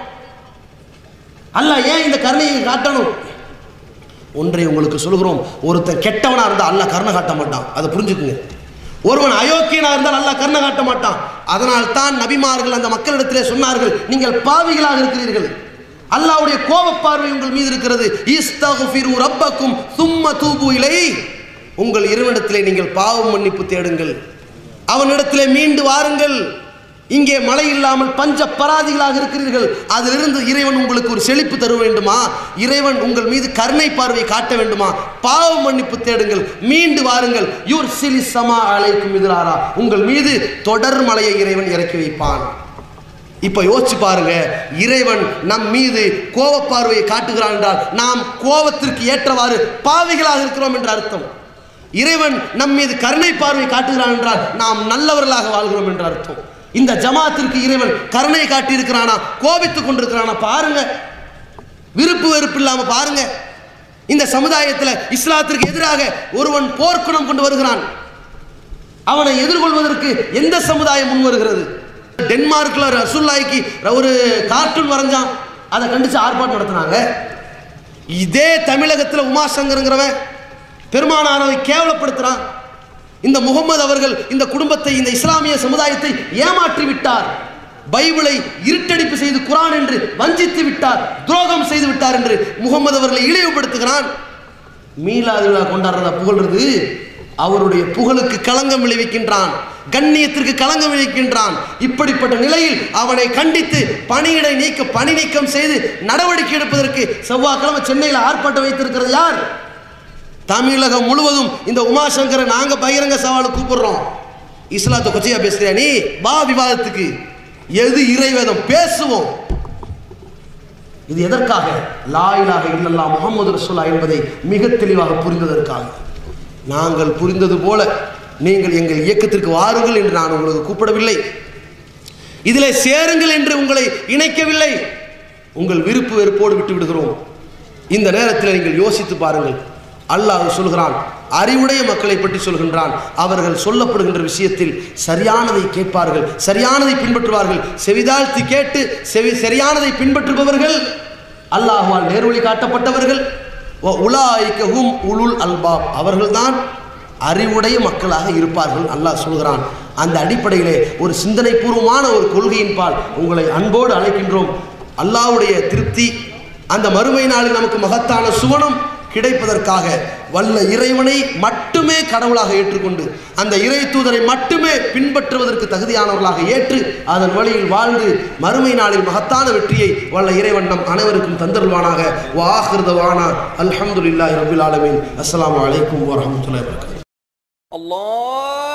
அல்ல ஏன் இந்த கருணையை காட்டணும் ஒன்றை உங்களுக்கு சொல்கிறோம் ஒருத்தன் கெட்டவனா இருந்தா அல்லாஹ் கருணை காட்ட மாட்டான் அதை புரிஞ்சுக்குங்க ஒருவன் அயோக்கியனா இருந்தால் அல்லாஹ் கருணை காட்ட மாட்டான் அதனால் தான் நபிமார்கள் அந்த மக்களிடத்திலே சொன்னார்கள் நீங்கள் பாவிகளாக இருக்கிறீர்கள் அல்லாஹ்வுடைய கோபப் பார்வை உங்கள் மீது இருக்கிறது இஸ்தகுஃபிரு ரப்பக்கும் சும்ம தூபு இலை உங்கள் இறைவனிடத்திலே நீங்கள் பாவம் மன்னிப்பு தேடுங்கள் அவனிடத்திலே மீண்டு வாருங்கள் இங்கே மழை இல்லாமல் பஞ்ச பராதிகளாக இருக்கிறீர்கள் அதிலிருந்து இறைவன் உங்களுக்கு ஒரு செழிப்பு தர வேண்டுமா இறைவன் உங்கள் மீது கருணை பார்வை காட்ட வேண்டுமா பாவ மன்னிப்பு தேடுங்கள் மீண்டு வாருங்கள் யூர் சிலி சமா அலைக்கும் எதிராரா உங்கள் மீது தொடர் மலையை இறைவன் இறக்கி வைப்பான் இப்ப யோசிச்சு பாருங்க இறைவன் நம் மீது கோப பார்வையை காட்டுகிறான் என்றால் நாம் கோபத்திற்கு ஏற்றவாறு பாவிகளாக இருக்கிறோம் என்ற அர்த்தம் இறைவன் நம் மீது கருணை பார்வை காட்டுகிறான் என்றால் நாம் நல்லவர்களாக வாழ்கிறோம் என்ற அர்த்தம் இந்த ஜமாத்திற்கு இறைவன் கருணை காட்டி இருக்கிறானா கோபித்துக் கொண்டிருக்கிறானா பாருங்க விருப்பு வெறுப்பு இல்லாம பாருங்க இந்த சமுதாயத்தில் இஸ்லாத்திற்கு எதிராக ஒருவன் போர்க்குணம் கொண்டு வருகிறான் அவனை எதிர்கொள்வதற்கு எந்த சமுதாயம் முன் வருகிறது டென்மார்க்ல ரசூல்லாய்க்கு ஒரு கார்ட்டூன் வரைஞ்சான் அதை கண்டிச்சு ஆர்ப்பாட்டம் நடத்தினாங்க இதே தமிழகத்தில் உமாசங்கருங்கிறவன் பெருமானாரவை கேவலப்படுத்துறான் இந்த முகமது அவர்கள் இந்த குடும்பத்தை இந்த இஸ்லாமிய சமுதாயத்தை ஏமாற்றி விட்டார் பைபிளை இருட்டடிப்பு செய்து குரான் என்று வஞ்சித்து விட்டார் துரோகம் செய்து விட்டார் என்று முகமது அவர்களை இழிவுபடுத்துகிறான் மீலாது விழா கொண்டாடுறதா புகழ்றது அவருடைய புகழுக்கு களங்கம் விளைவிக்கின்றான் கண்ணியத்திற்கு களங்கம் விளைவிக்கின்றான் இப்படிப்பட்ட நிலையில் அவனை கண்டித்து பணியிடை நீக்க பணி நீக்கம் செய்து நடவடிக்கை எடுப்பதற்கு செவ்வாய்க்கிழமை சென்னையில் ஆர்ப்பாட்டம் வைத்திருக்கிறது யார் தமிழகம் முழுவதும் இந்த உமாசங்கரை நாங்க பகிரங்க சவாலுக்கு கூப்பிடுறோம் இஸ்லாத்தை கொச்சையா பேசுறியா நீ வா விவாதத்துக்கு எது இறைவேதம் பேசுவோம் இது எதற்காக லா இலாஹ இல்லல்லா முகமது ரசூலா என்பதை மிக தெளிவாக புரிந்ததற்காக நாங்கள் புரிந்தது போல நீங்கள் எங்கள் இயக்கத்திற்கு வாருங்கள் என்று நான் உங்களுக்கு கூப்பிடவில்லை இதில் சேருங்கள் என்று உங்களை இணைக்கவில்லை உங்கள் விருப்பு வெறுப்போடு விட்டு விடுகிறோம் இந்த நேரத்தில் நீங்கள் யோசித்து பாருங்கள் அல்லாஹ் சொல்கிறான் அறிவுடைய மக்களை பற்றி சொல்கின்றான் அவர்கள் சொல்லப்படுகின்ற விஷயத்தில் சரியானதை கேட்பார்கள் சரியானதை பின்பற்றுவார்கள் செவிதாழ்த்தி கேட்டு செவி சரியானதை பின்பற்றுபவர்கள் அல்லாஹ்வால் நேர்வழி காட்டப்பட்டவர்கள் வ உலாய்கவும் உலுல் அல்பாப் அவர்கள்தான் அறிவுடைய மக்களாக இருப்பார்கள் அல்லாஹ் சொல்கிறான் அந்த அடிப்படையிலே ஒரு சிந்தனைபூர்வமான ஒரு கொள்கையின்பால் உங்களை அன்போடு அழைக்கின்றோம் அல்லாஹ்வுடைய திருப்தி அந்த மறுமை நாளில் நமக்கு மகத்தான சுவனம் கிடைப்பதற்காக வல்ல இறைவனை மட்டுமே கடவுளாக ஏற்றுக்கொண்டு அந்த இறை தூதரை மட்டுமே பின்பற்றுவதற்கு தகுதியானவர்களாக ஏற்று அதன் வழியில் வாழ்ந்து மறுமை நாளில் மகத்தான வெற்றியை வல்ல இறைவன் நம் அனைவருக்கும் தந்தருள்வானாக வாஹிருதவானா அல்ஹம்துலில்லாஹி ரபில் ஆலமீன் அஸ்ஸலாமு அலைக்கும் வரஹ்மத்துல்லாஹி வபரகாத்துஹு الله